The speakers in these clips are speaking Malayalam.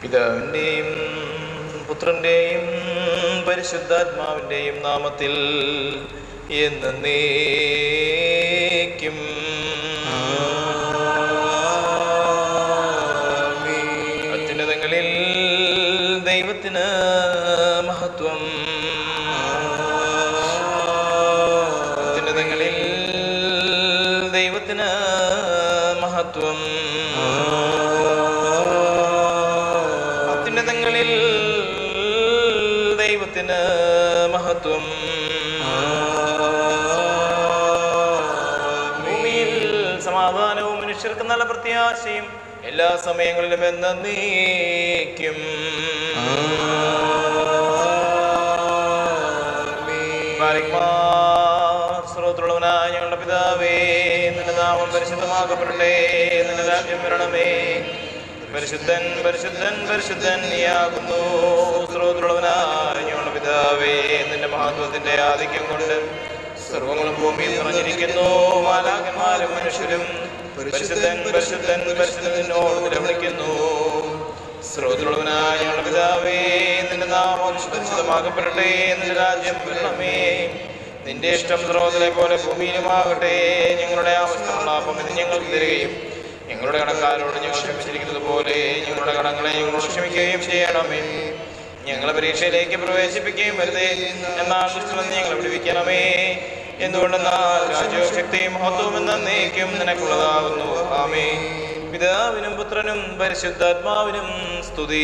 പിതാവിൻ്റെയും പുത്രൻ്റെയും പരിശുദ്ധാത്മാവിൻ്റെയും നാമത്തിൽ എന്നേക്കും അത്യുന്നതങ്ങളിൽ ദൈവത്തിന് മഹത്വം അത്യുന്നതങ്ങളിൽ ദൈവത്തിന് മഹത്വം അത്യുന്നതങ്ങളിൽ ദൈവത്തിന് മഹത്വം ഭൂമിയിൽ സമാധാനവും മനുഷ്യർക്ക് നല്ല പ്രത്യാശയും എല്ലാ സമയങ്ങളിലും എന്നേക്കും സ്രോതൃളവനായ ഞങ്ങളുടെ പിതാവേ നിന്റെ നാമം പരിശുദ്ധമാക്കപ്പെടട്ടെ നിന്റെ രാജ്യം വരണമേ പരിശുദ്ധൻ പരിശുദ്ധൻ പരിശുദ്ധൻ നീയാകുന്നു സ്രോതൃളവനായ ഞങ്ങളുടെ പിതാവേ നിന്റെ മഹത്വത്തിന്റെ ആധിക്യം കൊണ്ട് സർവങ്ങളും ഭൂമിയിൽ നിറഞ്ഞിരിക്കുന്നു മാലാകന്മാരും മനുഷ്യരും പരിശുദ്ധൻ പരിശുദ്ധൻ പരിശുദ്ധൻ നിന്നോട് നിലവിളിക്കുന്നു സ്രോതൃളവനായ ഞങ്ങളുടെ പിതാവേ നിന്റെ നാമം പരിശുദ്ധമാക്കപ്പെടട്ടെ നിന്റെ രാജ്യം വരണമേ നിന്റെ ഇഷ്ടം സ്രോതലെ പോലെ ഭൂമിയിലുമാകട്ടെ ഞങ്ങളുടെ ആവശ്യമുള്ള അപ്പം ഇത് ഞങ്ങൾക്ക് തരികയും ഞങ്ങളുടെ കടക്കാരോട് ഞങ്ങൾ ക്ഷമിച്ചിരിക്കുന്നത് പോലെ ഞങ്ങളുടെ കടങ്ങളെ ഞങ്ങളോട് ക്ഷമിക്കുകയും ചെയ്യണമേ ഞങ്ങളെ പരീക്ഷയിലേക്ക് പ്രവേശിപ്പിക്കുകയും വരുതേ എന്നാൽ ദുഷ്ടമെന്ന് ഞങ്ങളെ വിടുവിക്കണമേ എന്തുകൊണ്ടെന്നാൽ രാജ്യവും ശക്തിയും മഹത്വവും എന്നേക്കും നിനക്കുള്ളതാകുന്നു ആമേ പിതാവിനും പുത്രനും പരിശുദ്ധാത്മാവിനും സ്തുതി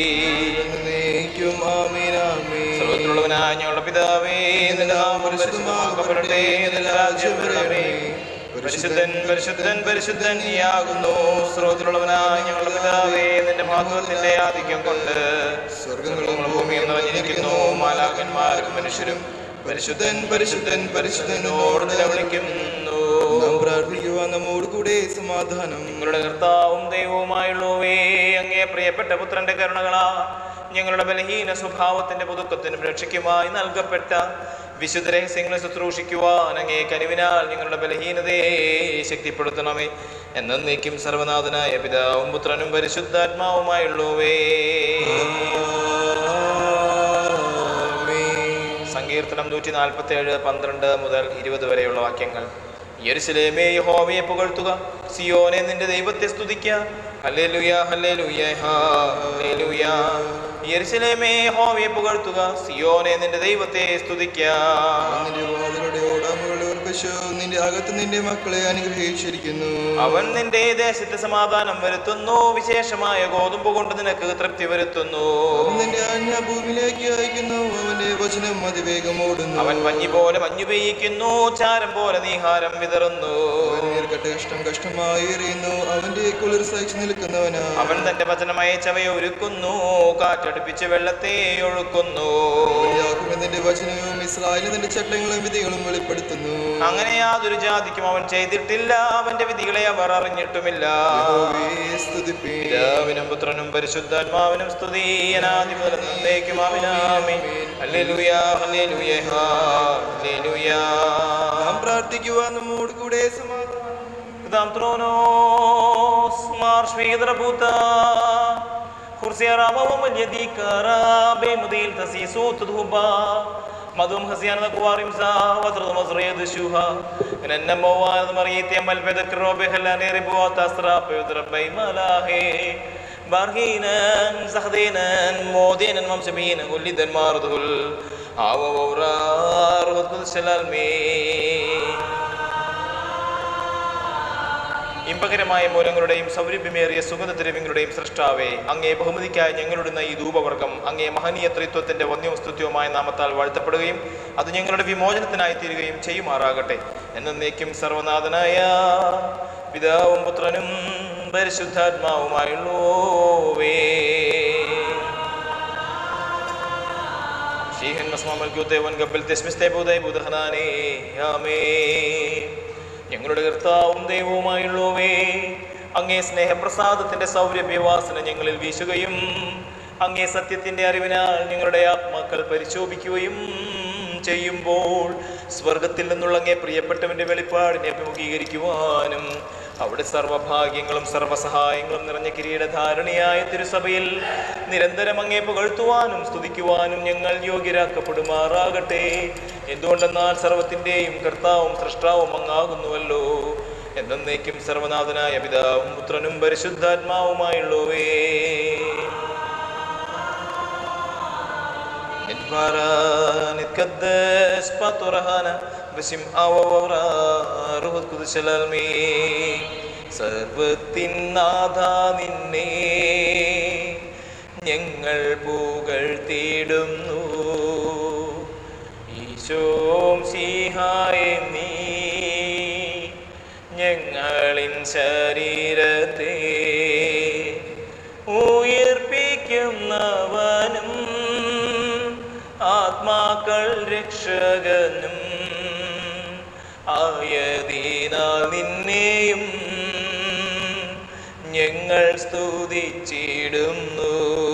സർവത്തിലുള്ളവനായ ഞങ്ങളുടെ പിതാവേ നിന്റെ നാമം പരിശുദ്ധമാക്കപ്പെടട്ടെ നിന്റെ രാജ്യം വരണമേ പരിശുദ്ധൻ പരിശുദ്ധൻ പരിശുദ്ധൻ നീയാകുന്നു സ്രോതത്തിലുള്ളവനായ ഞങ്ങളുടെ പിതാവേ നിന്റെ മഹത്വത്തിന്റെ ആധിക്യം കൊണ്ട് സ്വർഗങ്ങളും ഭൂമിയും നിറഞ്ഞിരിക്കുന്നു മാലാകന്മാരും മനുഷ്യരും പരിശുദ്ധൻ പരിശുദ്ധൻ പരിശുദ്ധനോട് നിലവിളിക്കുന്നു നാം പ്രാർത്ഥിക്കുവാൻ നമ്മോട് കൂടെ സമാധാനം നിങ്ങളുടെ കർത്താവും ദൈവവുമായുള്ളവേ അങ്ങേ പ്രിയപ്പെട്ട പുത്രന്റെ കരുണകളാ ഞങ്ങളുടെ ബലഹീന സ്വഭാവത്തിന്റെ പുതുക്കത്തിനും രക്ഷയ്ക്കുമായി നൽകപ്പെട്ട വിശുദ്ധ രഹസ്യങ്ങളെ ശുശ്രൂഷിക്കുവാൻ അങ്ങേ കനിവിനാൽ ഞങ്ങളുടെ ബലഹീനതയെ ശക്തിപ്പെടുത്തണമേ എന്നേക്കും സർവനാഥനായ പിതാവും പുത്രനും പരിശുദ്ധാത്മാവുമായുള്ളവേ സങ്കീർത്തനം നൂറ്റി നാൽപ്പത്തി ഏഴ് പന്ത്രണ്ട് മുതൽ ഇരുപത് വരെയുള്ള വാക്യങ്ങൾ യെരുസലേമേ യഹോവയെ പുകഴ്ത്തുക സിയോനെ നിന്റെ ദൈവത്തെ സ്തുതിക്ക ഹല്ലേലൂയ ഹല്ലേലൂയ ഹല്ലേലൂയ യെരുസലേമേ യഹോവയെ പുകഴ്ത്തുക സിയോനെ നിന്റെ ദൈവത്തെ സ്തുതിക്ക നിന്റെ വാതിലുടെ ഓടാമുകളുടെ ഉറപ്പിച്ചു നിന്റെ അകത്ത് നിന്റെ മക്കളെ അനുഗ്രഹിച്ചിരിക്കുന്നു അവൻ നിന്റെ ദേശത്ത് സമാധാനം വരുത്തുന്നു വിശേഷമായ ഗോതമ്പ് കൊണ്ട് നിനക്ക് തൃപ്തി വരുത്തുന്നു അവൻ നിന്റെ ആജ്ഞ ഭൂമിയിലേക്ക് അയക്കുന്നു അവന്റെ വചനം അതിവേഗം ഓടുന്നു അവൻ മഞ്ഞി പോലെ മഞ്ഞു പെയ്യിക്കുന്നു ചാരം പോലെ നീഹാരം വിതറുന്നു അവൻ നീർക്കട്ട കഷ്ടം കഷ്ടമായി എറിയുന്നു അവന്റെ കുളിർ സഹിച്ചു നിൽക്കുന്നവനാ അവൻ തന്റെ വചനമയച്ചവയെ ഒരുക്കുന്നു കാറ്റടുപ്പിച്ച് വെള്ളത്തെ ഒഴുക്കുന്നു യാക്കോബിന്റെ വചനവും ഇസ്രായേലിന് നിന്റെ ചട്ടങ്ങളും വിധികളും വെളിപ്പെടുത്തുന്നു അങ്ങനെ യാതൊരു ജാതിക്കും അവൻ ചെയ്തിട്ടില്ല അവന്റെ വിധികളെ അവർ അറിഞ്ഞിട്ടുമില്ല യഹോവയെ സ്തുതിപ്പീൻ. പിതാവിനും പുത്രനും പരിശുദ്ധാത്മാവിനും സ്തുതി അനാദി മുതൽ എന്നേക്കും ആമിനാമി ഹല്ലേലൂയ ഹല്ലേലൂയ ഹല്ലേലൂയ നാം പ്രാർത്ഥിക്കുവാൻ നമ്മോട് കൂടെ സമാധാനം Dam tronos marsh vidra buta Kursi arama wa malyadi kara be mudil tasi sut dhuba مدوم خزيان الأقوارم زا وترض مزريد شوها من النمو والد مريت يمل بذكر ربي خلاني ربو تسرى بيضرب بي ملاهي بارهينا زخدينا مودينا ممسبين كل دن ماردهل آو وورار هدكل شلالمي ഇമ്പകരമായ മൂലങ്ങളുടെയും സൗരഭ്യമേറിയ സുഗന്ധദ്രവ്യങ്ങളുടെയും സൃഷ്ടാവേ അങ്ങേ ബഹുമതിക്കായി ഞങ്ങളുടെ ഈ ധൂപവർഗം അങ്ങേ മഹനീയ ത്രിത്വത്തിന്റെ വന്യവസ്തുത്യവുമായ നാമത്താൽ വാഴ്ത്തപ്പെടുകയും അത് ഞങ്ങളുടെ വിമോചനത്തിനായി തീരുകയും ചെയ്യുമാറാകട്ടെ എന്നേക്കും സർവനാഥനായ പിതാവും പുത്രനും പരിശുദ്ധാത്മാവുമായുള്ളോവേ شيهن مسمى ملكوته وانقبل تسمس تيبودي بودخناني آمين ഞങ്ങളുടെ കർത്താവും ദൈവവുമായുള്ളവേ അങ്ങേ സ്നേഹപ്രസാദത്തിന്റെ സൗരഭ്യവാസന ഞങ്ങളിൽ വീശുകയും അങ്ങേ സത്യത്തിന്റെ അറിവിനാൽ ഞങ്ങളുടെ ആത്മാക്കൾ പരിശോഭിക്കുകയും ചെയ്യുമ്പോൾ സ്വർഗത്തിൽ നിന്നുള്ള അങ്ങേ പ്രിയപ്പെട്ടവന്റെ വെളിപ്പാടിനെ അഭിമുഖീകരിക്കുവാനും അവിടെ സർവഭാഗ്യങ്ങളും സർവസഹായങ്ങളും നിറഞ്ഞ കിരീടധാരണിയായ തിരുസഭയിൽ നിരന്തരം അങ്ങേ പുകഴ്ത്തുവാനും സ്തുതിക്കുവാനും ഞങ്ങൾ യോഗ്യരാക്കപ്പെടുമാറാകട്ടെ എന്തുകൊണ്ടെന്നാൽ സർവത്തിൻ്റെയും കർത്താവും സൃഷ്ടാവും അങ്ങാകുന്നുവല്ലോ എന്നേക്കും സർവനാഥനായ പിതാവും പുത്രനും പരിശുദ്ധാത്മാവുമായുള്ളവേ نتبارا نتقدس بطرهانا بسم آوورا روح القدس العلمي സർവത്തിൻ നാഥ നിന്നെ ഞങ്ങൾ പുകഴ്ത്തിയിടുന്നു ഈശോം സിഹായ നീ ഞങ്ങളിൻ ശരീരത്തെ ഉയർപ്പിക്കുന്നവനും ആത്മാക്കൾ രക്ഷകനും ആയതിനാൽ നിന്നെയും ഞങ്ങൾ സ്തുതിച്ചിടുന്നു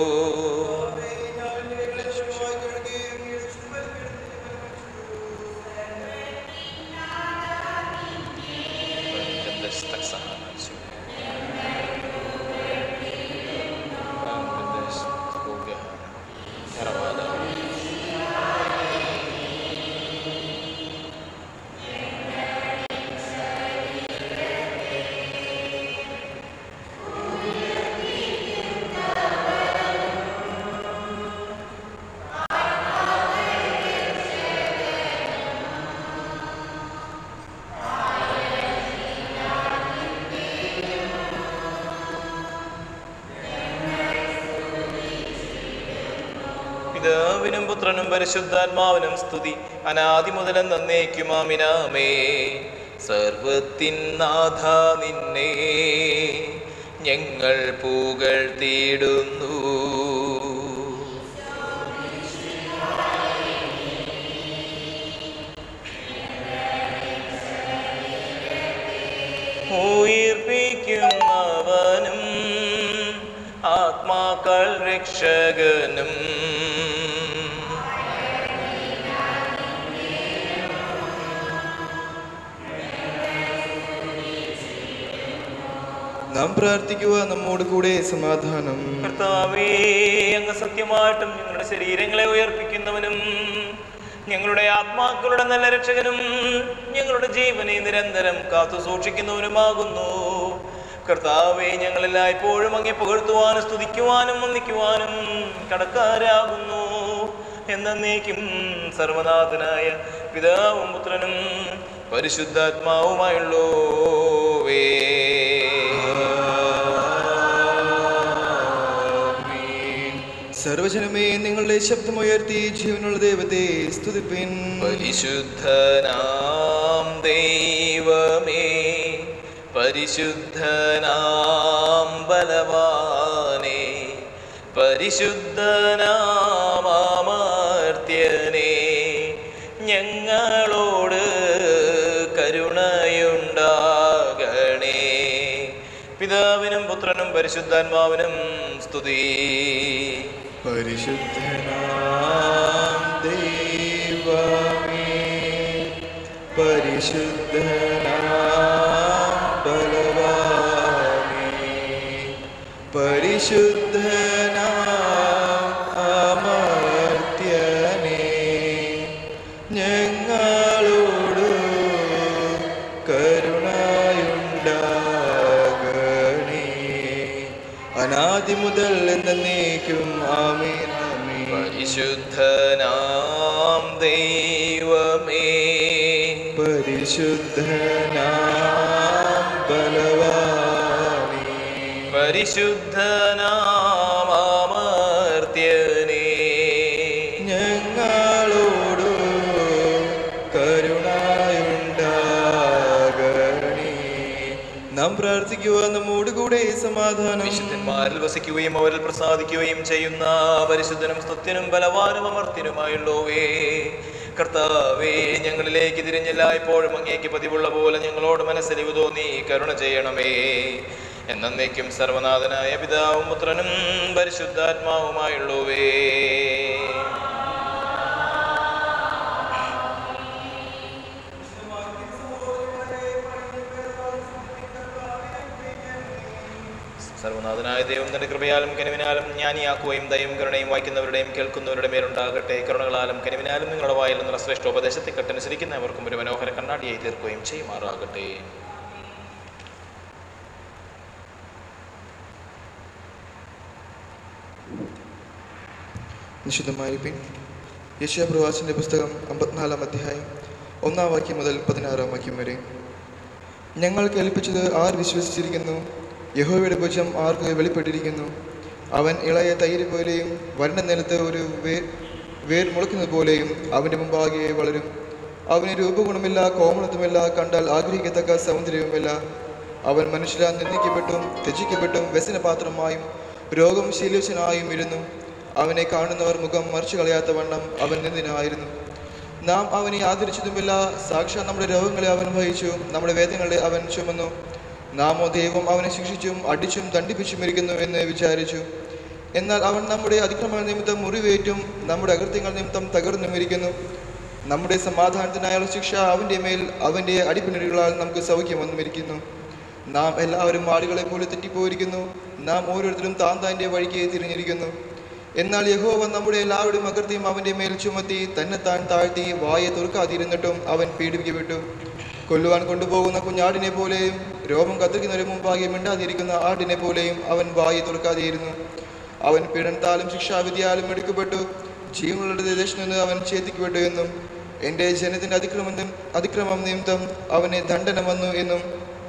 പിതാവിനും പുത്രനും പരിശുദ്ധാത്മാവിനും സ്തുതി അനാദി മുതൽ നന്നേക്കുമാമിനാമേ സർവത്തിൻ നാഥ നിന്നെ ഞങ്ങൾ പുകഴ്ത്തിയിടുന്നു ഉയർപ്പിക്കുന്നവനും ആത്മാക്കൾ രക്ഷകനും നാം പ്രാർത്ഥിക്കുക നമ്മോട് കൂടെ സമാധാനം കർത്താവേ അങ്ങ് സത്യമായിട്ടും ഞങ്ങളുടെ ശരീരങ്ങളെ ഉയർപ്പിക്കുന്നവനും ഞങ്ങളുടെ ആത്മാക്കളുടെ നല്ല രക്ഷകനും ഞങ്ങളുടെ ജീവനെ നിരന്തരം കാത്തു സൂക്ഷിക്കുന്നവനുമാകുന്നു കർത്താവെ ഞങ്ങളെല്ലായ്പ്പോഴും അങ്ങെ പുകഴ്ത്തുവാനും സ്തുതിക്കുവാനും വന്ദിക്കുവാനും കടക്കാരാകുന്നു എന്നേക്കും സർവനാഥനായ പിതാവും പുത്രനും പരിശുദ്ധാത്മാവുമായുള്ളോവേ സർവജനമേ നിങ്ങളുടെ ശബ്ദമുയർത്തി ജീവനുള്ള ദൈവത്തെ സ്തുതിപ്പിൻ പരിശുദ്ധനാം ദൈവമേ പരിശുദ്ധനാം ബലവാനേ പരിശുദ്ധനാമാമർത്യനേ ഞങ്ങളോട് കരുണയുണ്ടാകണേ പിതാവിനും പുത്രനും പരിശുദ്ധാത്മാവിനും സ്തുതി പരിശുദ്ധനാം ദൈവമേ പരിശുദ്ധനാം ബലവാനേ പരിശുദ്ധനാം അമർത്യനേ ഞങ്ങളോട് കരുണയുണ്ടാകണേ അനാദി മുതൽ എന്നേക്കും ആമേൻ ആമേൻ പരിശുദ്ധനാം ദൈവമേ പരിശുദ്ധനാം ബലവാനേ പരിശുദ്ധനാമർത്യനേ ഞങ്ങളോട് കരുണയുണ്ടാകണേ നാം പ്രാർത്ഥിക്കുക നമ്മോട് കൂടെ സമാധാനം വിശുദ്ധന്മാരിൽ വസിക്കുകയും അവരിൽ പ്രസാദിക്കുകയും ചെയ്യുന്ന പരിശുദ്ധനും സ്തുത്യനും ബലവാനും അമർത്യനുമായുള്ളോവേ കർത്താവേ ഞങ്ങളിലേക്ക് തിരിഞ്ഞെല്ലായ്പ്പോഴും അങ്ങേക്ക് പതിവുള്ള പോലെ ഞങ്ങളോട് മനസ്സലിവ് തോന്നി കരുണ ചെയ്യണമേ എന്നേക്കും സർവനാഥനായ പിതാവും പുത്രനും പരിശുദ്ധാത്മാവുമായുള്ളവേ സർവനാഥനായ ദൈവം തന്റെ കൃപയാലും കനിവിനാലും ജ്ഞാനിയാക്കുകയും ദൈവം കരുണയും വായിക്കുന്നവരുടെയും കേൾക്കുന്നവരുടെ മേലുണ്ടാകട്ടെ കരുണകളാലും കനിവിനാലും നിങ്ങളുടെ വായിൽ നിന്നുള്ള ശ്രേഷ്ഠോപദേശത്തെ കെട്ടനുസരിക്കുന്നവർക്കും ഒരു മനോഹര കണ്ണാടിയായി തീർക്കുകയും ചെയ്യുമാറാകട്ടെ നിശുദ്ധമായിരിപ്പിൻ യശാപ്രവാസിൻ്റെ പുസ്തകം അമ്പത്തിനാലാം അധ്യായം ഒന്നാം വാക്യം മുതൽ പതിനാറാം വാക്യം വരെ ഞങ്ങൾ കേൾപ്പിച്ചത് ആർ വിശ്വസിച്ചിരിക്കുന്നു യഹോവയുടെ ഭുജം ആർക്ക് വെളിപ്പെട്ടിരിക്കുന്നു അവൻ ഇളയ തൈര് പോലെയും വരണ്ട നിലത്ത് ഒരു വേർ വേർ മുളയ്ക്കുന്നത് പോലെയും അവൻ്റെ മുമ്പാകെ വളരും അവന് രൂപഗുണമില്ല കോമളത്വമില്ല കണ്ടാൽ ആഗ്രഹിക്കത്തക്ക സൗന്ദര്യവുമില്ല അവൻ മനുഷ്യരാൽ നിന്ദിക്കപ്പെട്ടും ത്യജിക്കപ്പെട്ടും വ്യസനപാത്രമായും രോഗം ശീലോചനായും ഇരുന്നു അവനെ കാണുന്നവർ മുഖം മറിച്ചു കളയാത്ത വണ്ണം അവൻ നിന്ദിനായിരുന്നു നാം അവനെ ആദരിച്ചതുമില്ല സാക്ഷാತ್ നമ്മുടെ രോഗങ്ങളെ അവൻ വഹിച്ചു നമ്മുടെ വേദനകളെ അവൻ ചുമന്നു നാമോ ദൈവം അവനെ ശിക്ഷിച്ചും അടിച്ചും ദണ്ഡിപ്പിച്ചും ഇരിക്കുന്നു എന്ന് വിചാരിച്ചു എന്നാൽ അവൻ നമ്മുടെ അതിക്രമങ്ങൾ നിമിത്തം മുറിവേറ്റും നമ്മുടെ അകൃത്യങ്ങൾ നിമിത്തം തകർന്നും ഇരിക്കുന്നു നമ്മുടെ സമാധാനത്തിനായുള്ള ശിക്ഷ അവൻ്റെ മേൽ അവൻ്റെ അടിപ്പിണരുകളാൽ നമുക്ക് സൗഖ്യം വന്നുമിരിക്കുന്നു നാം എല്ലാവരും ആടുകളെ പോലെ തെറ്റിപ്പോയിരിക്കുന്നു നാം ഓരോരുത്തരും താൻ താൻ്റെ വഴിക്ക് തിരിഞ്ഞിരിക്കുന്നു എന്നാൽ യഹോവ നമ്മുടെ എല്ലാവരുടെയും അകൃത്യം അവൻ്റെ മേൽ ചുമത്തി തന്നെത്താൻ താഴ്ത്തി വായെ തുറക്കാതിരുന്നിട്ടും അവൻ പീഡിപ്പിക്കപ്പെട്ടു കൊല്ലുവാൻ കൊണ്ടുപോകുന്ന കുഞ്ഞാടിനെ പോലെയും രോമം കത്തിരിക്കുന്നതിന് മുമ്പാകെ മിണ്ടാതിരിക്കുന്ന ആടിനെ പോലെയും അവൻ വായെ തുറക്കാതെയിരുന്നു അവൻ പീഡനത്താലും ശിക്ഷാവിധിയാലും എടുക്കപ്പെട്ടു ജീവനുള്ള ദേശത്ത് നിന്ന് അവൻ ഛേദിക്കപ്പെട്ടു എന്നും എൻ്റെ ജനത്തിൻ്റെ അതിക്രമം നിം- അതിക്രമം നിമിത്തം അവനെ ദണ്ഡന വന്നു എന്നും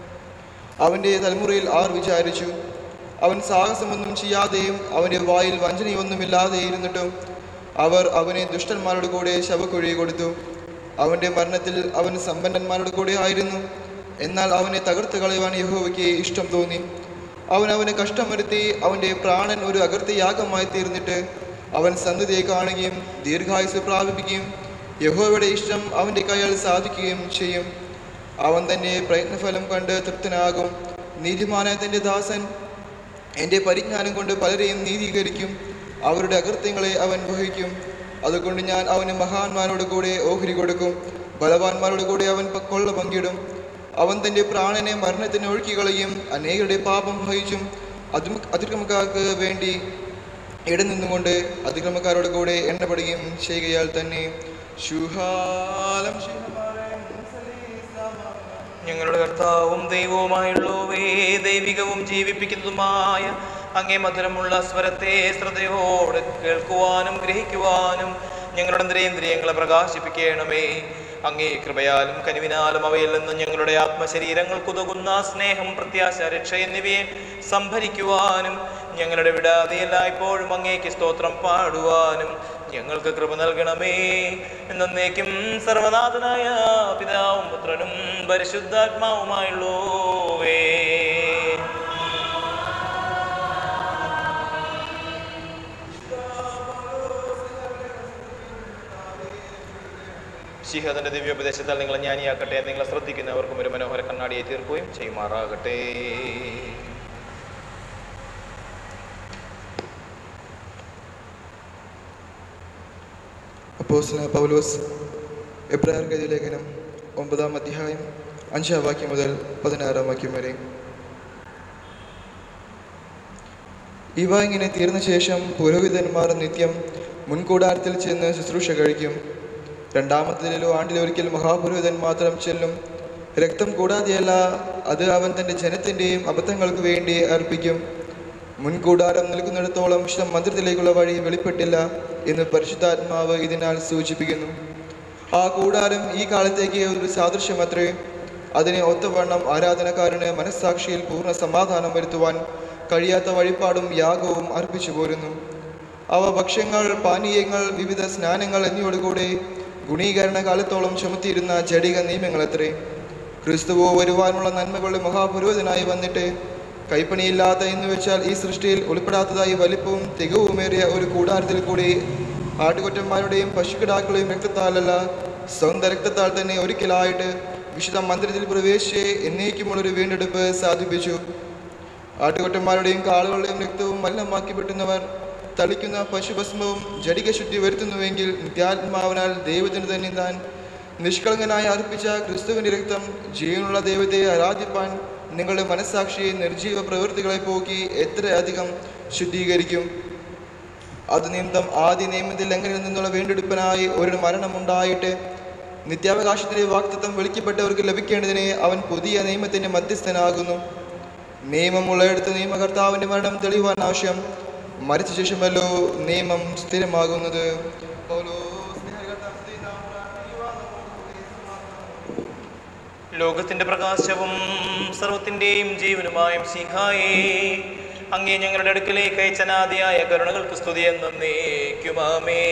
അവൻ്റെ തലമുറയിൽ ആർ വിചാരിച്ചു അവൻ സാഹസമൊന്നും ചെയ്യാതെയും അവൻ്റെ വായിൽ വഞ്ചനയൊന്നുമില്ലാതെ ഇരുന്നിട്ടും അവർ അവനെ ദുഷ്ടന്മാരുടെ കൂടെ ശവക്കുഴി കൊടുത്തു അവൻ്റെ മരണത്തിൽ അവൻ സമ്പന്നന്മാരുടെ കൂടെ ആയിരുന്നു എന്നാൽ അവനെ തകർത്ത് കളയുവാൻ യഹോവയ്ക്ക് ഇഷ്ടം തോന്നി അവൻ അവന് കഷ്ടം വരുത്തി അവൻ്റെ പ്രാണൻ ഒരു അകൃത്യയാഗമായി തീർന്നിട്ട് അവൻ സന്തതിയെ കാണുകയും ദീർഘായുസ് പ്രാപിപ്പിക്കുകയും യഹോവയുടെ ഇഷ്ടം അവൻ്റെ കൈയാൽ സാധിക്കുകയും ചെയ്യും അവൻ തന്നെ പ്രയത്നഫലം കണ്ട് തൃപ്തനാകും നീതിമാനായ തൻ്റെ ദാസൻ എൻ്റെ പരിജ്ഞാനം കൊണ്ട് പലരെയും നീതീകരിക്കും അവരുടെ അകൃത്യങ്ങളെ അവൻ വഹിക്കും അതുകൊണ്ട് ഞാൻ അവന് മഹാന്മാരോട് കൂടെ ഓഹരി കൊടുക്കും ബലവാന്മാരോട് കൂടെ അവൻ പ- കൊള്ള പങ്കിടും അവൻ തൻ്റെ പ്രാണനെ മരണത്തിന് ഒഴുക്കികളയും അനേകരുടെ പാപം വഹിച്ചും അതിമ അതിക്രമക്കാർക്ക് വേണ്ടി ഇടനിന്നുകൊണ്ട് അതിക്രമക്കാരോട് കൂടെ എണ്ണപ്പെടുകയും ചെയ്യുകയാൽ തന്നെ ശുഹാലം ഞങ്ങളുടെ കർത്താവും ദൈവവുമായുള്ളവേ ദൈവികവും ജീവിപ്പിക്കുന്നതുമായ അങ്ങേ മധുരമുള്ള സ്വരത്തെ ശ്രദ്ധയോടെ കേൾക്കുവാനും ഗ്രഹിക്കുവാനും ഞങ്ങളുടെ ഇന്ദ്രിയങ്ങളെ പ്രകാശിപ്പിക്കണമേ അങ്ങേ കൃപയാലും കനിവിനാലും അവയിൽ നിന്ന് ഞങ്ങളുടെ ആത്മശരീരങ്ങൾക്കുതകുന്ന സ്നേഹം പ്രത്യാശ രക്ഷ എന്നിവയെ സംഭരിക്കുവാനും ഞങ്ങളുടെ വിടാതെ എല്ലായ്പ്പോഴും അങ്ങേക്ക് സ്തോത്രം പാടുവാനും ഞങ്ങൾക്ക് കൃപ നൽകണമേ എന്നേക്കും സർവനാഥനായ പിതാവും പുത്രനും പരിശുദ്ധാത്മാവുമായുള്ളോവേ ശിഹതന്റെ ദിവ്യോപദേശത്താൽ നിങ്ങളെ ജ്ഞാനിയാക്കട്ടെ നിങ്ങളെ ശ്രദ്ധിക്കുന്നവർക്കും ഒരു മനോഹര കണ്ണാടിയെ തീർക്കുകയും ചെയ്യുമാറാകട്ടെ അപ്പോസ്തലനായ പൗലോസ് എബ്രായർക്ക് എഴുതിയ ലേഖനം ഒമ്പതാം അധ്യായം അഞ്ചാം വാക്യം മുതൽ പതിനാറാം വാക്യം വരെ ഇവ ഇങ്ങനെ തീർന്ന ശേഷം പുരോഹിതന്മാർ നിത്യം മുൻകൂടാരത്തിൽ ചെന്ന് ശുശ്രൂഷ കഴിക്കും രണ്ടാമത്തേതിലോ ആണ്ടിലൊരിക്കൽ മഹാപുരോഹിതൻ മാത്രം ചെല്ലും രക്തം കൂടാതെയല്ല അത് അവൻ തൻ്റെ ജനത്തിൻ്റെയും അബദ്ധങ്ങൾക്ക് വേണ്ടി അർപ്പിക്കും മുൻകൂടാരം നിൽക്കുന്നിടത്തോളം വിശുദ്ധ മന്ദിരത്തിലേക്കുള്ള വഴി വെളിപ്പെട്ടില്ല എന്ന് പരിശുദ്ധാത്മാവ് ഇതിനാൽ സൂചിപ്പിക്കുന്നു ആ കൂടാരം ഈ കാലത്തേക്ക് ഒരു സാദൃശ്യമത്രേ അതിനെ ഒത്തവണ്ണം ആരാധനക്കാരന് മനസ്സാക്ഷിയിൽ പൂർണ്ണ സമാധാനം വരുത്തുവാൻ കഴിയാത്ത വഴിപാടും യാഗവും അർപ്പിച്ചു പോരുന്നു അവ ഭക്ഷ്യങ്ങൾ പാനീയങ്ങൾ വിവിധ സ്നാനങ്ങൾ എന്നിവയോടുകൂടെ ഗുണീകരണ കാലത്തോളം ചുമത്തിയിരുന്ന ജടിക നിയമങ്ങളത്രേ ക്രിസ്തുവോ വരുവാനുള്ള നന്മകളുടെ മഹാപുരോഹിതനായി വന്നിട്ട് കൈപ്പണിയില്ലാത്ത എന്ന് വെച്ചാൽ ഈ സൃഷ്ടിയിൽ ഉൾപ്പെടാത്തതായി വലിപ്പവും തികവുമേറിയ ഒരു കൂടാരത്തിൽ കൂടി ആട്ടുകൊറ്റന്മാരുടെയും പശുക്കിടാക്കളുടെയും രക്തത്താലല്ല സ്വന്തം രക്തത്താൽ തന്നെ ഒരിക്കലായിട്ട് വിശുദ്ധ മന്ദിരത്തിൽ പ്രവേശിച്ച് എന്നേക്കുമുള്ളൊരു വീണ്ടെടുപ്പ് സാധിപ്പിച്ചു ആട്ടുകൊറ്റന്മാരുടെയും കാളുകളുടെയും രക്തവും മല്ലമാക്കി വെട്ടുന്നവർ തളിക്കുന്ന പശുഭസ്മവും ജടിക ശുദ്ധി വരുത്തുന്നുവെങ്കിൽ നിത്യാത്മാവിനാൽ ദൈവത്തിന് തന്നെ താൻ നിഷ്കളങ്കനായി അർപ്പിച്ച ക്രിസ്തുവിൻ്റെ രക്തം ജീവനുള്ള ദൈവത്തെ ആരാധിപ്പാൻ നിങ്ങളുടെ മനസ്സാക്ഷിയെ നിർജീവ പ്രവൃത്തികളെ പോക്കി എത്രയധികം ശുദ്ധീകരിക്കും അത് നിമിത്തം ആദ്യ നിയമത്തിൽ ലംഘനത്തിൽ നിന്നുള്ള വീണ്ടെടുപ്പിനായി ഒരു മരണമുണ്ടായിട്ട് നിത്യാവകാശത്തിന്റെ വാക്തത്വം വിളിക്കപ്പെട്ടവർക്ക് ലഭിക്കേണ്ടതിന് അവൻ പുതിയ നിയമത്തിന്റെ മധ്യസ്ഥനാകുന്നു നിയമമുള്ളയിടത്ത് നിയമകർത്താവിന്റെ മരണം തെളിയുവാൻ ആവശ്യം മരിച്ച ശേഷമല്ലോ നിയമം സ്ഥിരമാകുന്നത് ലോകത്തിന്റെ പ്രകാശവും സർവത്തിന്റെയും ജീവനുമായ സിഹായേ അങ്ങേ ഞങ്ങളുടെ അടുക്കലേക്ക് അയച്ചനാദിയായ കരുണകൾക്ക് സ്തുതി എന്നേക്കുമാമേ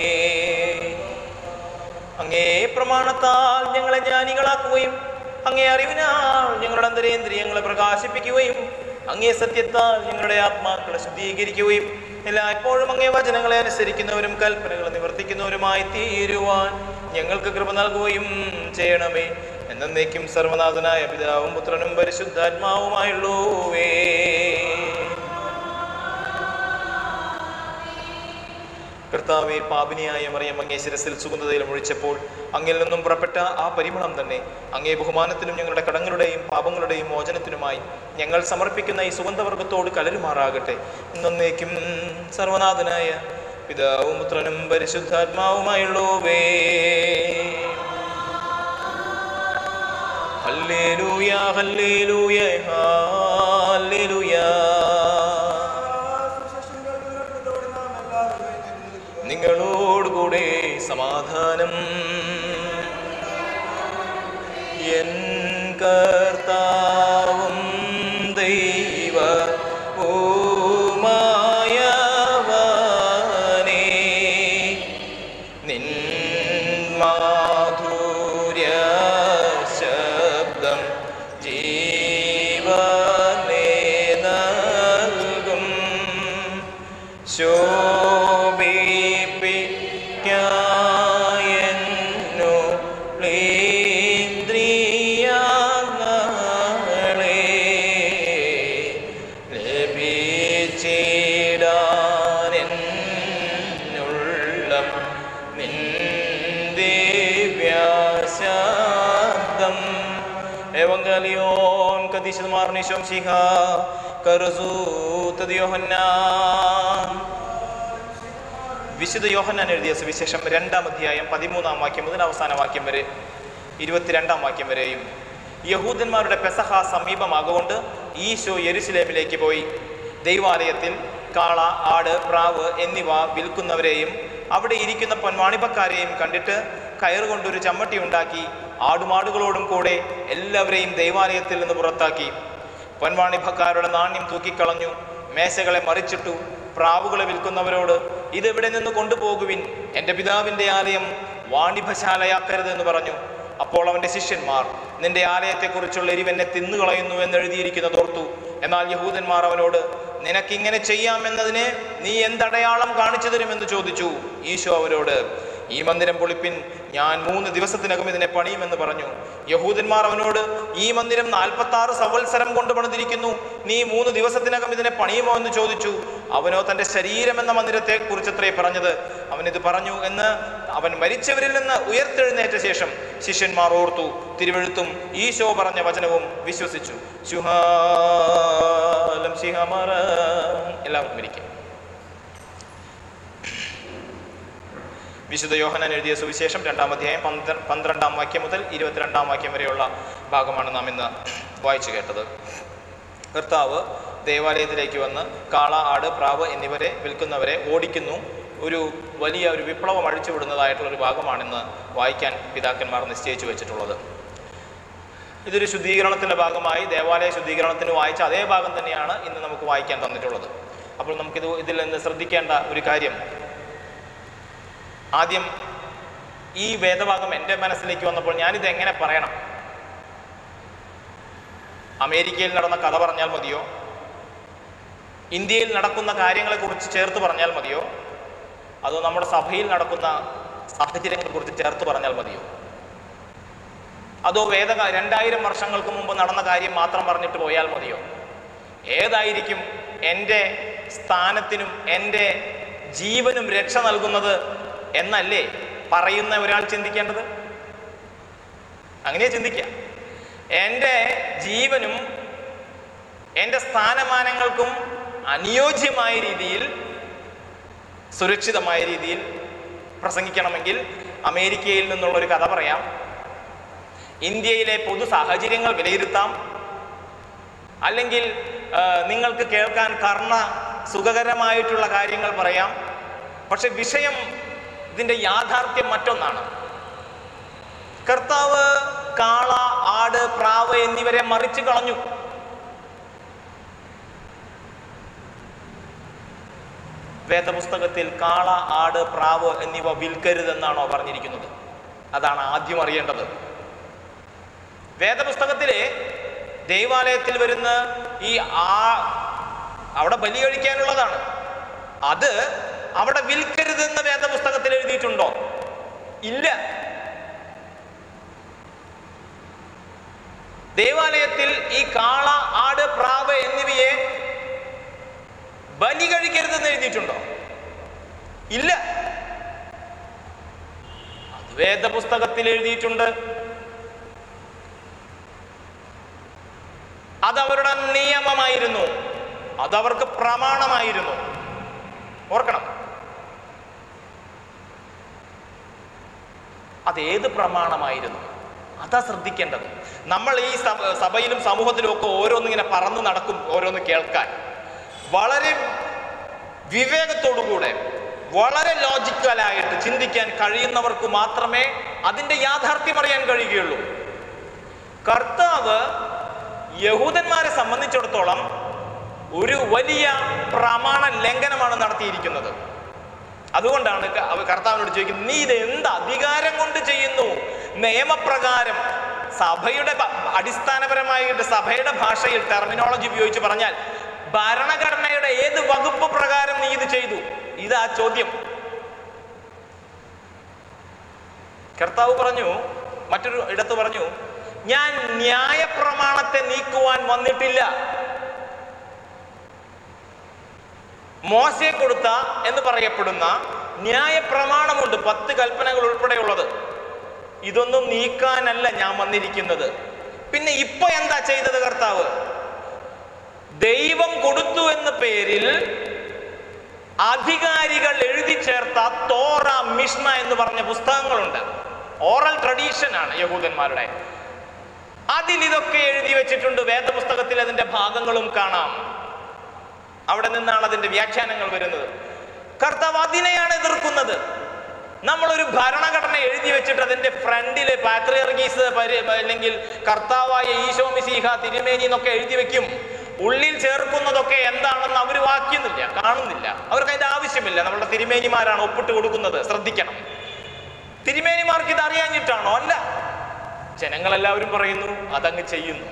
അങ്ങേ പ്രമാണത്താൽ ഞങ്ങളെ ജ്ഞാനികളാക്കുകയും അങ്ങേ അറിവിനാൽ ഞങ്ങളുടെ അന്തരേന്ദ്രിയങ്ങളെ പ്രകാശിപ്പിക്കുകയും അങ്ങേ സത്യത്താൽ ഞങ്ങളുടെ ആത്മാക്കളെ ശുദ്ധീകരിക്കുകയും എല്ലായ്പ്പോഴും അങ്ങേ വചനങ്ങളെ അനുസരിക്കുന്നവരും കൽപ്പനകൾ നിവർത്തിക്കുന്നവരുമായി തീരുവാൻ ഞങ്ങൾക്ക് കൃപ നൽകുകയും ചെയ്യണമേ എന്നേക്കും സർവനാഥനായ പിതാവും പുത്രനും പരിശുദ്ധാത്മാവുമായുള്ളൂവേ കർത്താവെ പാപിനിയായ മറിയം അങ്ങേ ശിരസിൽ സുഗന്ധതയിൽ ഒഴിച്ചപ്പോൾ അങ്ങിൽ നിന്നും പുറപ്പെട്ട ആ പരിമളം തന്നെ അങ്ങേ ബഹുമാനത്തിനും ഞങ്ങളുടെ കടങ്ങളുടെയും പാപങ്ങളുടെയും മോചനത്തിനുമായി ഞങ്ങൾ സമർപ്പിക്കുന്ന ഈ സുഗന്ധവർഗത്തോട് കലരുമാറാകട്ടെ എന്നേക്കും സർവനാഥനായ പിതാവും പുത്രനും പരിശുദ്ധാത്മാവുമായുള്ളൂവേ ഹല്ലേലൂയ ഹല്ലേലൂയ ഹല്ലേലൂയ നിങ്ങളോടുകൂടെ സമാധാനം എൻ കർത്താവും ദൈവ ഓമായവനേ നിൻ മാധുര്യ ശബ്ദം ജീവനേ നൽകും ശോഭിപ്പിക്കായെന്നു േന്ദ്രിയങ്ങളെ ലഭിച്ചിടാനുള്ള നിന്ദിവ്യാശാന്തം എവങ്കലിയോൻ കദീശമാർണിശോം ശിഖ കറുസൂത്തത് യോഹന്നാൻ വിശുദ്ധ യോഹന്നാൻ എഴുതിയ സുവിശേഷം രണ്ടാം അധ്യായം പതിമൂന്നാം വാക്യം മുതൽ അവസാന വാക്യം വരെ ഇരുപത്തിരണ്ടാം വാക്യം വരെയും യഹൂദന്മാരുടെ പെസഹ സമീപമാകൊണ്ട് ഈശോ യെരുശലേമിലേക്ക് പോയി ദൈവാലയത്തിൽ കാള ആട് പ്രാവ് എന്നിവ വിൽക്കുന്നവരെയും അവിടെ ഇരിക്കുന്ന പൊന്മാണിപ്പക്കാരെയും കണ്ടിട്ട് കയറുകൊണ്ടൊരു ചമ്മട്ടി ഉണ്ടാക്കി ആടുമാടുകളോടും കൂടെ എല്ലാവരെയും ദൈവാലയത്തിൽ നിന്ന് പുറത്താക്കി പൊൻവാണിഭക്കാരുടെ നാണ്യം തൂക്കിക്കളഞ്ഞു മേശകളെ മറിച്ചിട്ടു പ്രാവുകളെ വിൽക്കുന്നവരോട് ഇതെവിടെ നിന്ന് കൊണ്ടുപോകുവിൻ എൻ്റെ പിതാവിൻ്റെ ആലയം വാണിഭശാലയാക്കരുത് എന്ന് പറഞ്ഞു അപ്പോൾ അവൻ്റെ ശിഷ്യന്മാർ നിന്റെ ആലയത്തെക്കുറിച്ചുള്ള എരിവെന്നെ തിന്നുകളയുന്നു എന്ന് എഴുതിയിരിക്കുന്നത് ഓർത്തു എന്നാൽ യഹൂദന്മാർ അവനോട് നിനക്കിങ്ങനെ ചെയ്യാമെന്നതിന് നീ എന്തടയാളം കാണിച്ചു തരുമെന്ന് ചോദിച്ചു ഈശോ അവരോട് ഈ മന്ദിരം പൊളിപ്പിൻ ഞാൻ മൂന്ന് ദിവസത്തിനകം ഇതിനെ പണിയുമെന്ന് പറഞ്ഞു യഹൂദന്മാർ അവനോട് ഈ മന്ദിരം നാൽപ്പത്തി ആറ് സംവത്സരം കൊണ്ട് പണിതിരിക്കുന്നു നീ മൂന്ന് ദിവസത്തിനകം ഇതിനെ പണിയുമോ എന്ന് ചോദിച്ചു അവനോ തൻ്റെ ശരീരം എന്ന മന്ദിരത്തെ കുറിച്ചത്രേ പറഞ്ഞത് അവനിത് പറഞ്ഞു എന്ന് അവൻ മരിച്ചവരിൽ നിന്ന് ഉയർത്തെഴുന്നേറ്റ ശേഷം ശിഷ്യന്മാർ ഓർത്തു തിരുവഴുത്തും ഈശോ പറഞ്ഞ വചനവും വിശ്വസിച്ചു ശുഹാലം ശിഹമറ എല്ലാവർക്കും ഇരിക്കും വിശുദ്ധ യോഹനാൻ എഴുതിയ സുവിശേഷം രണ്ടാം അധ്യായം പന്ത്ര പന്ത്രണ്ടാം വാക്യം മുതൽ ഇരുപത്തിരണ്ടാം വാക്യം വരെയുള്ള ഭാഗമാണ് നാം ഇന്ന് വായിച്ചു കേട്ടത് കർത്താവ് ദേവാലയത്തിലേക്ക് വന്ന് കാള ആട് പ്രാവ് എന്നിവരെ വിൽക്കുന്നവരെ ഓടിക്കുന്നു ഒരു വലിയ ഒരു വിപ്ലവം അഴിച്ചുവിടുന്നതായിട്ടുള്ള ഒരു ഭാഗമാണിന്ന് വായിക്കാൻ പിതാക്കന്മാർ നിശ്ചയിച്ചു വെച്ചിട്ടുള്ളത് ഇതൊരു ശുദ്ധീകരണത്തിൻ്റെ ഭാഗമായി ദേവാലയ ശുദ്ധീകരണത്തിന് വായിച്ച അതേ ഭാഗം തന്നെയാണ് ഇന്ന് നമുക്ക് വായിക്കാൻ തന്നിട്ടുള്ളത് അപ്പോൾ നമുക്കിത് ഇതിൽ നിന്ന് ശ്രദ്ധിക്കേണ്ട ഒരു കാര്യം ആദ്യം ഈ വേദഭാഗം എൻ്റെ മനസ്സിലേക്ക് വന്നപ്പോൾ ഞാനിത് എങ്ങനെ പറയണം അമേരിക്കയിൽ നടന്ന കഥ പറഞ്ഞാൽ മതിയോ ഇന്ത്യയിൽ നടക്കുന്ന കാര്യങ്ങളെക്കുറിച്ച് ചേർത്ത് പറഞ്ഞാൽ മതിയോ അതോ നമ്മുടെ സഭയിൽ നടക്കുന്ന സാഹചര്യങ്ങളെക്കുറിച്ച് ചേർത്ത് പറഞ്ഞാൽ മതിയോ അതോ വേദ രണ്ടായിരം വർഷങ്ങൾക്ക് മുമ്പ് നടന്ന കാര്യം മാത്രം പറഞ്ഞിട്ട് പോയാൽ മതിയോ ഏതായിരിക്കും എൻ്റെ സ്ഥാനത്തിനും എൻ്റെ ജീവനും രക്ഷ നൽകുന്നത് എന്നല്ലേ പറയുന്ന ഒരാൾ ചിന്തിക്കേണ്ടത് അങ്ങനെ ചിന്തിക്കുക എൻ്റെ ജീവനും എൻ്റെ സ്ഥാനമാനങ്ങൾക്കും അനുയോജ്യമായ രീതിയിൽ സുരക്ഷിതമായ രീതിയിൽ പ്രസംഗിക്കണമെങ്കിൽ അമേരിക്കയിൽ നിന്നുള്ളൊരു കഥ പറയാം ഇന്ത്യയിലെ പൊതു സാഹചര്യങ്ങൾ വിലയിരുത്താം അല്ലെങ്കിൽ ആ, നിങ്ങൾക്ക് കേൾക്കാൻ കർണ സുഖകരമായിട്ടുള്ള കാര്യങ്ങൾ പറയാം പക്ഷെ വിഷയം ഇതിൻ്റെ യാഥാർത്ഥ്യം മറ്റൊന്നാണ് കർത്താവ് കാള ആട് പ്രാവ് എന്നിവരെ മറിച്ചു കളഞ്ഞു വേദപുസ്തകത്തിൽ കാള ആട് പ്രാവ് എന്നിവ വിൽക്കരുതെന്നാണോ പറഞ്ഞിരിക്കുന്നത് അതാണ് ആദ്യം അറിയേണ്ടത് വേദപുസ്തകത്തിലെ ദൈവാലയത്തിൽ വരുന്ന ഈ ആ അവിടെ ബലി കഴിക്കാനുള്ളതാണ് അത് അവിടെ വിൽക്കരുതെന്ന് വേദപുസ്തകത്തിൽ എഴുതിയിട്ടുണ്ടോ ഇല്ല ദേവാലയത്തിൽ ഈ കാള ആട് പ്രാവ് എന്നിവയെ ബലി കഴിക്കരുതെന്ന് എഴുതിയിട്ടുണ്ടോ ഇല്ല അത് വേദപുസ്തകത്തിൽ എഴുതിയിട്ടുണ്ട് അതവരുടെ നിയമമായിരുന്നു അതവർക്ക് പ്രമാണമായിരുന്നു ഓർക്കണം അതേത് പ്രമാണമായിരുന്നു അതാ ശ്രദ്ധിക്കേണ്ടത് നമ്മൾ ഈ സഭ- സഭയിലും സമൂഹത്തിലും ഒക്കെ ഓരോന്നിങ്ങനെ പറന്ന് നടക്കും ഓരോന്ന് കേൾക്കാൻ വളരെ വിവേകത്തോടുകൂടെ വളരെ ലോജിക്കലായിട്ട് ചിന്തിക്കാൻ കഴിയുന്നവർക്ക് മാത്രമേ അതിൻ്റെ യാഥാർത്ഥ്യം അറിയാൻ കഴിയുകയുള്ളൂ കർത്താവ് യഹൂദന്മാരെ സംബന്ധിച്ചിടത്തോളം ഒരു വലിയ പ്രമാണ ലംഘനമാണ് നടത്തിയിരിക്കുന്നത് അതുകൊണ്ടാണ് ക- അവ കർത്താവിനോട് ചോദിക്കുന്നത് നീ ഇത് എന്ത് അധികാരം കൊണ്ട് ചെയ്യുന്നു നിയമപ്രകാരം സഭയുടെ ഭ- അടിസ്ഥാനപരമായിട്ട് സഭയുടെ ഭാഷയിൽ ടെർമിനോളജി ഉപയോഗിച്ച് പറഞ്ഞാൽ ഭരണഘടനയുടെ ഏത് വകുപ്പ് പ്രകാരം നീ ഇത് ചെയ്തു ഇതാ ചോദ്യം കർത്താവ് പറഞ്ഞു മറ്റൊരു ഇടത്ത് പറഞ്ഞു ഞാൻ ന്യായപ്രമാണത്തെ നീക്കുവാൻ വന്നിട്ടില്ല മോശയെ കൊടുത്ത എന്ന് പറയപ്പെടുന്ന ന്യായപ്രമാണമുണ്ട് പത്ത് കൽപ്പനകൾ ഉൾപ്പെടെയുള്ളത് ഇതൊന്നും നീക്കാനല്ല ഞാൻ വന്നിരിക്കുന്നത് പിന്നെ ഇപ്പൊ എന്താ ചെയ്തത് കർത്താവ് ദൈവം കൊടുത്തു എന്ന പേരിൽ അധികാരികൾ എഴുതി ചേർത്ത തോറ മിഷ്ന എന്ന് പറഞ്ഞ പുസ്തകങ്ങളുണ്ട് ഓറൽ ട്രഡീഷൻ ആണ് യഹൂദന്മാരുടെ അതിൽ ഇതൊക്കെ എഴുതി വെച്ചിട്ടുണ്ട് വേദപുസ്തകത്തിൽ അതിന്റെ ഭാഗങ്ങളും കാണാം അവിടെ നിന്നാണ് അതിന്റെ വ്യാഖ്യാനങ്ങൾ വരുന്നത് കർത്താവ് അതിനെയാണ് എതിർക്കുന്നത് നമ്മളൊരു ഭരണഘടന എഴുതി വെച്ചിട്ട് അതിന്റെ ഫ്രണ്ടില് പാത്രിയർഗീസ് അല്ലെങ്കിൽ കർത്താവായ ഈശോ മിശീഹ തിരുമേനി എന്നൊക്കെ എഴുതി വെക്കും ഉള്ളിൽ ചേർക്കുന്നതൊക്കെ എന്താണെന്ന് അവർ വാക്യുന്നില്ല കാണുന്നില്ല അവർക്ക് അതിന്റെ ആവശ്യമില്ല നമ്മളുടെ തിരുമേനിമാരാണ് ഒപ്പിട്ട് കൊടുക്കുന്നത് ശ്രദ്ധിക്കണം തിരുമേനിമാർക്ക് ഇത് അറിയാഞ്ഞിട്ടാണോ അല്ല ജനങ്ങളെല്ലാവരും പറയുന്നു അതങ്ങ് ചെയ്യുന്നു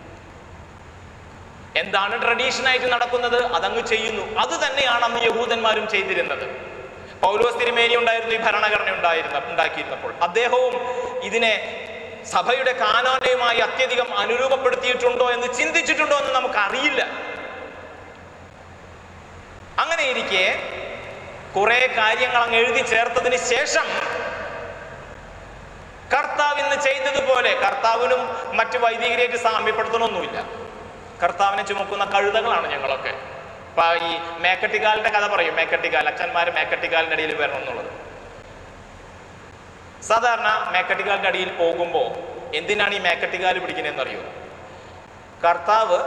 എന്താണ് ട്രഡീഷൻ ആയിട്ട് നടക്കുന്നത് അതങ്ങ് ചെയ്യുന്നു അത് തന്നെയാണ് അന്ന് യഹൂദന്മാരും ചെയ്തിരുന്നത് പൗലോസ് തിരുമേനി ഉണ്ടായിരുന്നു ഈ ഭരണഘടന ഉണ്ടായിരുന്ന ഉണ്ടാക്കിയിരുന്നപ്പോൾ അദ്ദേഹവും ഇതിനെ സഭയുടെ കാനോനയുമായി അത്യധികം അനുരൂപപ്പെടുത്തിയിട്ടുണ്ടോ എന്ന് ചിന്തിച്ചിട്ടുണ്ടോ എന്ന് നമുക്ക് അറിയില്ല അങ്ങനെ ഇരിക്കെ കുറെ കാര്യങ്ങൾ അങ്ങ് എഴുതി ചേർത്തതിന് ശേഷം കർത്താവ് ഇന്ന് ചെയ്തതുപോലെ കർത്താവിനും മറ്റു വൈദികരായിട്ട് സാമ്യപ്പെടുത്തണമൊന്നുമില്ല കർത്താവിനെ ചുമക്കുന്ന കഴുതകളാണ് ഞങ്ങളൊക്കെ ഇപ്പൊ ഈ മേക്കട്ടിക്കാലിന്റെ കഥ പറയും മേക്കട്ടിക്കാൽ അച്ഛന്മാര് മേക്കട്ടിക്കാലിന്റെ അടിയിൽ വരണം എന്നുള്ളത് സാധാരണ മേക്കട്ടിക്കാലിന്റെ അടിയിൽ പോകുമ്പോൾ എന്തിനാണ് ഈ മേക്കട്ടിക്കാൽ പിടിക്കുന്നതെന്ന് അറിയോ കർത്താവ്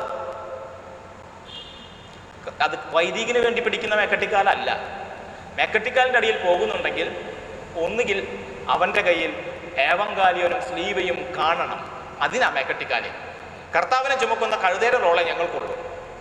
അത് വൈദികന് വേണ്ടി പിടിക്കുന്ന മേക്കട്ടിക്കാലല്ല മേക്കട്ടിക്കാലിന്റെ അടിയിൽ പോകുന്നുണ്ടെങ്കിൽ ഒന്നുകിൽ അവന്റെ കയ്യിൽ ഏവങ്കാലിയനും സ്ലീവയും കാണണം അതിനാ മേക്കട്ടിക്കാല് കർത്താവിനെ ചുമക്കുന്ന കഴുതേരെ റോളെ ഞങ്ങൾക്കുള്ളൂ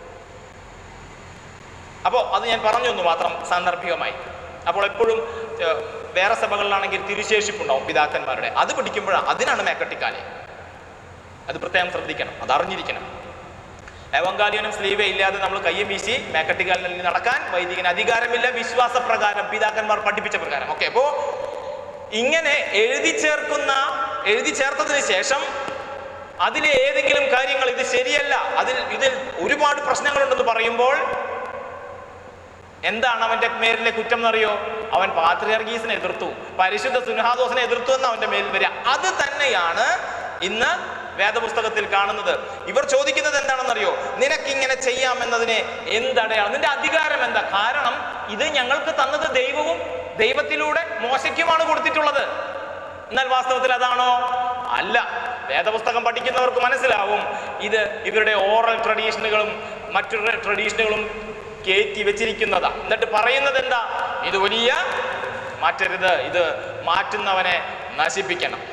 അപ്പോൾ അത് ഞാൻ പറഞ്ഞു എന്ന് മാത്രം സാന്ദർഭികമായി അപ്പോൾ എപ്പോഴും ഏർ, വേറെ സഭകളിലാണെങ്കിൽ തിരുശേഷിപ്പുണ്ടാവും പിതാക്കന്മാരുടെ അത് പിടിക്കുമ്പോഴാണ് അതിനാണ് മേക്കട്ടിക്കാല് അത് പ്രത്യേകം ശ്രദ്ധിക്കണം അത് അറിഞ്ഞിരിക്കണം ഏവങ്കാലിയനും സ്ലീവേ ഇല്ലാതെ നമ്മൾ കയ്യും വീശി മേക്കട്ടിക്കാലിൽ നടക്കാൻ വൈദികന് അധികാരമില്ല വിശ്വാസപ്രകാരം പിതാക്കന്മാർ പഠിപ്പിച്ച പ്രകാരം ഓക്കെ അപ്പോ ഇങ്ങനെ എഴുതി ചേർക്കുന്ന എഴുതി ചേർത്തതിന് ശേഷം അതിലെ ഏതെങ്കിലും കാര്യങ്ങൾ ഇത് ശരിയല്ല അതിൽ ഇതിൽ ഒരുപാട് പ്രശ്നങ്ങളുണ്ടെന്ന് പറയുമ്പോൾ എന്താണ് അവന്റെ മേലിലെ കുറ്റം എന്നറിയോ അവൻ പാത്രിയർഗീസിനെ എതിർത്തു പരിശുദ്ധ സുനഹാദോസിനെ എതിർത്തു എന്ന് അവന്റെ മേൽ വരിക അത് തന്നെയാണ് ഇന്ന് വേദപുസ്തകത്തിൽ കാണുന്നത് ഇവർ ചോദിക്കുന്നത് എന്താണെന്നറിയോ നിനക്കിങ്ങനെ ചെയ്യാമെന്നതിന് എന്തടയാണ് നിന്റെ അധികാരം എന്താ കാരണം ഇത് ഞങ്ങൾക്ക് തന്നത് ദൈവവും ദൈവത്തിലൂടെ മോശയ്ക്കുമാണ് കൊടുത്തിട്ടുള്ളത് എന്നാൽ വാസ്തവത്തിൽ അതാണോ അല്ല വേദപുസ്തകം പഠിക്കുന്നവർക്ക് മനസ്സിലാവും ഇത് ഇവരുടെ ഓറൽ ട്രഡീഷനുകളും മറ്റൊരു ട്രഡീഷനുകളും കയറ്റി വെച്ചിരിക്കുന്നതാ എന്നിട്ട് പറയുന്നത് എന്താ ഇത് വലിയ മാറ്റരുത് ഇത് മാറ്റുന്നവനെ നശിപ്പിക്കണം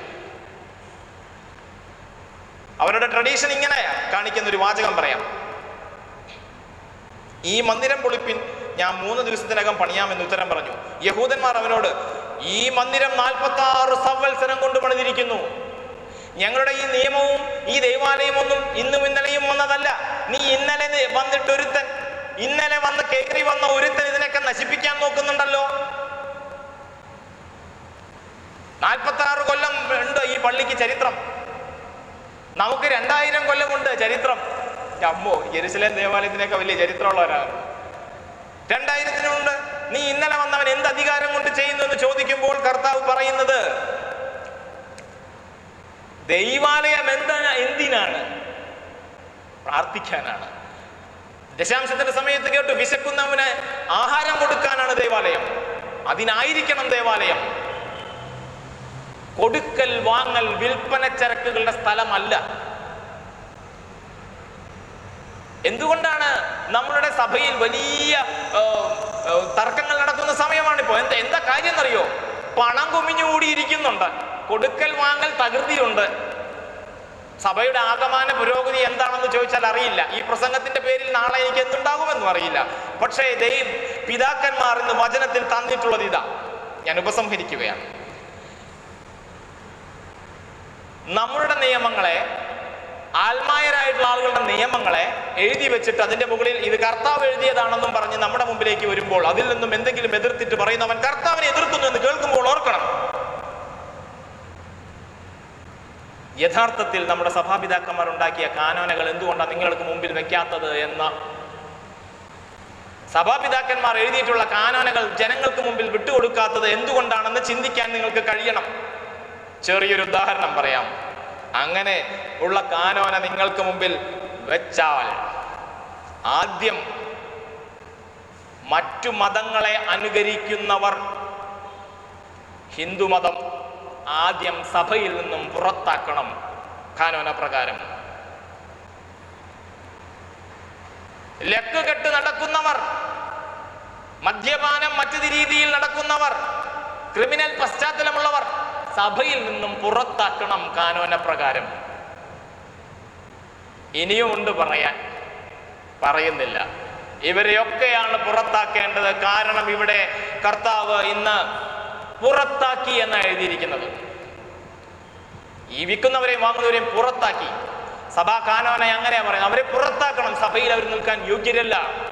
അവരുടെ ട്രഡീഷൻ ഇങ്ങനെ കാണിക്കുന്ന ഒരു വാചകം പറയാം ഈ മന്ദിരം പൊളിപ്പിൻ ഞാൻ മൂന്ന് ദിവസത്തിനകം പണിയാമെന്ന് ഉത്തരം പറഞ്ഞു യഹൂദന്മാർ അവനോട് ഈ മന്ദിരം നാൽപ്പത്തി ആറ് സംവത്സരം കൊണ്ട് പണിതിരിക്കുന്നു ഞങ്ങളുടെ ഈ നിയമവും ഈ ദൈവാലയം ഒന്നും ഇന്നും ഇന്നലെയും വന്നതല്ല നീ ഇന്നലെ നി- വന്നിട്ട് ഒരുത്തൻ ഇന്നലെ വന്ന് കയറി വന്ന ഒരുത്തൻ ഇതിനൊക്കെ നശിപ്പിക്കാൻ നോക്കുന്നുണ്ടല്ലോ നാൽപ്പത്തി ആറ് കൊല്ലം ഉണ്ട് ഈ പള്ളിക്ക് ചരിത്രം നമുക്ക് രണ്ടായിരം കൊല്ലമുണ്ട് ചരിത്രം അമ്മോ ജെറുസലേം ദേവാലയത്തിനൊക്കെ വലിയ ചരിത്രമുള്ളവരാണ് രണ്ടായിരത്തിനുണ്ട് നീ ഇന്നലെ വന്നവൻ എന്ത് അധികാരം കൊണ്ട് ചെയ്യുന്നു എന്ന് ചോദിക്കുമ്പോൾ കർത്താവ് പറയുന്നത് ദൈവാലയം എന്താണ് എന്തിനാണ് പ്രാർത്ഥിക്കാനാണ് ദശാംശത്തിന്റെ സമയത്ത് കേട്ടു വിശക്കുന്നവന് ആഹാരം കൊടുക്കാനാണ് ദേവാലയം അതിനായിരിക്കണം ദേവാലയം കൊടുക്കൽ വാങ്ങൽ വിൽപ്പന ചരക്കുകളുടെ സ്ഥലമല്ല എന്തുകൊണ്ടാണ് നമ്മളുടെ സഭയിൽ വലിയ ആ, ആ, തർക്കങ്ങൾ നടക്കുന്ന സമയമാണിപ്പോ എന്താ എന്താ കാര്യം എന്നറിയോ പണം കുമിഞ്ഞുകൂടിയിരിക്കുന്നുണ്ട് കൊടുക്കൽ വാങ്ങൽ തകൃതിയുണ്ട് സഭയുടെ ആകമാന പുരോഗതി എന്താണെന്ന് ചോദിച്ചാൽ അറിയില്ല ഈ പ്രസംഗത്തിന്റെ പേരിൽ നാളെ എനിക്ക് എന്തുണ്ടാകുമെന്നും അറിയില്ല പക്ഷേ ദൈവ പിതാക്കന്മാർ ഇന്ന് വചനത്തിൽ തന്നിട്ടുള്ളത് ഇതാ ഞാൻ ഉപസംഹരിക്കുകയാണ് നമ്മളുടെ നിയമങ്ങളെ ആത്മായരായിട്ടുള്ള ആളുകളുടെ നിയമങ്ങളെ എഴുതി വെച്ചിട്ട് അതിന്റെ മുകളിൽ ഇത് കർത്താവ് എഴുതിയതാണെന്നും പറഞ്ഞ് നമ്മുടെ മുമ്പിലേക്ക് വരുമ്പോൾ അതിൽ നിന്നും എന്തെങ്കിലും എതിർത്തിട്ട് പറയുന്നവൻ കർത്താവിനെ എതിർക്കുന്നു എന്ന് കേൾക്കുമ്പോൾ ഓർക്കണം യഥാർത്ഥത്തിൽ നമ്മുടെ സഭാപിതാക്കന്മാർ ഉണ്ടാക്കിയ കാനോനകൾ എന്തുകൊണ്ടാണ് നിങ്ങൾക്ക് മുമ്പിൽ വെക്കാത്തത് എന്ന സഭാപിതാക്കന്മാർ എഴുതിയിട്ടുള്ള കാനോനകൾ ജനങ്ങൾക്ക് മുമ്പിൽ വിട്ടുകൊടുക്കാത്തത് എന്തുകൊണ്ടാണെന്ന് ചിന്തിക്കാൻ നിങ്ങൾക്ക് കഴിയണം ചെറിയൊരു ഉദാഹരണം പറയാം അങ്ങനെ ഉള്ള കാനോന നിങ്ങൾക്ക് മുമ്പിൽ വെച്ചാൽ ആദ്യം മറ്റു മതങ്ങളെ അനുകരിക്കുന്നവർ ഹിന്ദുമതം ആദ്യം സഭയിൽ നിന്നും പുറത്താക്കണം കാനോന പ്രകാരം ലക്ക് കെട്ട് നടക്കുന്നവർ മദ്യപാനം മറ്റു രീതിയിൽ നടക്കുന്നവർ ക്രിമിനൽ പശ്ചാത്തലമുള്ളവർ സഭയിൽ നിന്നും പുറത്താക്കണം കാനോന പ്രകാരം ഇനിയും ഉണ്ട് പറയാൻ പറയുന്നില്ല ഇവരെയൊക്കെയാണ് പുറത്താക്കേണ്ടത് കാരണം ഇവിടെ കർത്താവ് ഇന്ന് പുറത്താക്കി എന്ന് എഴുതിയിരിക്കുന്നത് ഈ വിൽക്കുന്നവരെയും വാങ്ങുന്നവരെയും പുറത്താക്കി സഭാ കാനോനെ അങ്ങനെയാ പറയുന്നത് അവരെ പുറത്താക്കണം സഭയിൽ അവർ നിൽക്കാൻ യോഗ്യരല്ല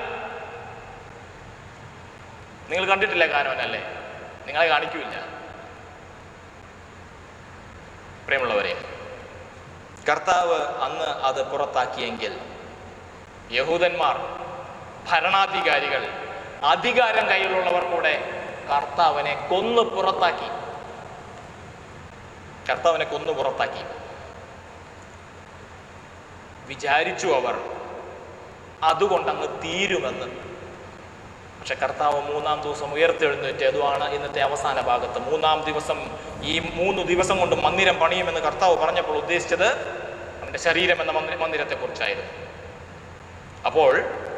നിങ്ങൾ കണ്ടിട്ടില്ല കാനോനല്ലേ നിങ്ങളെ കാണിക്കൂല പ്രിയമുള്ളവരെ കർത്താവ് അന്ന് അത് പുറത്താക്കിയെങ്കിൽ യഹൂദന്മാർ ഭരണാധികാരികൾ അധികാരം കയ്യിലുള്ളവർ കൂടെ കർത്താവിനെ കൊന്നു പുറത്താക്കി കർത്താവിനെ കൊന്നു പുറത്താക്കി വിചാരിച്ചു അവർ അതുകൊണ്ടങ്ങ് തീരുമെന്ന് പക്ഷെ കർത്താവ് മൂന്നാം ദിവസം ഉയർത്തെഴുന്നേറ്റ് അതുമാണ് ഇന്നത്തെ അവസാന ഭാഗത്ത് മൂന്നാം ദിവസം ഈ മൂന്ന് ദിവസം കൊണ്ട് മന്ദിരം പണിയുമെന്ന് കർത്താവ് പറഞ്ഞപ്പോൾ ഉദ്ദേശിച്ചത് അവന്റെ ശരീരം എന്ന മന്ദിര മന്ദിരത്തെ കുറിച്ചായിരുന്നു അപ്പോൾ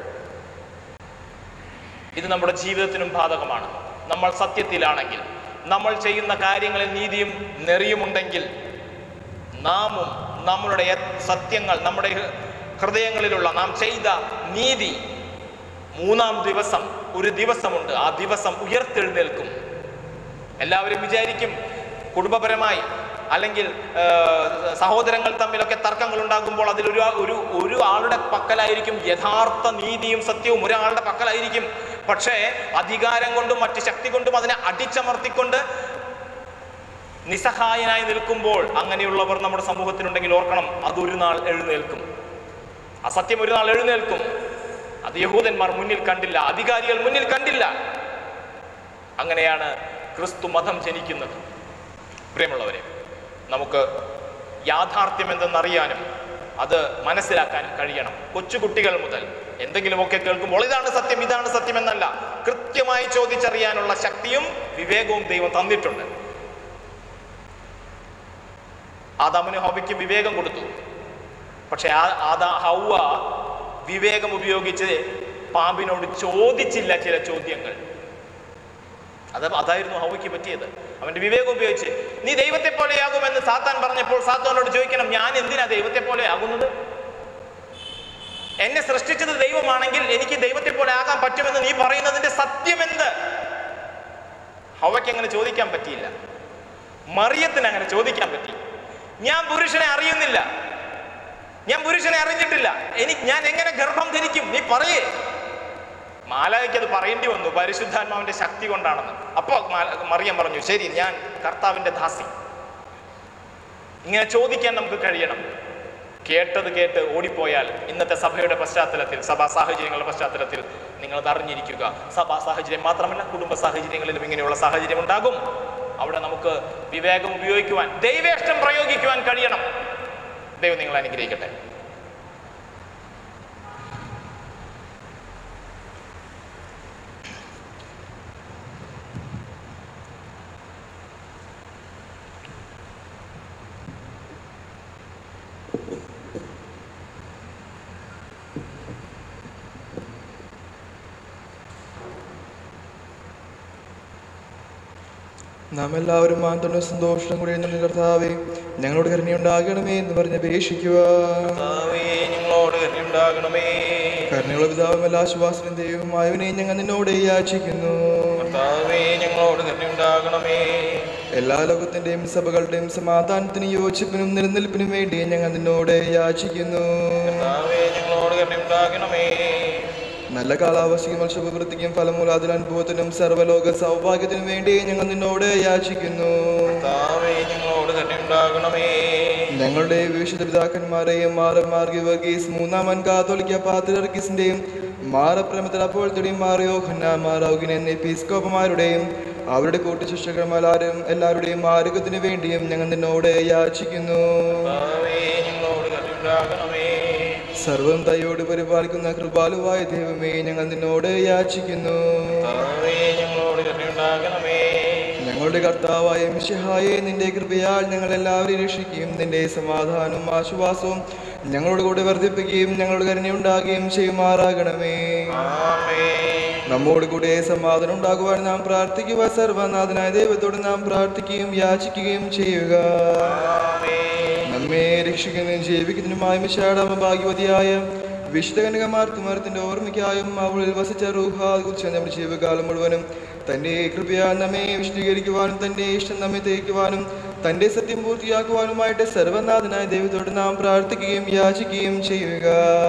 ഇത് നമ്മുടെ ജീവിതത്തിനും ബാധകമാണ് നമ്മൾ സത്യത്തിലാണെങ്കിൽ നമ്മൾ ചെയ്യുന്ന കാര്യങ്ങളിൽ നീതിയും നെറിയുമുണ്ടെങ്കിൽ നാമും നമ്മളുടെ യ- സത്യങ്ങൾ നമ്മുടെ ഹൃ- ഹൃദയങ്ങളിലുള്ള നാം ചെയ്ത നീതി മൂന്നാം ദിവസം ഒരു ദിവസമുണ്ട് ആ ദിവസം ഉയർത്തെഴുന്നേൽക്കും എല്ലാവരും വിചാരിക്കും കുടുംബപരമായി അല്ലെങ്കിൽ ആ, സഹോദരങ്ങൾ തമ്മിലൊക്കെ തർക്കങ്ങൾ ഉണ്ടാകുമ്പോൾ അതിൽ ഒരു ഒരു ഒരു ആളുടെ പക്കലായിരിക്കും യഥാർത്ഥ നീതിയും സത്യവും ഒരാളുടെ പക്കലായിരിക്കും പക്ഷേ അധികാരം കൊണ്ടും മറ്റ് ശക്തി കൊണ്ടും അതിനെ അടിച്ചമർത്തിക്കൊണ്ട് നിസ്സഹായനായി നിൽക്കുമ്പോൾ അങ്ങനെയുള്ളവർ നമ്മുടെ സമൂഹത്തിലുണ്ടെങ്കിൽ ഓർക്കണം അതൊരു നാൾ എഴുന്നേൽക്കും അസത്യം ഒരു നാൾ എഴുന്നേൽക്കും അത് യഹൂദന്മാർ മുന്നിൽ കണ്ടില്ല അധികാരികൾ മുന്നിൽ കണ്ടില്ല അങ്ങനെയാണ് ക്രിസ്തു മതം ജനിക്കുന്നത് പ്രിയമുള്ളവരെ നമുക്ക് യാഥാർത്ഥ്യം എന്തെന്നറിയാനും അത് മനസ്സിലാക്കാനും കഴിയണം കൊച്ചുകുട്ടികൾ മുതൽ എന്തെങ്കിലുമൊക്കെ കേൾക്കുമ്പോൾ ഇതാണ് സത്യം ഇതാണ് സത്യം എന്നല്ല കൃത്യമായി ചോദിച്ചറിയാനുള്ള ശക്തിയും വിവേകവും ദൈവം തന്നിട്ടുണ്ട് ആദാമിന് ഹവയ്ക്ക് വിവേകം കൊടുത്തു പക്ഷെ ആ ആദാ ഹൗവ വിവേകം ഉപയോഗിച്ച് പാമ്പിനോട് ചോദിച്ചില്ല ചില ചോദ്യങ്ങൾ അത് അതായിരുന്നു ഹൗവയ്ക്ക് പറ്റിയത് അവന്റെ വിവേകം ഉപയോഗിച്ച് നീ ദൈവത്തെ പോലെയാകുമെന്ന് സാത്താൻ പറഞ്ഞപ്പോൾ സാത്താനോട് ചോദിക്കണം ഞാൻ എന്തിനാ ദൈവത്തെ പോലെ ആകുന്നത് എന്നെ സൃഷ്ടിച്ചത് ദൈവമാണെങ്കിൽ എനിക്ക് ദൈവത്തെ പോലെ ആകാൻ പറ്റുമെന്ന് നീ പറയുന്നതിന്റെ സത്യമെന്ത് ഹവയ്ക്ക് അങ്ങനെ ചോദിക്കാൻ പറ്റിയില്ല മറിയത്തിന് അങ്ങനെ ചോദിക്കാൻ പറ്റി ഞാൻ പുരുഷനെ അറിയുന്നില്ല ഞാൻ പുരുഷനെ അറിഞ്ഞിട്ടില്ല എനിക്ക് ഞാൻ എങ്ങനെ ഗർഭം ധരിക്കും നീ പറയേ മാലായ്ക്ക് അത് പറയേണ്ടി വന്നു പരിശുദ്ധാത്മാവിന്റെ ശക്തി കൊണ്ടാണെന്ന് അപ്പോ മാല- മറിയം പറഞ്ഞു ശരി ഞാൻ കർത്താവിന്റെ ദാസി ഇങ്ങനെ ചോദിക്കാൻ നമുക്ക് കഴിയണം കേട്ടത് കേട്ട് ഓടിപ്പോയാൽ ഇന്നത്തെ സഭയുടെ പശ്ചാത്തലത്തിൽ സഭാ സാഹചര്യങ്ങളുടെ പശ്ചാത്തലത്തിൽ നിങ്ങൾ അത് അറിഞ്ഞിരിക്കുക സഭാ സാഹചര്യം മാത്രമല്ല കുടുംബ സാഹചര്യങ്ങളിലും ഇങ്ങനെയുള്ള സാഹചര്യം ഉണ്ടാകും അവിടെ നമുക്ക് വിവേകം ഉപയോഗിക്കുവാൻ ദൈവേഷ്ടം പ്രയോഗിക്കുവാൻ കഴിയണം ദൈവം നിങ്ങൾ അനുഗ്രഹിക്കട്ടെ നാം എല്ലാവരും മാന്തോടെ സന്തോഷം കൂടി എന്ന കർത്താവേ ഞങ്ങളോട് കരുണയുണ്ടാകണമേ എന്ന് പറഞ്ഞ് അപേക്ഷിക്കുക കർത്താവേ, ഞങ്ങളോട് കരുണയുണ്ടാകണമേ കരുണയുള്ള പിതാവും എല്ലാ ശ്വാസനും ദൈവമായവനെ ഞങ്ങൾ നിന്നോട് യാചിക്കുന്നു കർത്താവേ ഞങ്ങളോട് കരുണയുണ്ടാകണമേ എല്ലാ ലോകത്തിന്റെയും സഭകളുടെയും സമാധാനത്തിനും യോജിപ്പിനും നിലനിൽപ്പിനും വേണ്ടി ഞങ്ങൾ നിന്നോട് യാചിക്കുന്നു കർത്താവേ ഞങ്ങളോട് കരുണയുണ്ടാകണമേ നല്ല കാലാവസ്ഥയ്ക്കും മത്സ്യപ്രവൃത്തിക്കും ഫലമൂലാതിൽ അനുഭവത്തിനും സർവ്വലോക സൗഭാഗ്യത്തിനും വേണ്ടി ഞങ്ങൾ നിന്നോട് യാചിക്കുന്നു കർത്താവേ ഞങ്ങളോട് കരുണയുണ്ടാകണമേ ഞങ്ങളുടെ വിശുദ്ധ പിതാക്കന്മാരെയും മാറന്മാർ വർഗീസ് മൂന്നാമൻ കാത്തോലിക്ക പാത്രിയർഗീസിന്റെയും മാറപ്രമത്തിൽ അപ്പോഴത്തെയും മാറിയോ ഖന്നാമാറൗകിൻ എന്നീ എപ്പിസ്കോപ്പമാരുടെയും അവരുടെ കൂട്ടുശിക്ഷകന്മാരും എല്ലാവരുടെയും ആരോഗ്യത്തിന് വേണ്ടിയും ഞങ്ങൾ നിന്നോട് യാചിക്കുന്നു കർത്താവേ ഞങ്ങളോട് കരുണയുണ്ടാകണമേ സർവം തയ്യോട് പരിപാലിക്കുന്ന കൃപാലുവായ ദൈവമേ ഞങ്ങൾ നിന്നോട് യാചിക്കുന്നു കർത്താവേ ഞങ്ങളോട് കരുണയുണ്ടാകണമേ ഞങ്ങളുടെ കർത്താവായ മിശിഹായെ നിന്റെ കൃപയാൽ ഞങ്ങൾ എല്ലാവരെയും രക്ഷിക്കുകയും നിന്റെ സമാധാനവും ആശ്വാസവും ഞങ്ങളോട് കൂടെ വർദ്ധിപ്പിക്കുകയും ഞങ്ങളുടെ കരുണയുണ്ടാകുകയും ചെയ്യുമാറാകണമേ ആമേൻ നമ്മോട് കൂടെ സമാധാനം ഉണ്ടാകുവാൻ നാം പ്രാർത്ഥിക്കുക സർവനാഥനായ ദൈവത്തോട് നാം പ്രാർത്ഥിക്കുകയും യാചിക്കുകയും ചെയ്യുക ആമേൻ നമ്മെ രക്ഷിക്കുന്നതിനും ജീവിക്കുന്നതിനുമായ മിശാടാമ ഭാഗ്യവതിയായ വിശുദ്ധ കനകമാർത്തുമാരത്തിന്റെ ഓർമ്മയ്ക്കായും അവളിൽ വസിച്ച റൂഹാതെ കുറിച്ച് നമ്മുടെ ജീവകാലം മുഴുവനും തന്റെ കൃപയാൽ നമ്മെ വിശദീകരിക്കുവാനും തന്റെ ഇഷ്ടം നമ്മെ തേക്കുവാനും തന്റെ സത്യം പൂർത്തിയാക്കുവാനുമായിട്ട് സർവനാഥനായ ദൈവത്തോട് നാം പ്രാർത്ഥിക്കുകയും യാചിക്കുകയും ചെയ്യുക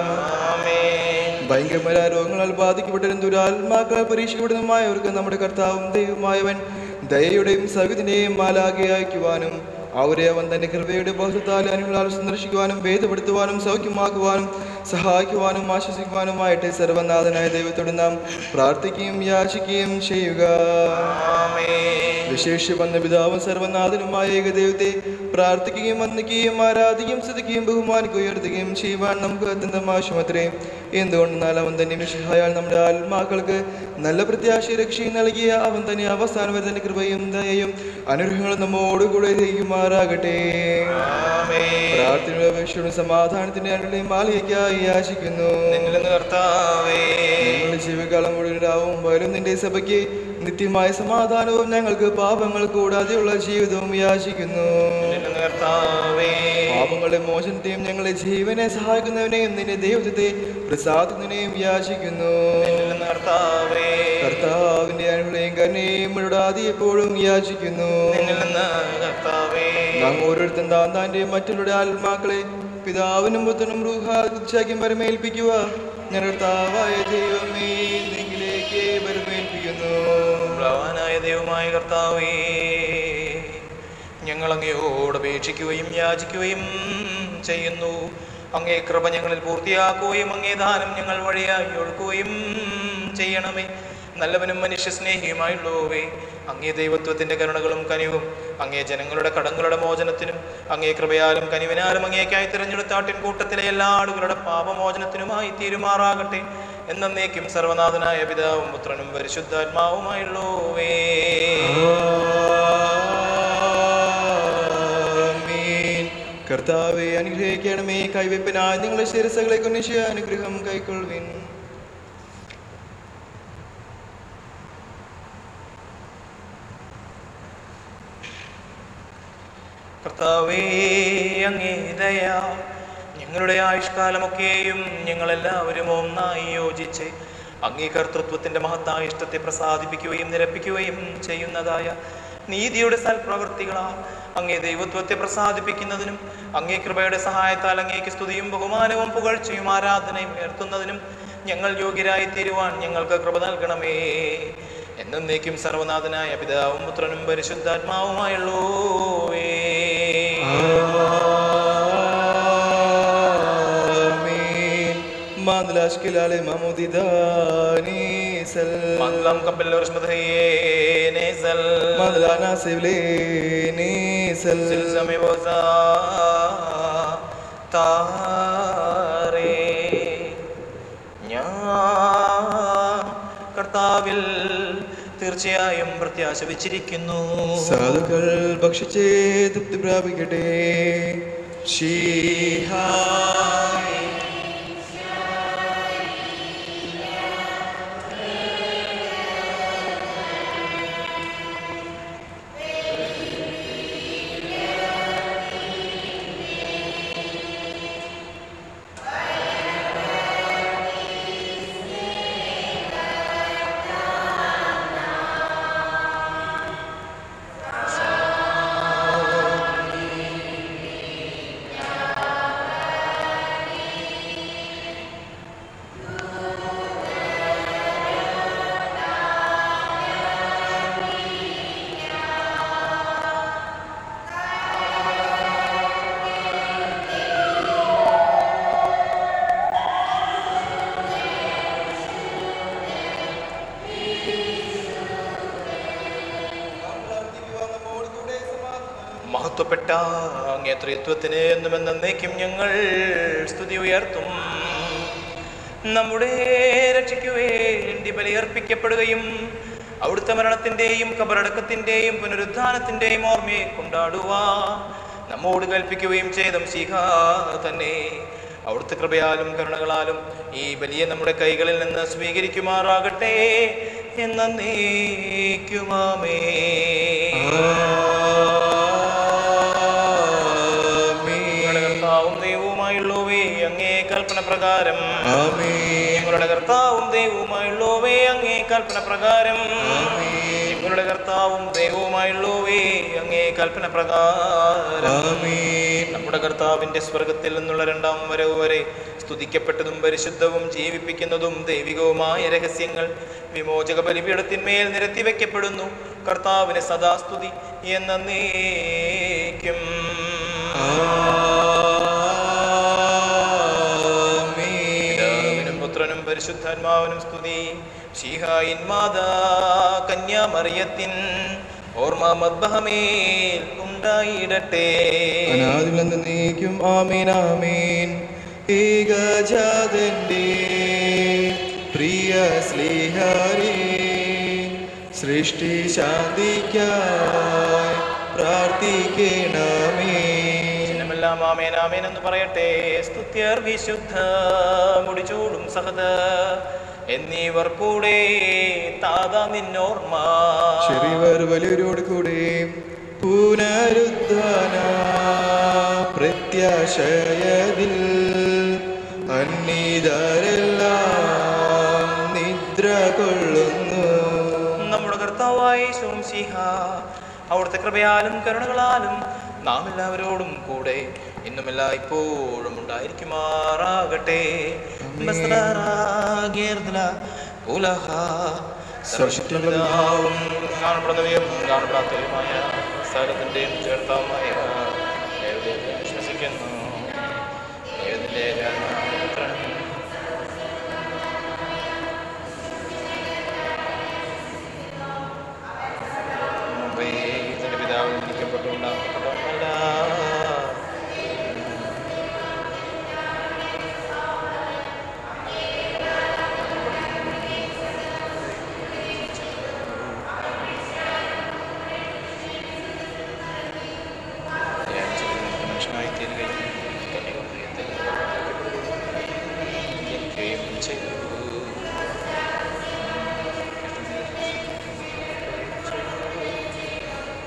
ആമേൻ ഭയങ്കരമായ രോഗങ്ങളാൽ ബാധിക്കപ്പെട്ടവരും ദുരാത്മാക്കളാൽ പരീക്ഷിക്കപ്പെടുന്നതുമായവർക്ക് നമ്മുടെ കർത്താവും ദൈവമായവൻ ദയയുടെയും സവിതിന്റെയും മാലാകെ അയക്കുവാനും അവരെ അവൻ തന്റെ കൃപയുടെ ബഹുത്താൽ അനുകളാൽ സന്ദർശിക്കുവാനും ഭേദപ്പെടുത്തുവാനും സൗഖ്യമാക്കുവാനും സഹായിക്കുവാനും ആശ്വസിക്കുവാനുമായിട്ട് സർവനാഥനായ ദൈവത്തോട് നാം പ്രാർത്ഥിക്കുകയും യാചിക്കുകയും ചെയ്യുക ആമേൻ വിശേഷ വന്ന പിതാവും സർവനാഥനുമായ ഏകദൈവത്തെ പ്രാർത്ഥിക്കുകയും വന്ദിക്കുകയും ആരാധിക്കുകയും സ്തുതിക്കുകയും ബഹുമാനിക്കുകയും ഉയർത്തുകയും ചെയ്യുവാൻ നമുക്ക് അത്യന്തം ആവശ്യമത്രേ എന്തുകൊണ്ടെന്നാൽ അവൻ തന്നെ മിശിഹായാൽ നമ്മുടെ ആത്മാക്കൾക്ക് നല്ല പ്രത്യാശ രക്ഷയും നൽകിയ അവൻ തന്നെ അവസാനം വരെ തന്റെ കൃപയും ദയയും അനുഗ്രഹങ്ങളും നമ്മോടുകൂടെ ചെയ്യുമാറാകട്ടെ ആമേൻ പ്രാർത്ഥനയുടെ അപേക്ഷയുടെ സമാധാനത്തിന്റെ അനുകളെയും മാലികയ്ക്കായി യാചിക്കുന്നു നിന്നിൽ നിന്ന് കർത്താവേ ഞങ്ങളുടെ ജീവകാലം മുഴുവനാവും വരും നിന്റെ സഭയ്ക്ക് നിത്യമായ സമാധാനവും ഞങ്ങൾക്ക് പാപങ്ങൾ കൂടാതെയുള്ള ജീവിതവും യാചിക്കുന്നു നിന്നിൽ നിന്ന് കർത്താവേ പാപങ്ങളുടെ മോചനത്തെയും ഞങ്ങളെ ജീവനെ സഹായിക്കുന്നവനെയും നിന്റെ ദൈവത്തെ പ്രസാദിക്കുന്നതിനെയും യാചിക്കുന്നു നിന്നിൽ നിന്ന് കർത്താവേ കർത്താവിന്റെ അനുകളെയും കരുണയും വിടാതെ എപ്പോഴും യാചിക്കുന്നു നിന്നിൽ നിന്ന് കർത്താവേ നാം ഓരോരുത്തരും താൻ താൻ്റെ മറ്റുള്ള ആത്മാക്കളെ പിതാവിനും പുത്രനും റൂഹാക്കും പരമേൽപ്പിക്കുക ഞാൻ കർത്താവായ ദൈവമേ നിങ്ങളിലേക്ക് പരമേൽപ്പിക്കുന്നു പ്രവാനായ ദൈവമായ കർത്താവേ ഞങ്ങൾ അങ്ങയോട് അപേക്ഷിക്കുകയും യാചിക്കുകയും ചെയ്യുന്നു അങ്ങേ കൃപ ഞങ്ങളിൽ പൂർത്തിയാക്കുകയും അങ്ങേ ദാനം ഞങ്ങൾ വഴിയായി ഒഴുക്കുകയും ചെയ്യണമേ നല്ലവനും മനുഷ്യസ്നേഹിയുമായുള്ളവേ അങ്ങേ ദൈവത്വത്തിന്റെ കരുണകളും കനിവും അങ്ങേ ജനങ്ങളുടെ കടങ്ങളുടെ മോചനത്തിനും അങ്ങേ കൃപയാലും കനിവിനാലും അങ്ങേക്കായി തിരഞ്ഞെടുത്ത ആട്ടിൻകൂട്ടത്തിലെ എല്ലാ ആളുകളുടെ പാപമോചനത്തിനുമായി തീരുമാറാകട്ടെ എന്നേക്കും സർവനാഥനായ പിതാവും പുത്രനും പരിശുദ്ധാത്മാവുമായുള്ളവേ ആമീൻ. കർത്താവെ അനുഗ്രഹിക്കണമേ കൈവെപ്പിനായി നിങ്ങളുടെ ശിരസകളെ കുന്നിശ അനുഗ്രഹം കൈക്കൊള്ളുവിൻ കർത്താവേ അങ്ങേ ദയ ഞങ്ങളുടെ ആയുഷ്കാലമൊക്കെയും ഞങ്ങളെല്ലാവരും ഒന്നായി യോജിച്ച് അങ്ങേ കർത്തൃത്വത്തിന്റെ മഹത്തായ ഇഷ്ടത്തെ പ്രസാദിപ്പിക്കുകയും നിരപ്പിക്കുകയും ചെയ്യുന്നതായ നീതിയുടെ സൽപ്രവൃത്തികളാൽ അങ്ങേ ദൈവത്വത്തെ പ്രസാദിപ്പിക്കുന്നതിനും അങ്ങേ കൃപയുടെ സഹായത്താൽ അങ്ങേക്ക് സ്തുതിയും ബഹുമാനവും പുകഴ്ചയും ആരാധനയും ഉയർത്തുന്നതിനും ഞങ്ങൾ യോഗ്യരായി തീരുവാൻ ഞങ്ങൾക്ക് കൃപ നൽകണമേ എന്നേക്കും സർവനാഥനായ പിതാവും പുത്രനും പരിശുദ്ധാത്മാവുമായുള്ളൂവേ ആമീൻ. മാന്ദലാഷ്കിലാലെ മാമോദിദാനീസൽ. മംഗളം കപ്പലോർഷ്മതയേനേസൽ മാന്ദലാനാസിവ്ലേ നീസൽ. സമയബോസ താരേ ഞാൻ കർത്താവിൽ തീർച്ചയായും പ്രത്യാശ വെച്ചിരിക്കുന്നു സാധുക്കൾ ഭക്ഷിച്ചേ തൃപ്തി പ്രാപിക്കട്ടെ ഷീഹായ്. മഹത്വപ്പെട്ട അങ്ങേ ത്രിത്വത്തിന് എന്നും എന്നേക്കും ഞങ്ങൾ സ്തുതി ഉയർത്തും നമ്മുടെ രക്ഷയ്ക്കു വേണ്ടി ബലിയർപ്പിക്കപ്പെടുകയും അവിടുത്തെ മരണത്തിന്റെയും കബറടക്കത്തിന്റെയും പുനരുദ്ധാനത്തിന്റെയും ഓർമ്മയെ കൊണ്ടാടുവാ നമ്മോട് കൽപ്പിക്കുകയും ചെയ്ത ശിഖ തന്നെ അവിടുത്തെ കൃപയാലും കരുണകളാലും ഈ ബലിയെ നമ്മുടെ കൈകളിൽ നിന്ന് സ്വീകരിക്കുമാറാകട്ടെ എന്നേക്കുമാമേ ഞങ്ങളുടെ കർത്താവും ദൈവവുമായുള്ളവേ അങ്ങേ കൽപ്പന പ്രകാരം ഞങ്ങളുടെ കർത്താവും ദൈവവുമായുള്ളവേ അങ്ങേ കൽപ്പന പ്രകാരം ഞങ്ങളുടെ കർത്താവും ദൈവവുമായുള്ളവേ അങ്ങേ കൽപ്പന പ്രകാരം നമ്മുടെ കർത്താവിന്റെ സ്വർഗത്തിൽ നിന്നുള്ള രണ്ടാം വരവ് വരെ സ്തുതിക്കപ്പെട്ടതും പരിശുദ്ധവും ജീവിപ്പിക്കുന്നതും ദൈവികവുമായ രഹസ്യങ്ങൾ വിമോചക ബലിപീഠത്തിന്മേൽ നിരത്തി വെക്കപ്പെടുന്നു കർത്താവിന് സദാസ്തുതി എന്നേക്കും പിതാവിനും പുത്രനും പരിശുദ്ധാത്മാവിനും സ്തുതി ഷീഹായിൻ മാതാ കന്യാമറിയത്തിൻ ഓർമ്മ മദ്ബഹമേൽ ഉണ്ടായിടട്ടെ അനാദികളെന്ന് നീക്കും ആമീൻ ആമീൻ ഏകജാതന്റെ പ്രിയ സ്ലീഹാരി സൃഷ്ടി ശാന്തിക്കായി പ്രാർത്ഥിക്കണമേ ജനമെല്ലാം ആമേൻ ആമേൻ എന്ന് പറയട്ടെ സ്തുത്യർ വിശുദ്ധ മുടിചൂടും സഹത എന്നീവർ കൂടെ താതാ നിന്നോർമ്മ ചെറിയവർ വലിയവരോട് കൂടെ പുനരുദ്ധാന പ്രത്യാശയതിൽ അന്നീതരെല്ലാം നിദ്ര കൊള്ളുന്നു നമ്മുടെ കർത്താവായ ശോംസിഹ അവിടുത്തെ കൃപയാലും കരുണകളാലും നാം എല്ലാവരോടും കൂടെ ഇന്നുമെല്ലാ ഇപ്പോഴും ഉണ്ടായിരിക്കുമാറാകട്ടെ ബസ്തറാഗേർദ്ല ഉലഹ സർവശക്തിപിതാവും കാണപ്പെടുന്നവയും കാണപ്പെടാത്തവയുമായ സകലത്തിൻ്റെയും ചേർത്താവുമായ ദൈവത്തെ വിശ്വസിക്കുന്നു ദൈവത്തിൻ്റെ പുത്രനും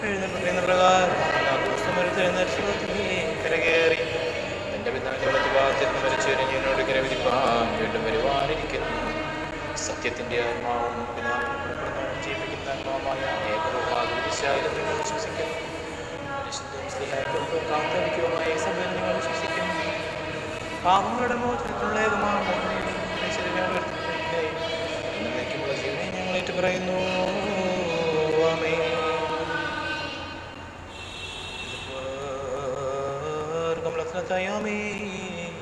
എഴുന്നേൽപ്പിക്കുന്ന പ്രകാരം എല്ലാ ദിവസവും ഒരു തിരുനരസിനെ കരകയറി നിന്റെ പിതാവിന്റെ വലത്തുഭാഗത്തിൽ മരിച്ചവരെ എന്നോട് കരവിരിപ്പാൻ വീണ്ടും വരുവാനിരിക്കുന്നു സത്യത്തിന്റെ ആത്മാവും പിതാവും പുറപ്പെടുന്നവനും ജീവിക്കുന്ന ആത്മാവുമായ ഏകരൂപാകും വിശ്വാസം നിങ്ങൾ വിശ്വസിക്കുന്നു മനുഷ്യന്റെ സ്നേഹത്തിലും കാന്തരിക്കുമായ സഭയിൽ നിങ്ങൾ വിശ്വസിക്കുന്നു പാപങ്ങളുടെ മോചനത്തിനുള്ള ഏകമാണ് എന്നേക്കുമുള്ള ജീവനെ ഞങ്ങൾ ഏറ്റു പറയുന്നു ആമേൻ. ഇതുപോലെ لثنتي يومين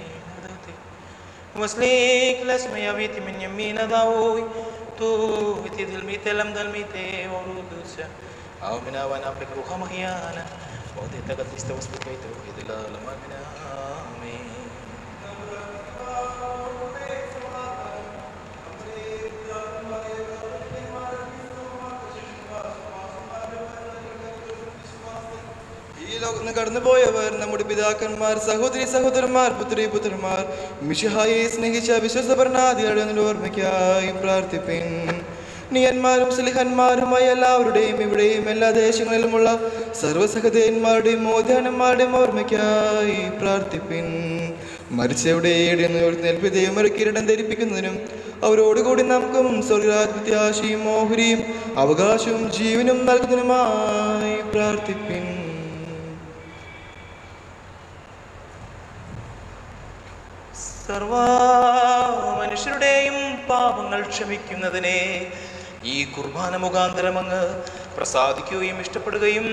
وسليك لاسم يبيت من يمين ضوي توتي دلميت لم دلميت ورودوسا أو من أوان أبلك روحا مخيانا ودي تقد استوس بكيتو إذ لا لما من آمين ഈ ലോകത്ത് നിന്ന് കടന്നുപോയവർ നമ്മുടെ പിതാക്കന്മാർ സഹോദരി സഹോദരന്മാർ പുത്രി പുത്രന്മാർ മിഷിഹായെ സ്നേഹിച്ച വിശ്വസ ഭരണാധികാരിയുടെ ഓർമ്മയ്ക്കായി പ്രാർത്ഥിപ്പിൻ നിയന്മാരും സ്ലിഹന്മാരുമായ എല്ലാവരുടെയും ഇവിടെയും എല്ലാ ദേശങ്ങളിലുമുള്ള സർവ്വസഹദേന്മാരുടെയും മോധാനന്മാരുടെയും ഓർമ്മയ്ക്കായി പ്രാർത്ഥിപ്പിൻ മരിച്ചവിടെ എഴുന്നേൽപ്പിതയും ഒരു കിരീടം ധരിപ്പിക്കുന്നതിനും അവരോടുകൂടി നമുക്കും സ്വർഗരാജ്ഞാശയും മോഹരിയും അവകാശവും ജീവനും നൽകുന്നതിനുമായി പ്രാർത്ഥിപ്പിൻ സർവ മനുഷ്യരുടെയും പാപങ്ങൾ ക്ഷമിക്കുന്നതിനെ ഈ കുർബാന മുഖാന്തരം അങ്ങ് പ്രസാദിക്കുകയും ഇഷ്ടപ്പെടുകയും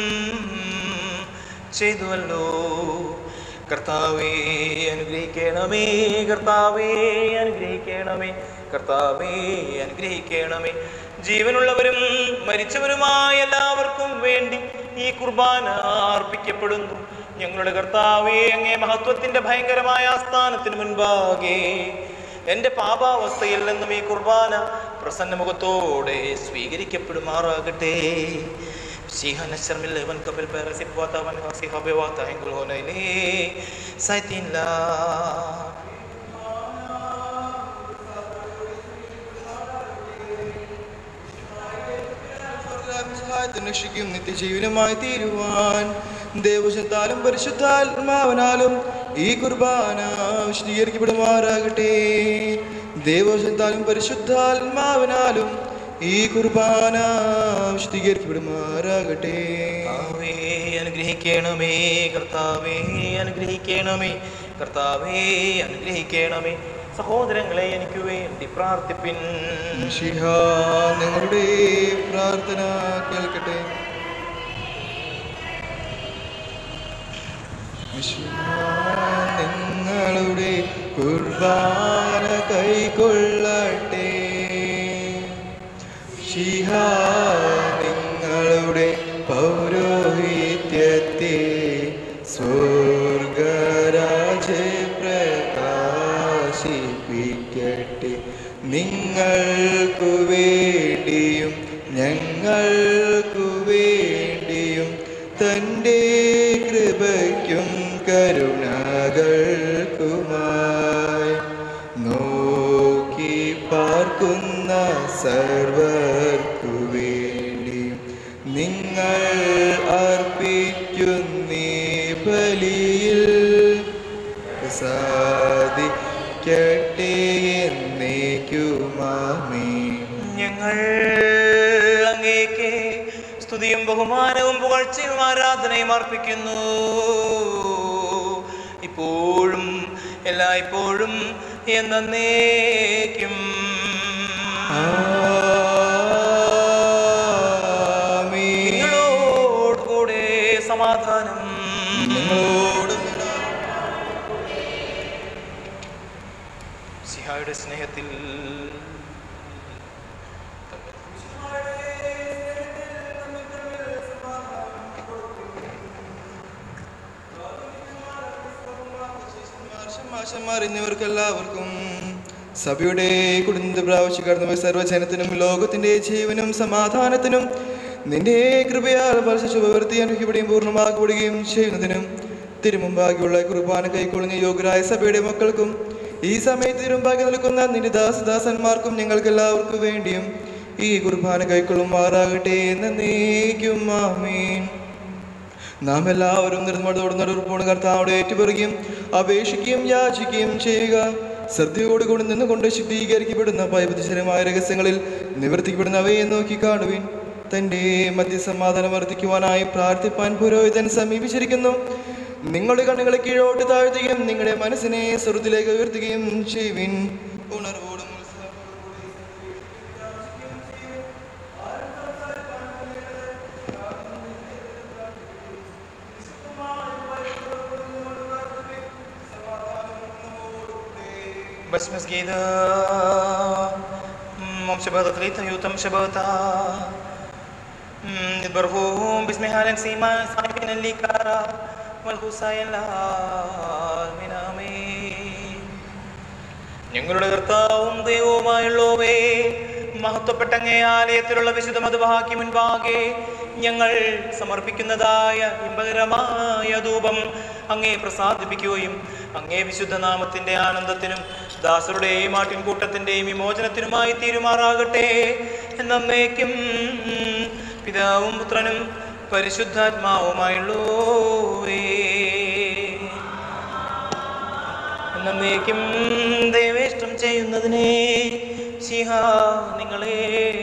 ചെയ്തുവല്ലോ കർത്താവേ അനുഗ്രഹിക്കണമേ കർത്താവേ അനുഗ്രഹിക്കണമേ കർത്താവേ അനുഗ്രഹിക്കണമേ ജീവനുള്ളവരും മരിച്ചവരുമായ എല്ലാവർക്കും വേണ്ടി ഈ കുർബാന അർപ്പിക്കപ്പെടുന്നു ഞങ്ങളുടെ കർത്താവേ അങ്ങേ മഹത്വത്തിന്റെ ഭയങ്കരമായ ആസ്ഥാനത്തിന് മുൻപാകെ എൻ്റെ പാപാവസ്ഥയിൽ നിന്നും ഈ കുർബാന പ്രസന്ന മുഖത്തോടെ സ്വീകരിക്കപ്പെടുമാറാകട്ടെ Siha nasar min lewan kapel perasit wata wan hasi habe wata hengul hona ini saitin la സഹായത്തിനക്ഷിക്കും നിത്യജീവനമായി തീരുവാൻ ദേവശത്താലും പരിശുദ്ധാത്മാവനാലും ഈ കുർബാന വിശദീകരിക്കപ്പെടുമാറാകട്ടെ ദേവശത്താലും പരിശുദ്ധാത്മാവനാലും ഈ കുർബാന വിശദീകരിക്കപ്പെടുമാറാകട്ടെ കർത്താവേ അനുഗ്രഹിക്കണമേ കർത്താവേ അനുഗ്രഹിക്കണമേ കർത്താവേ അനുഗ്രഹിക്കണമേ സഹോദരങ്ങളെ എനിക്ക് വേണ്ടി പ്രാർത്ഥിപ്പിൻ മിശിഹ നിങ്ങളുടെ പ്രാർത്ഥന കേൾക്കട്ടെ മിശിഹ നിങ്ങളുടെ കുർബാന കൈക്കൊള്ളട്ടെ ശിഹ നിങ്ങളുടെ പൗരോഹിത്യത്തെ സ്വർഗരാജ് പ്രകാശിപ്പിക്കട്ടെ നിങ്ങൾക്കു വേണ്ടിയും ഞങ്ങൾക്കു വേണ്ടിയും തൻ്റെ കൃപയ്ക്കും കരുണകൾക്കുമായി നോക്കി പാർക്കുന്ന സർവർക്കു വേണ്ടിയും നിങ്ങൾ അർപ്പിക്കുന്നീ ബലിയിൽ സാധിക്കട്ടെ എന്നേക്കുമാമേ ഞങ്ങൾ അങ്ങേക്ക് സ്തുതിയും ബഹുമാനവും പുകഴ്ചയും ആരാധനയും അർപ്പിക്കുന്നു ഇപ്പോഴും എല്ലായ്പ്പോഴും എന്നേക്കും ആമേൻ. നിങ്ങളോട് കൂടെ സമാധാനം നിങ്ങളോടും സിഹായുടെ സ്നേഹത്തിൽ മാഷന്മാർ എന്നിവർക്കെല്ലാവർക്കും സഭയുടെ കുടുംബ പ്രാവശ്യം കടന്നുപോയ സർവ്വജനത്തിനും ലോകത്തിന്റെ ജീവനും സമാധാനത്തിനും നിന്റെ കൃപയാൽ വർഷ ശുഭവൃത്തി അനുഭവിക്കുകയും പൂർണ്ണമാക്കപ്പെടുകയും ചെയ്യുന്നതിനും തിരുമുമ്പാകിയുള്ള കുർബാന കൈക്കൊള്ളുന്ന യോഗ്യരായ സഭയുടെ മക്കൾക്കും ഈ സമയത്ത് തിരുമുമ്പാകി നിൽക്കുന്ന നിന്റെ ദാസദാസന്മാർക്കും ഞങ്ങൾക്ക് എല്ലാവർക്കും വേണ്ടിയും ഈ കുർബാന കൈക്കൊള്ളുമാറാകട്ടെ എന്ന് നീക്കും ആമീൻ നാം എല്ലാവരും നിർമ്മതോട് നടുർപ്പോണ് കർത്താവിടെ ഏറ്റുപെറുകയും അപേക്ഷിക്കുകയും യാചിക്കുകയും ചെയ്യുക ശ്രദ്ധയോടുകൂടി നിന്നുകൊണ്ട് ശുദ്ധീകരിക്കപ്പെടുന്ന പൈപതിശരമായ രഹസ്യങ്ങളിൽ നിവർത്തിക്കപ്പെടുന്നവയെ നോക്കി കാണുവിൻ തൻ്റെ മധ്യസമാധാനം വർദ്ധിക്കുവാനായി പ്രാർത്ഥിപ്പാൻ പുരോഹിതൻ സമീപിച്ചിരിക്കുന്നു നിങ്ങളുടെ കണ്ണുകളെ കീഴോട്ട് താഴ്ത്തുകയും നിങ്ങളുടെ മനസ്സിനെ സ്വർത്തിലേക്ക് ഉയർത്തുകയും ചെയ്യുവിൻ ഉണർവോടും بسمس جيدا مم شبهة تغيث يوتم شبهتا نتبرهوم باسم هالن سيما صاحبين اللي كارا والخوسايا من آمين ഞങ്ങളുടെ കർത്താവും ദൈവവുമായുള്ളവേ മഹത്വപ്പെട്ട അങ്ങേ ആലയത്തിലുള്ള വിശുദ്ധ മധുവാക്കി മുൻപാകെ ഞങ്ങൾ സമർപ്പിക്കുന്നതായ ഇമ്പകരമായ ധൂപം അങ്ങേ പ്രസാദിപ്പിക്കുകയും അങ്ങേ വിശുദ്ധ നാമത്തിന്റെ ആനന്ദത്തിനും ദാസരുടെയും ആട്ടിൻകൂട്ടത്തിന്റെയും വിമോചനത്തിനുമായി തീരുമാറാകട്ടെ എന്നേക്കും പിതാവും പുത്രനും പരിശുദ്ധാത്മാവുമായുള്ളവേ എന്നേക്കും ദൈവേഷ്ടം ചെയ്യുന്നതിനെ ശിഹ നിങ്ങളെ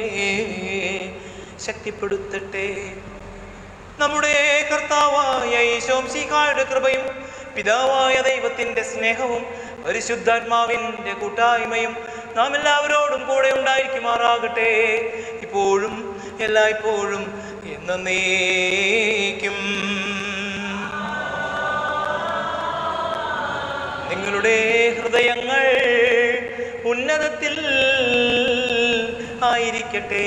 ശക്തിപ്പെടുത്തട്ടെ നമ്മുടെ കർത്താവായ ഈശോം ശിഹായുടെ കൃപയും പിതാവായ ദൈവത്തിൻ്റെ സ്നേഹവും പരിശുദ്ധാത്മാവിൻ്റെ കൂട്ടായ്മയും നാം എല്ലാവരോടും കൂടെ ഉണ്ടായിരിക്കുമാറാകട്ടെ ഇപ്പോഴും എല്ലായ്പ്പോഴും എന്നേക്കും നിങ്ങളുടെ ഹൃദയങ്ങൾ ഉന്നതത്തിൽ ആയിരിക്കട്ടെ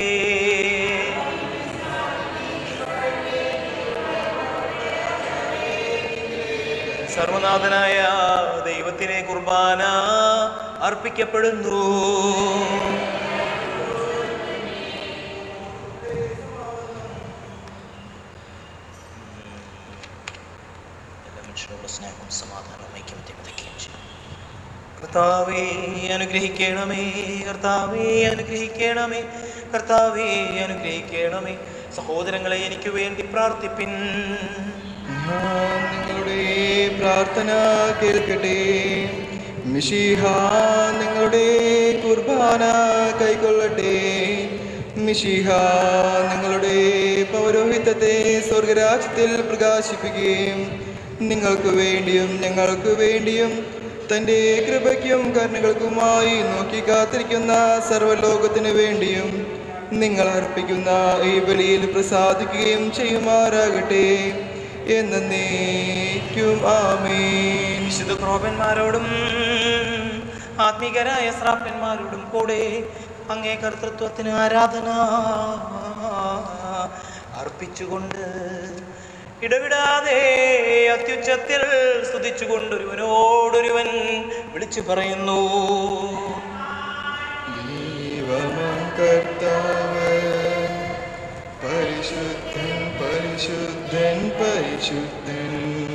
സർവനാഥനായ ദൈവത്തിനെ കുർബാന അർപ്പിക്കപ്പെടുന്നു എല്ലാ മനുഷ്യരോടും സ്നേഹവും സമാധാനവും ഐക്യമത്യം വിതയ്ക്കുകയും ചെയ്യും കർത്താവേ അനുഗ്രഹിക്കണമേ കർത്താവേ അനുഗ്രഹിക്കണമേ കർത്താവേ അനുഗ്രഹിക്കണമേ സഹോദരങ്ങളെ എനിക്ക് വേണ്ടി പ്രാർത്ഥിപ്പിൻ ഞാൻ നിങ്ങളുടെ പ്രാർത്ഥന കേൾക്കട്ടെ മിഷിഹ നിങ്ങളുടെ കുർബാന കൈക്കൊള്ളട്ടെ മിഷിഹ നിങ്ങളുടെ പൗരോഹിത്യത്തെ സ്വർഗരാജ്യത്തിൽ പ്രകാശിപ്പിക്കുകയും നിങ്ങൾക്ക് വേണ്ടിയും ഞങ്ങൾക്ക് വേണ്ടിയും തൻ്റെ കൃപയ്ക്കും കരുണകൾക്കുമായി നോക്കി കാത്തിരിക്കുന്ന സർവ്വലോകത്തിനു വേണ്ടിയും നിങ്ങൾ അർപ്പിക്കുന്ന ഈ ബലിയിൽ പ്രസാദിക്കുകയും ചെയ്യുമാറാകട്ടെ എന്നേക്കും ആമേൻ വിശുദ്ധ ക്രോപന്മാരോടും ആത്മീകരായ ശ്രാപ്പന്മാരോടും കൂടെ അങ്ങേ കർത്തൃത്വത്തിന് ആരാധന അർപ്പിച്ചുകൊണ്ട് ഇടവിടാതെ അത്യുച്ചത്തിൽ സ്തുതിച്ചുകൊണ്ടൊരുവനോടൊരുവൻ വിളിച്ചു പറയുന്നു ദൈവമാം കർത്താവ് പരിശുദ്ധൻ പരിശുദ്ധൻ പരിശുദ്ധൻ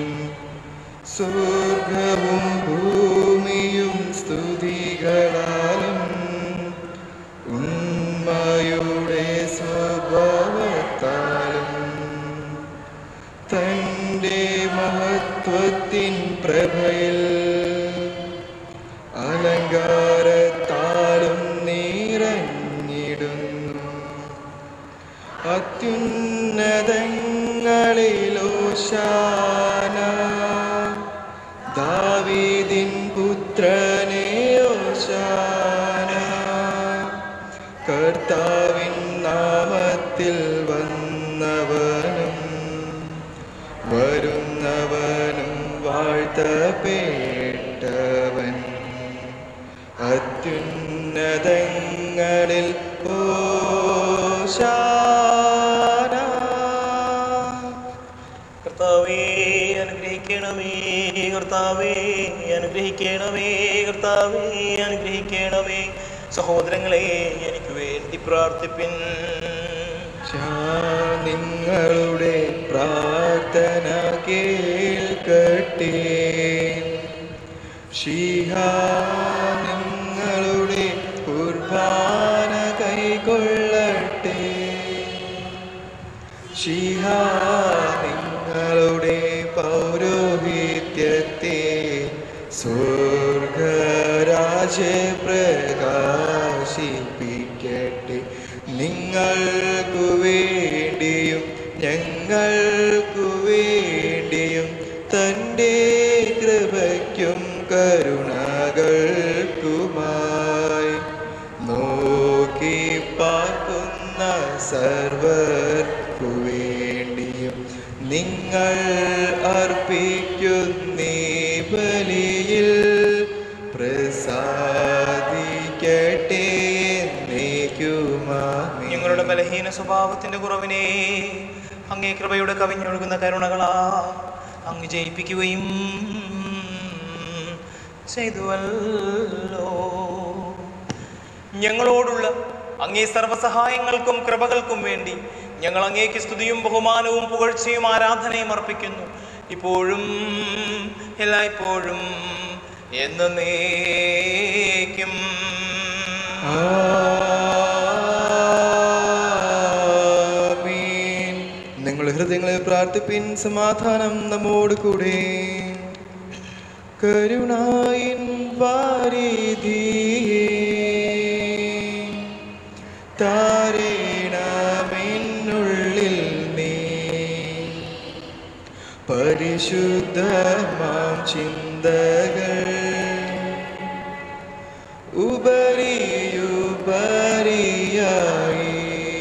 സ്വർഗവും ഭൂമിയും സ്തുതികളാലും ഉന്മയുടെ സ്വഭാവത്താലും തൻ്റെ മഹത്വത്തിൻ പ്രഭയിൽ അലങ്കാരത്താലും നിറഞ്ഞിടുന്നു അത്യുന്നതങ്ങളിലോശാന ദാവീദിൻ പുത്രനെ ഓശാന കർത്താവിൻ നാമത്തിൽ വന്നവനും വരുന്നവനും വാഴ്ത്തപ്പെട്ടവൻ അത്യുന്നതങ്ങളിൽ ഓശാന കർത്താവേ അനുഗ്രഹിക്കണമേ കർത്താവേ അനുഗ്രഹിക്കണമേ കർത്താവേ അനുഗ്രഹിക്കണമേ സഹോദരങ്ങളെ എനിക്ക് വേണ്ടി പ്രാർത്ഥിപ്പിൻ ഞാൻ നിങ്ങളുടെ പ്രാർത്ഥന കേൾക്കട്ടെ ഷിഹ നിങ്ങളുടെ കുർബാന കൈക്കൊള്ളട്ടെ മിശിഹ നിങ്ങളുടെ പൗരോഹിത്യത്തെ സ്വർഗരാജെ പ്രകാശിപ്പിക്കട്ടെ നിങ്ങൾക്കു വേണ്ടിയും ഞങ്ങൾക്കു വേണ്ടിയും തൻ്റെ കൃപയ്ക്കും കരുണകൾക്കുമായി നോക്കി പാർക്കുന്ന സർവർക്കു വേണ്ടിയും നിങ്ങൾ അർപ്പിക്കുന്നീ ബലിയിൽ പ്രസാദിക്കട്ടെ എന്നേക്കുമാമീൻ. ഞങ്ങളുടെ ബലഹീന സ്വഭാവത്തിന്റെ കുറവിനെ അങ്ങേ കൃപയുടെ കവിഞ്ഞൊഴുകുന്ന കരുണകളാ അങ്ങ് ജയിപ്പിക്കുകയും ചെയ്തുവല്ലോ ഞങ്ങളോടുള്ള അങ്ങേ സർവസഹായങ്ങൾക്കും കൃപകൾക്കും വേണ്ടി ഞങ്ങൾ അങ്ങേക്ക് സ്തുതിയും ബഹുമാനവും പുകഴ്ചയും ആരാധനയും അർപ്പിക്കുന്നു ഇപ്പോഴും എല്ലായ്പ്പോഴും എന്നേക്കും ആമീൻ. നിങ്ങളുടെ ഹൃദയങ്ങളെ പ്രാർത്ഥിപ്പിൻ സമാധാനം നമ്മോട് കൂടെ കരുണായിൻ വാരിധിയേ താരേണമെന്നുള്ളിൽ നീ പരിശുദ്ധമാം ചിന്തകൾ ഉപരിയുപരിയായി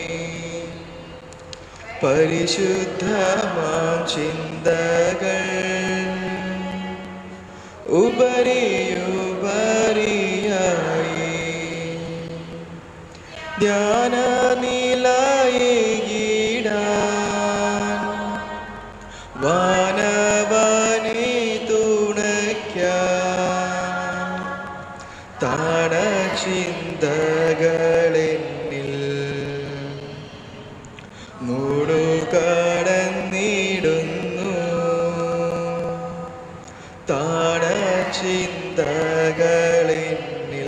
പരിശുദ്ധമാം ചിന്തകൾ ഉപരിയുപരിയായി ധ്യാന നിലയിടാൻ വാനവനെ തുണയ്ക്കാൻ താണ ചിന്തകളെന്നിൽ മൂടുകടന്നിടുന്നു താണ ചിന്തകളെന്നിൽ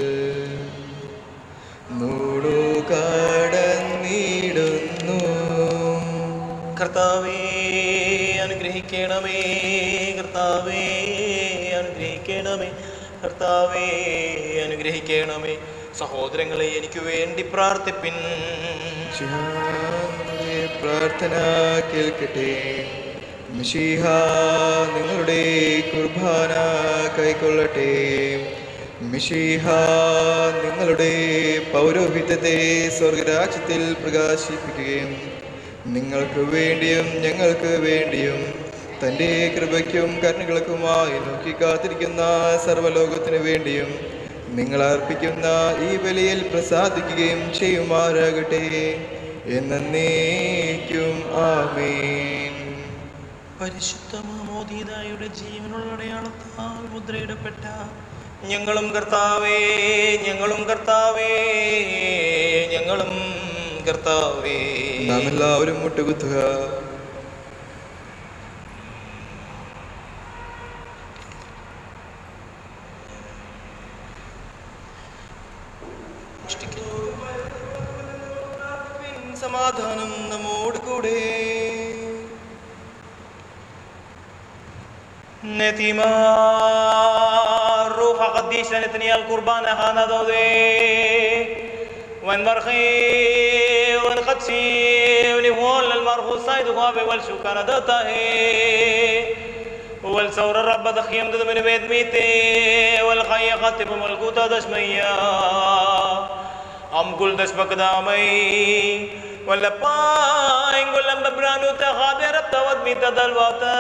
മൂടുകടന്നിടുന്നു കർത്താവേ അനുഗ്രഹിക്കണമേ കർത്താവേ അനുഗ്രഹിക്കണമേ കർത്താവേ അനുഗ്രഹിക്കണമേ സഹോദരങ്ങളെ എനിക്ക് വേണ്ടി പ്രാർത്ഥിപ്പിൻ ശിഹാന്റെ പ്രാർത്ഥന കേൾക്കട്ടെ മിശിഹ നിങ്ങളുടെ കുർബാന കൈക്കൊള്ളട്ടെ മിശിഹ നിങ്ങളുടെ പൗരോഹിത്യത്തെ സ്വർഗരാജ്യത്തിൽ പ്രകാശിപ്പിക്കുകയും നിങ്ങൾക്ക് വേണ്ടിയും ഞങ്ങൾക്ക് വേണ്ടിയും തൻ്റെ കൃപയ്ക്കും കരുണകൾക്കുമായി നോക്കി കാത്തിരിക്കുന്ന സർവ്വലോകത്തിനു വേണ്ടിയും നിങ്ങൾ അർപ്പിക്കുന്ന ഈ ബലിയിൽ പ്രസാദിക്കുകയും ചെയ്യുമാറാകട്ടെ എന്നേക്കും ആമേൻ പരിശുദ്ധ മാമോദീതായുടെ ജീവനുള്ള അടയാളത്താൽ മുദ്രയിടപ്പെട്ട ഞങ്ങളും കർത്താവേ ഞങ്ങളും കർത്താവേ ഞങ്ങളും കർത്താവേ നാം എല്ലാവരും മുട്ടുകുത്തുക സമാധാനം നമ്മോട് കൂടെ نتيما روح قديس نتني القربان هانا دودي ونبرخي ونقدسي ونفول المرخو صايد غابي والشكر دتاهي والثور الرب دخيم دد من بيت ميتي والخي خاتب ملكوتا دشميا أم كل دش بقدامي ولا باين ولا مبرانو تخابي رب تود ميتا دلواتا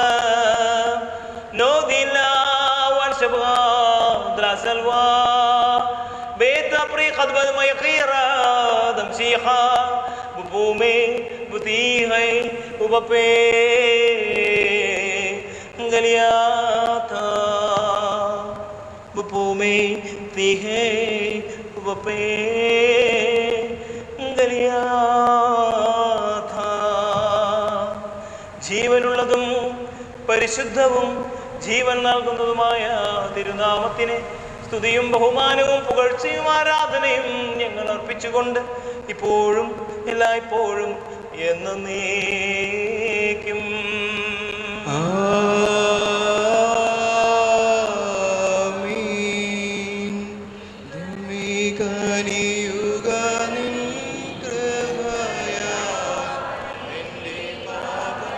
نودينا وانشبها دراس الوا بيت أبري قد بد ما يخيرا دمسيخا ببومي بتيهي وببي غلياتا ببومي تيهي وببي غلياتا ജീവനുള്ളതും പരിശുദ്ധവും ജീവൻ നൽകുന്നതുമായ തിരുനാമത്തിന് സ്തുതിയും ബഹുമാനവും പുകഴ്ചയും ആരാധനയും ഞങ്ങൾ അർപ്പിച്ചുകൊണ്ട് ഇപ്പോഴും എല്ലായ്പ്പോഴും എന്നേക്കും ആമീൻ. ദൈവമേ, കനിയുക നിൻ കൃപയാൽ എൻ്റെ പാപം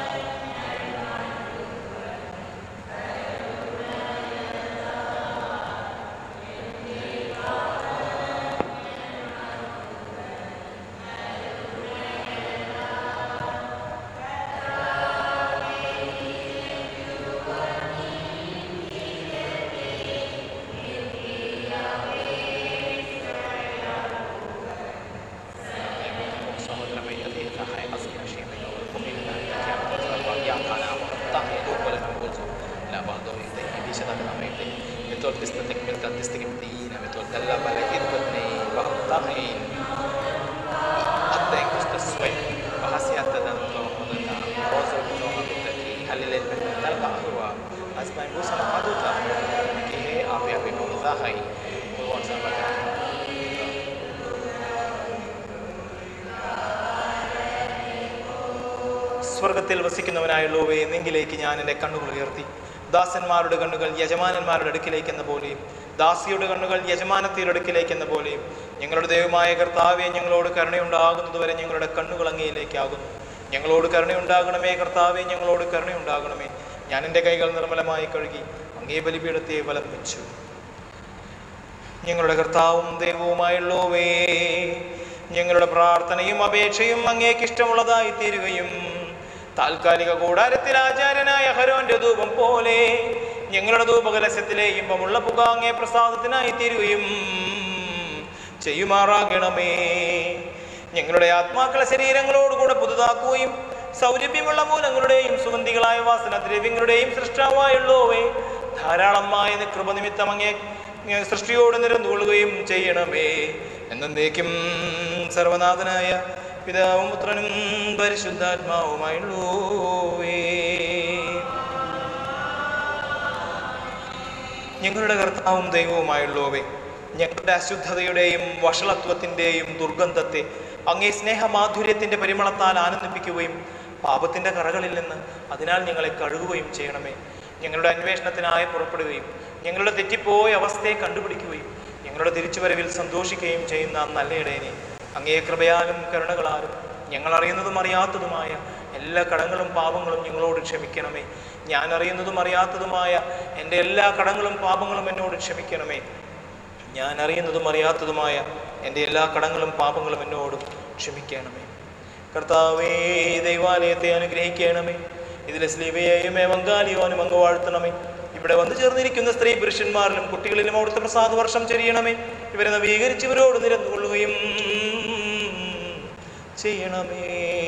സ്വർഗത്തിൽ വസിക്കുന്നവനായുള്ളവേ എന്നെങ്കിലേക്ക് ഞാൻ എൻ്റെ കണ്ണുകൾ ഉയർത്തി ദാസന്മാരുടെ കണ്ണുകൾ യജമാനന്മാരുടെ അടുക്കിലേക്ക് എന്ന പോലെയും ദാസിയുടെ കണ്ണുകൾ യജമാനത്തിയുടെ അടുക്കിലേക്ക് എന്ന പോലെയും ഞങ്ങളുടെ ദൈവമായ കർത്താവെ ഞങ്ങളോട് കരുണയുണ്ടാകുന്നതുവരെ ഞങ്ങളുടെ കണ്ണുകൾ അങ്ങയിലേക്കാകുന്നു ഞങ്ങളോട് കരുണയുണ്ടാകണമേ കർത്താവെ ഞങ്ങളോട് കരുണയുണ്ടാകണമേ ഞാൻ എൻ്റെ കൈകൾ നിർമ്മലമായി കഴുകി അങ്ങേ ബലിപീഠത്തെ വലം വെച്ചു ഞങ്ങളുടെ കർത്താവും ദൈവവുമായുള്ളവേ ഞങ്ങളുടെ പ്രാർത്ഥനയും അപേക്ഷയും അങ്ങേക്ക് ഇഷ്ടമുള്ളതായി തീരുകയും താൽക്കാലിക കൂടാരത്തിൽ ആചാര്യനായ ഹരോന്റെ ധൂപം പോലെ ഞങ്ങളുടെ ധൂപകലശത്തിലെ ഇമ്പമുള്ള പുക അങ്ങേ പ്രസാദത്തിനായി തീരുകയും ചെയ്യുമാറാകണമേ ഞങ്ങളുടെ ആത്മാക്കളെ ശരീരങ്ങളോടുകൂടെ പുതുതാക്കുകയും സൗരഭ്യമുള്ള മൂലങ്ങളുടെയും സുഗന്ധികളായ വാസനദ്രവ്യങ്ങളുടെയും സൃഷ്ടാവായുള്ളവേ ധാരാളമായ കൃപനിമിത്തം അങ്ങേ അങ്ങ് സൃഷ്ടിയോട് നിരന്നുകൊള്ളുകയും ചെയ്യണമേ എന്നേക്കും സർവനാഥനായ പിതാവും പുത്രനും പരിശുദ്ധാത്മാവുമായുള്ളൂവേ ഞങ്ങളുടെ കർത്താവും ദൈവവുമായുള്ളവേ ഞങ്ങളുടെ അശുദ്ധതയുടെയും വഷളത്വത്തിൻ്റെയും ദുർഗന്ധത്തെ അങ്ങേ സ്നേഹമാധുര്യത്തിൻ്റെ പരിമളത്താൽ ആനന്ദിപ്പിക്കുകയും പാപത്തിൻ്റെ കറകളിൽ നിന്ന് അതിനാൽ ഞങ്ങളെ കഴുകുകയും ചെയ്യണമേ ഞങ്ങളുടെ അന്വേഷണത്തിനായി പുറപ്പെടുകയും ഞങ്ങളുടെ തെറ്റിപ്പോയ അവസ്ഥയെ കണ്ടുപിടിക്കുകയും ഞങ്ങളുടെ തിരിച്ചുവരവിൽ സന്തോഷിക്കുകയും ചെയ്യുന്ന ആ നല്ല ഇടയനെ അങ്ങേ കൃപയാലും കരുണകളാലും ഞങ്ങൾ അറിയുന്നതും അറിയാത്തതുമായ എല്ലാ കടങ്ങളും പാപങ്ങളും ഞങ്ങളോട് ക്ഷമിക്കണമേ ഞാൻ അറിയുന്നതും അറിയാത്തതുമായ എൻ്റെ എല്ലാ കടങ്ങളും പാപങ്ങളും എന്നോട് ക്ഷമിക്കണമേ ഞാൻ അറിയുന്നതും അറിയാത്തതുമായ എൻ്റെ എല്ലാ കടങ്ങളും പാപങ്ങളും എന്നോടും ക്ഷമിക്കണമേ കർത്താവേ ദൈവാലയത്തെ അനുഗ്രഹിക്കണമേ ഇതിലെ സ്ലീവയെയും ഏവങ്കാലിയോനും അങ്ങ് വാഴ്ത്തണമേ ഇവിടെ വന്നു ചേർന്നിരിക്കുന്ന സ്ത്രീ പുരുഷന്മാരിലും കുട്ടികളിലും അവിടുത്തെ പ്രസാദ വർഷം ചെറിയണമേ ഇവരെ നവീകരിച്ച് ഇവരോട് നിരന്നുകൊള്ളുകയും ചെയ്യണമേ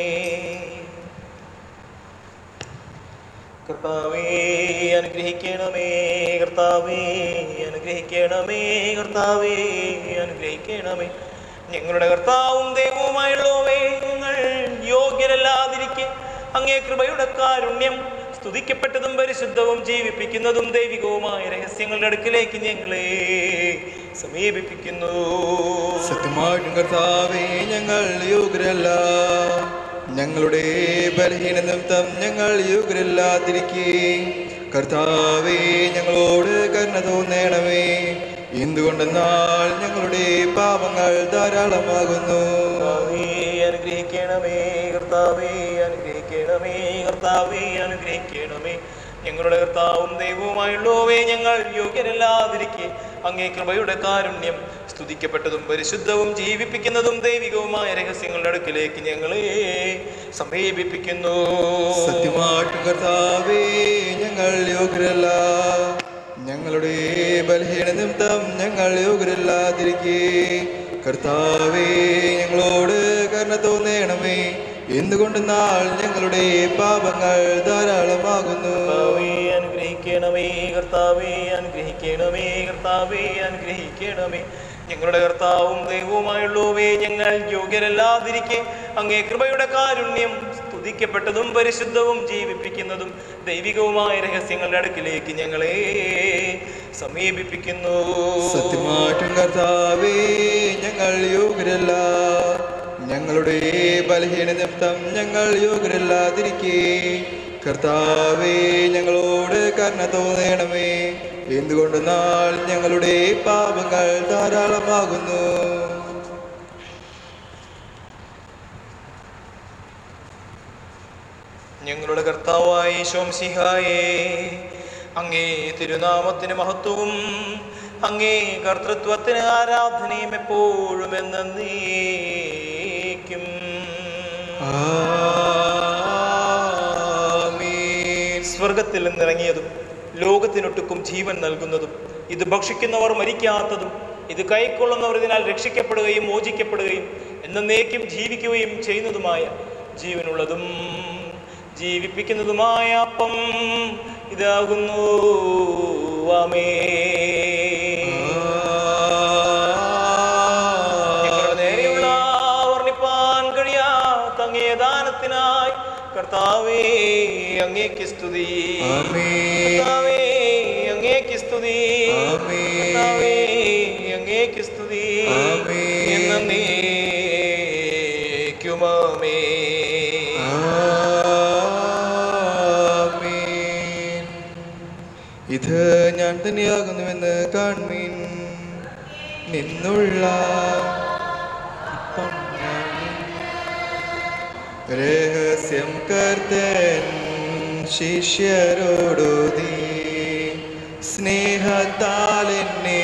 കർത്താവേ അനുഗ്രഹിക്കണമേ കർത്താവേ അനുഗ്രഹിക്കണമേ കർത്താവേ അനുഗ്രഹിക്കണമേ ഞങ്ങളുടെ കർത്താവും ദൈവവുമായുള്ളവേ ഞങ്ങൾ യോഗ്യരല്ലാതിരിക്കെ അങ്ങേ കൃപയുടെ കാരുണ്യം സ്തുതിക്കപ്പെട്ടതും പരിശുദ്ധവും ജീവിപ്പിക്കുന്നതും ദൈവികവുമായ രഹസ്യങ്ങളുടെ അടുക്കിലേക്ക് ഞങ്ങളെ സമീപിപ്പിക്കുന്നു സത്യമായിട്ടും കർത്താവേ ഞങ്ങൾ യോഗ്യരല്ല ഞങ്ങളുടെ ബലഹീന നിമിത്തം ഞങ്ങൾ യോഗ്യരല്ലാതിരിക്കേ കർത്താവേ ഞങ്ങളോട് കരുണ തോന്നണമേ എന്തുകൊണ്ടെന്നാൽ ഞങ്ങളുടെ പാപങ്ങൾ ധാരാളമാകുന്നു കർത്താവേ അനുഗ്രഹിക്കണമേ കർത്താവേ അനുഗ്രഹിക്കണമേ കർത്താവേ അനുഗ്രഹിക്കണമേ ഞങ്ങളുടെ കർത്താവും ദൈവവുമായുള്ളവേ ഞങ്ങൾ യോഗ്യരല്ലാതിരിക്കെ അങ്ങേ കൃപയുടെ കാരുണ്യം സ്തുതിക്കപ്പെട്ടതും പരിശുദ്ധവും ജീവിപ്പിക്കുന്നതും ദൈവികവുമായ രഹസ്യങ്ങളുടെ അടുക്കിലേക്ക് ഞങ്ങളെ സമീപിപ്പിക്കുന്നു സത്യമായിട്ടും കർത്താവേ ഞങ്ങൾ യോഗ്യരല്ല ഞങ്ങളുടെ ബലഹീന നിമിത്തം ഞങ്ങൾ യോഗ്യരല്ലാതിരിക്കേ കർത്താവേ ഞങ്ങളോട് കരുണ തോന്നണമേ എന്തുകൊണ്ടെന്നാൽ ഞങ്ങളുടെ പാപങ്ങൾ ധാരാളമാകുന്നു കർത്താവേ അനുഗ്രഹിക്കണമേ കർത്താവേ അനുഗ്രഹിക്കണമേ കർത്താവേ അനുഗ്രഹിക്കണമേ ഞങ്ങളുടെ കർത്താവും ദൈവവുമായുള്ളവേ ഞങ്ങൾ യോഗ്യരല്ലാതിരിക്കെ അങ്ങേ കൃപയുടെ കാരുണ്യം സ്തുതിക്കപ്പെട്ടതും പരിശുദ്ധവും ജീവിപ്പിക്കുന്നതും ദൈവികവുമായ രഹസ്യങ്ങളുടെ അടുക്കിലേക്ക് ഞങ്ങളെ സമീപിപ്പിക്കുന്നു സത്യമായിട്ടും കർത്താവേ ഞങ്ങൾ യോഗ്യരല്ല ഞങ്ങളുടെ ബലഹീന നിമിത്തം ഞങ്ങൾ യോഗ്യരല്ലാതിരിക്കേ കർത്താവേ ഞങ്ങളോട് കരുണ തോന്നണമേ എന്തുകൊണ്ടെന്നാൽ ഞങ്ങളുടെ പാപങ്ങൾ ധാരാളമാകുന്നു ഞങ്ങളുടെ കർത്താവായ ശോംസിഹായേ അങ്ങേ തിരുനാമത്തിന് മഹത്വവും അങ്ങേ കർത്തൃത്വത്തിന് ആരാധനയും എപ്പോഴും എന്നേക്കും ആമീൻ സ്വർഗത്തിൽ നിന്നിറങ്ങിയതും ലോകത്തിനൊട്ടുക്കും ജീവൻ നൽകുന്നതും ഇത് ഭക്ഷിക്കുന്നവർ മരിക്കാത്തതും ഇത് കൈക്കൊള്ളുന്നവർ ഇതിനാൽ രക്ഷിക്കപ്പെടുകയും മോചിക്കപ്പെടുകയും എന്നേക്കും ജീവിക്കുകയും ചെയ്യുന്നതുമായ ജീവനുള്ളതും ജീവിപ്പിക്കുന്നതുമായ അപ്പം ഇതാകുന്നു ആമേ ഞങ്ങളുടെ നേരെയുള്ള വർണ്ണിപ്പാൻ കഴിയാത്ത അങ്ങേ ദാനത്തിനായി കർത്താവേ അങ്ങേക്ക് സ്തുതി ആമേൻ. കർത്താവേ അങ്ങേക്ക് സ്തുതി ആമേൻ. കർത്താവേ അങ്ങേക്ക് സ്തുതി ആമേൻ. എന്നേക്കുമാമേ ആമേൻ. ഇത് ഞാൻ തന്നെയാകുന്നുവെന്ന് കാൺമീൻ നിന്നുള്ള ഇപ്പം ഞാൻ രഹസ്യം കർത്തൻ ശിഷ്യരോടോതി സ്നേഹത്താൽ എന്നെ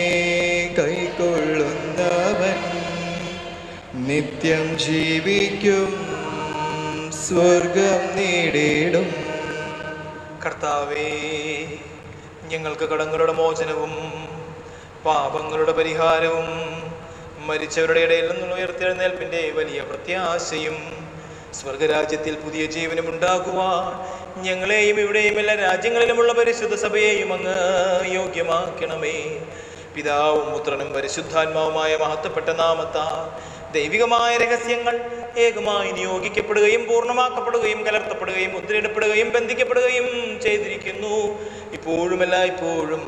കൈക്കൊള്ളുന്നവൻ നിത്യം ജീവിക്കും സ്വർഗം നേടിയിടും കർത്താവേ ഞങ്ങൾക്ക് കടങ്ങളുടെ മോചനവും പാപങ്ങളുടെ പരിഹാരവും മരിച്ചവരുടെ ഇടയിൽ നിന്നുള്ള ഉയർത്തെഴുന്നേൽപ്പിന്റെ വലിയ പ്രത്യാശയും സ്വർഗരാജ്യത്തിൽ പുതിയ ജീവനും ഉണ്ടാകുവാൻ ഞങ്ങളെയും ഇവിടെയും എല്ലാ രാജ്യങ്ങളിലുമുള്ള പരിശുദ്ധ സഭയെയും അങ്ങ് യോഗ്യമാക്കണമേ പിതാവും പുത്രനും പരിശുദ്ധാത്മാവുമായ മഹത്വപ്പെട്ട നാമത്താൽ ദൈവികമായ രഹസ്യങ്ങൾ ഏകമായി നിയോഗിക്കപ്പെടുകയും പൂർണ്ണമാക്കപ്പെടുകയും കലർത്തപ്പെടുകയും മുദ്രയിടപ്പെടുകയും ബന്ധിക്കപ്പെടുകയും ചെയ്തിരിക്കുന്നു ഇപ്പോഴും എല്ലായ്പ്പോഴും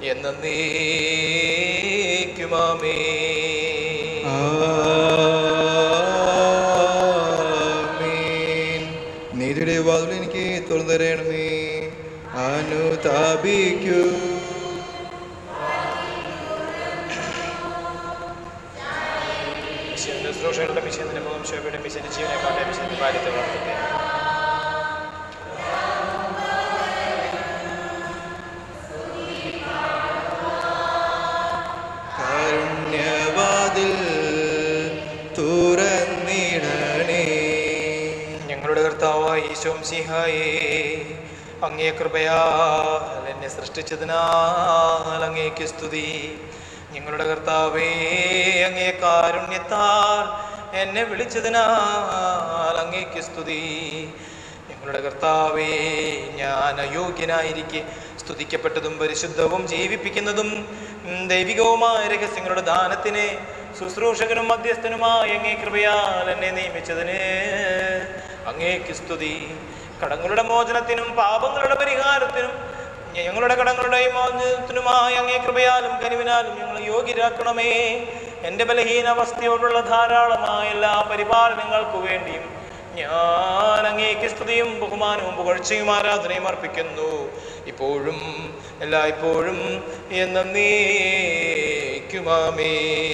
എന്നേക്കുമാമേ ആമേൻ. നീതിയുടെ വാതിൽ എനിക്ക് തുറന്നു തരണമേ അനുതാപിക്കൂ മിശിന്റെ ശുശ്രൂഷകളുടെ മിശിന്റെ മുഖം ശോഭയുടെ മിശിന്റെ ജീവനെ കാട്ടെ മിശിന്റെ കാര്യത്തെ വളർത്തട്ടെ കാരുണ്യവാതിൽ തുറന്നിടണേ ഞങ്ങളുടെ കർത്താവായ ഈശോം സിഹായേ അങ്ങേ കൃപയാൽ എന്നെ സൃഷ്ടിച്ചതിനാൽ അങ്ങേക്ക് സ്തുതി ഞങ്ങളുടെ കർത്താവേ അങ്ങേ കാരുണ്യത്താൽ എന്നെ വിളിച്ചതിനാൽ അങ്ങേക്ക് സ്തുതി ഞങ്ങളുടെ കർത്താവേ ഞാൻ അയോഗ്യനായിരിക്കെ സ്തുതിക്കപ്പെട്ടതും പരിശുദ്ധവും ജീവിപ്പിക്കുന്നതും ഉം, ദൈവികവുമായ രഹസ്യങ്ങളുടെ ദാനത്തിന് ശുശ്രൂഷകനും മധ്യസ്ഥനുമായ അങ്ങേ കൃപയാൽ എന്നെ നിയമിച്ചതിന് അങ്ങേക്ക് സ്തുതി കടങ്ങളുടെ മോചനത്തിനും പാപങ്ങളുടെ പരിഹാരത്തിനും ഞങ്ങളുടെ കടങ്ങളുടെ മോചനത്തിനുമായ അങ്ങേ കൃപയാലും കനിവിനാലും ഞങ്ങൾ യോഗ്യരാക്കണമേ എൻ്റെ ബലഹീന അവസ്ഥയോടുള്ള ധാരാളമായ എല്ലാ പരിപാലനങ്ങൾക്കു വേണ്ടിയും ഞാൻ അങ്ങേക്ക് സ്തുതിയും ബഹുമാനവും പുകഴ്ചയും ആരാധനയും അർപ്പിക്കുന്നു ഇപ്പോഴും എല്ലായ്പ്പോഴും എന്നേക്കുമാമേ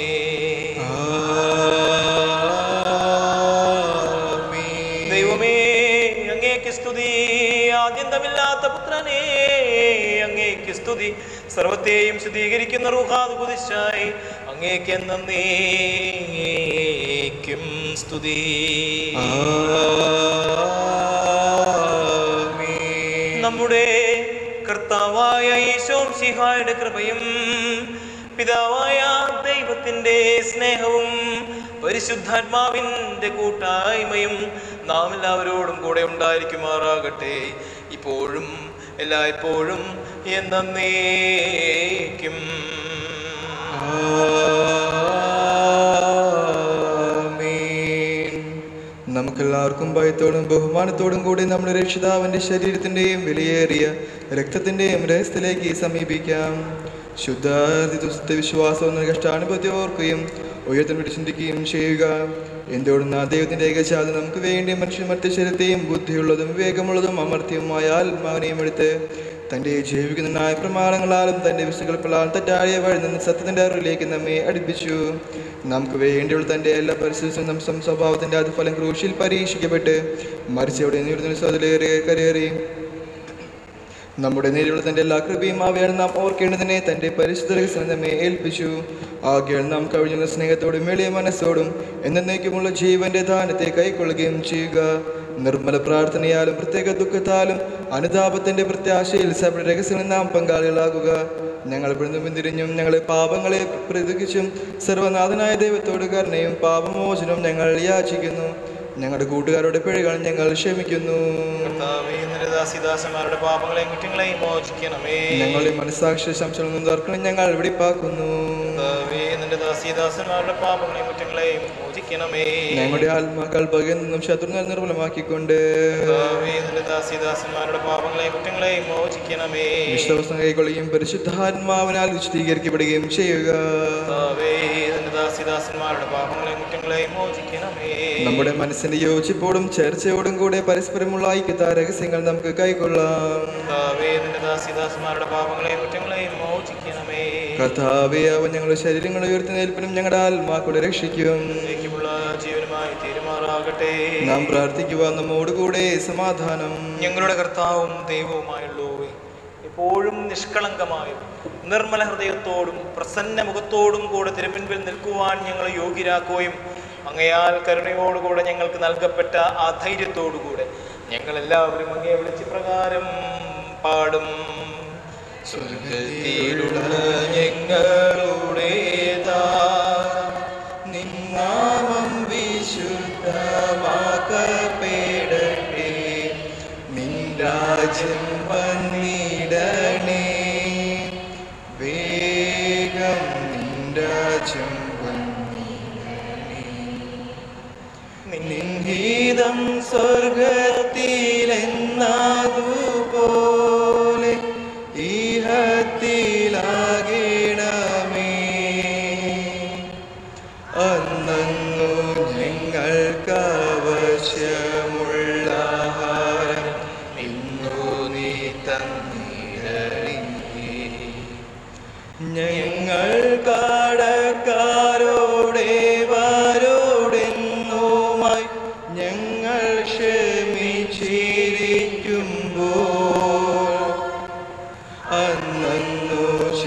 ആമേൻ. ദൈവമേ അങ്ങേക്ക് സ്തുതി ആദ്യന്തമില്ലാത്ത പുത്രനേ അങ്ങേക്ക് സ്തുതി സർവത്തെയും ശുദ്ധീകരിക്കുന്ന റുഹാദ് കുതിശായി അങ്ങേക്ക് എന്നേക്കും സ്തുതി ആമേൻ. നമ്മുടെ കർത്താവായ ഈശോം സിഹായുടെ കൃപയും പിതാവായ ദൈവത്തിൻ്റെ സ്നേഹവും പരിശുദ്ധാത്മാവിൻ്റെ കൂട്ടായ്മയും നാം എല്ലാവരോടും കൂടെ ഉണ്ടായിരിക്കുമാറാകട്ടെ ഇപ്പോഴും എല്ലായ്പ്പോഴും എന്നേക്കും ആമേൻ. നമുക്കെല്ലാവർക്കും ഭയത്തോടും ബഹുമാനത്തോടും കൂടി നമ്മുടെ രക്ഷിതാവിന്റെ ശരീരത്തിന്റെയും വിലയേറിയ രക്തത്തിന്റെയും രഹസ്യത്തിലേക്ക് സമീപിക്കാം ശുദ്ധാർത്ഥ വിശ്വാസം എന്ന കഷ്ടാനുഭവത്തെ ഓർക്കുകയും ഉയർത്തിനോട് ചിന്തിക്കുകയും ചെയ്യുക എന്തുകൊണ്ടെന്ന് ആ ദൈവത്തിന്റെ ഏകശാദം നമുക്ക് വേണ്ടി മനുഷ്യ മർത്യശരത്തെയും ബുദ്ധിയുള്ളതും വിവേകമുള്ളതും അമർത്യവുമായ ആത്മാവിനെയും എടുത്ത് തന്റെ ജീവിക്കുന്ന ന്യായ പ്രമാണങ്ങളാലും തന്റെ വിശുകൽപ്പലാലും തെറ്റായ വഴി നിന്ന് സത്യത്തിന്റെ അറിവിലേക്ക് നമ്മെ അടുപ്പിച്ചു നമുക്ക് വേണ്ടിയുള്ള തന്റെ എല്ലാ പരിസ്ഥിതി സ്വഭാവത്തിന്റെ അത് ഫലം ക്രൂശിൽ പരീക്ഷിക്കപ്പെട്ട് മരിച്ചവിടെ നീടുന്ന സ്വതിലേറെ കരയേറി നമ്മുടെ നേരിലുള്ള തന്റെ എല്ലാ കൃപയും അവയാണ് നാം ഓർക്കേണ്ടതിനെ തന്റെ പരിശുദ്ധ രഹസ്യം നമ്മെ ഏൽപ്പിച്ചു ആകയാൽ നാം കഴിഞ്ഞുള്ള സ്നേഹത്തോടും എളിയ മനസ്സോടും എന്നേക്കുമുള്ള ജീവന്റെ ദാനത്തെ കൈക്കൊള്ളുകയും ചെയ്യുക നിർമ്മല പ്രാർത്ഥനയാലും പ്രത്യേക ദുഃഖത്താലും അനുതാപത്തിന്റെ പ്രത്യാശയിൽ സഭയുടെ രഹസ്യങ്ങളിൽ നാം പങ്കാളികളാകുക ഞങ്ങൾ പിന്തും തിരിഞ്ഞും ഞങ്ങളെ പാപങ്ങളെ പ്രതികിച്ചും സർവനാഥനായ ദൈവത്തോട് കരുണയും പാപമോചനവും ഞങ്ങൾ യാചിക്കുന്നു ഞങ്ങളുടെ കൂട്ടുകാരുടെ പിഴകൾ ഞങ്ങൾ ക്ഷമിക്കുന്നു കർത്താവേ നിന്റെ ദാസിദാസന്മാരുടെ പാപങ്ങളെയും കുറ്റങ്ങളെയും മോചിക്കണമേ ഞങ്ങളുടെ മനസ്സാക്ഷി സംശയം നിന്നും തർക്കണം ഞങ്ങൾ വെടിപ്പാക്കുന്നു കർത്താവേ നിന്റെ ദാസിദാസന്മാരുടെ പാപങ്ങളെയും കുറ്റങ്ങളെയും മോചിക്കണമേ ഞങ്ങളുടെ ആത്മാക്കൾ പകയിൽ നിന്നും ശത്രുങ്ങൾ നിർമ്മലമാക്കിക്കൊണ്ട് കർത്താവേ നിന്റെ ദാസിദാസന്മാരുടെ പാപങ്ങളെയും കുറ്റങ്ങളെയും മോചിക്കണമേ വിശ്വാസം കൈക്കൊള്ളുകയും പരിശുദ്ധാത്മാവിനാൽ വിശദീകരിക്കപ്പെടുകയും ചെയ്യുക കർത്താവേ നിന്റെ ദാസിദാസന്മാരുടെ പാപങ്ങളെയും കുറ്റങ്ങളെയും മോചിക്കണമേ നമ്മുടെ മനസ്സിന്റെ യോജിപ്പോടും ചർച്ചയോടും കൂടെ പരസ്പരമുള്ള ഐക്യത രഹസ്യങ്ങൾ നമുക്ക് കൈക്കൊള്ളാം കർത്താവേ നിന്റെ ദാസിദാസന്മാരുടെ പാപങ്ങളെയും കുറ്റങ്ങളെയും മോചിക്കണമേ കർത്താവെ അവൻ ഞങ്ങളുടെ ശരീരങ്ങളെ ഉയർത്തി നിൽപ്പിനും ഞങ്ങളുടെ ആത്മാക്കളെ രക്ഷിക്കും എന്നേക്കുമുള്ള ജീവനുമായി തീരുമാറാകട്ടെ നാം പ്രാർത്ഥിക്കുക നമ്മോടുകൂടെ സമാധാനം ഞങ്ങളുടെ കർത്താവും ദൈവവുമായുള്ളവേ എപ്പോഴും നിഷ്കളങ്കമായും നിർമ്മല ഹൃദയത്തോടും പ്രസന്ന മുഖത്തോടും കൂടെ തിരുപ്പിൻപിൽ നിൽക്കുവാൻ ഞങ്ങളെ യോഗ്യരാക്കുകയും അങ്ങയാൽ കരുണയോടുകൂടെ ഞങ്ങൾക്ക് നൽകപ്പെട്ട ആ ധൈര്യത്തോടുകൂടെ ഞങ്ങളെല്ലാവരും അങ്ങയെ വിളിച്ച് പ്രകാരം പാടും സ്വർഗത്തിലുള്ള ഞങ്ങളുടെ നിന്നാമം വിശുദ്ധമാക്കപ്പെടട്ടെ നിൻ രാജ്യം വന്നിടണേ വേഗം നിൻ രാജ്യം നിൻഗീതം സ്വർഗത്തിലെന്നതുപോലെ ഈഹത്തിലാകണമേ അന്നു ഞങ്ങൾക്ക് ആവശ്യമുള്ള ആഹാരം ഇന്നു നീ തന്നിടണേ ഞങ്ങൾ കടക്കാരോടെ വരോടെന്നുമായി ഞങ്ങൾ ക്ഷമിച്ചിരിക്കുമ്പോൾ അന്നു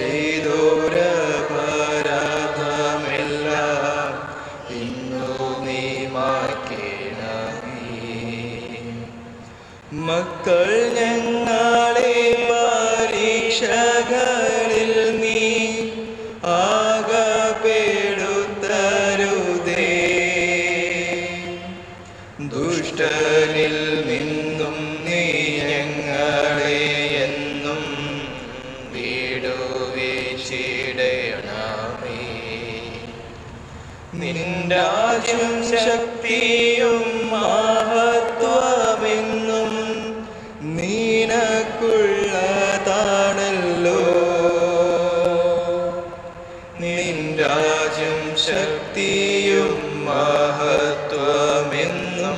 ചെയ്തോരപരാധമെല്ലാം ഇന്നു നീ മാറ്റണമേ മക്കൾ ഞങ്ങളെ പരീക്ഷകളിൽ നീ ആകപ്പെടുത്തരുതേ ദുഷ്ടനിൽ നിന്നും നീ ഞങ്ങളെ എന്നും വീടുവീച്ചിടണമേ നിൻരാജ്യം ശക്തിയും മഹത്വമെന്നും നീനക്കുള്ളതാണല്ലോ നിൻരാജ്യം ശക്തിയും മഹത്വമെന്നും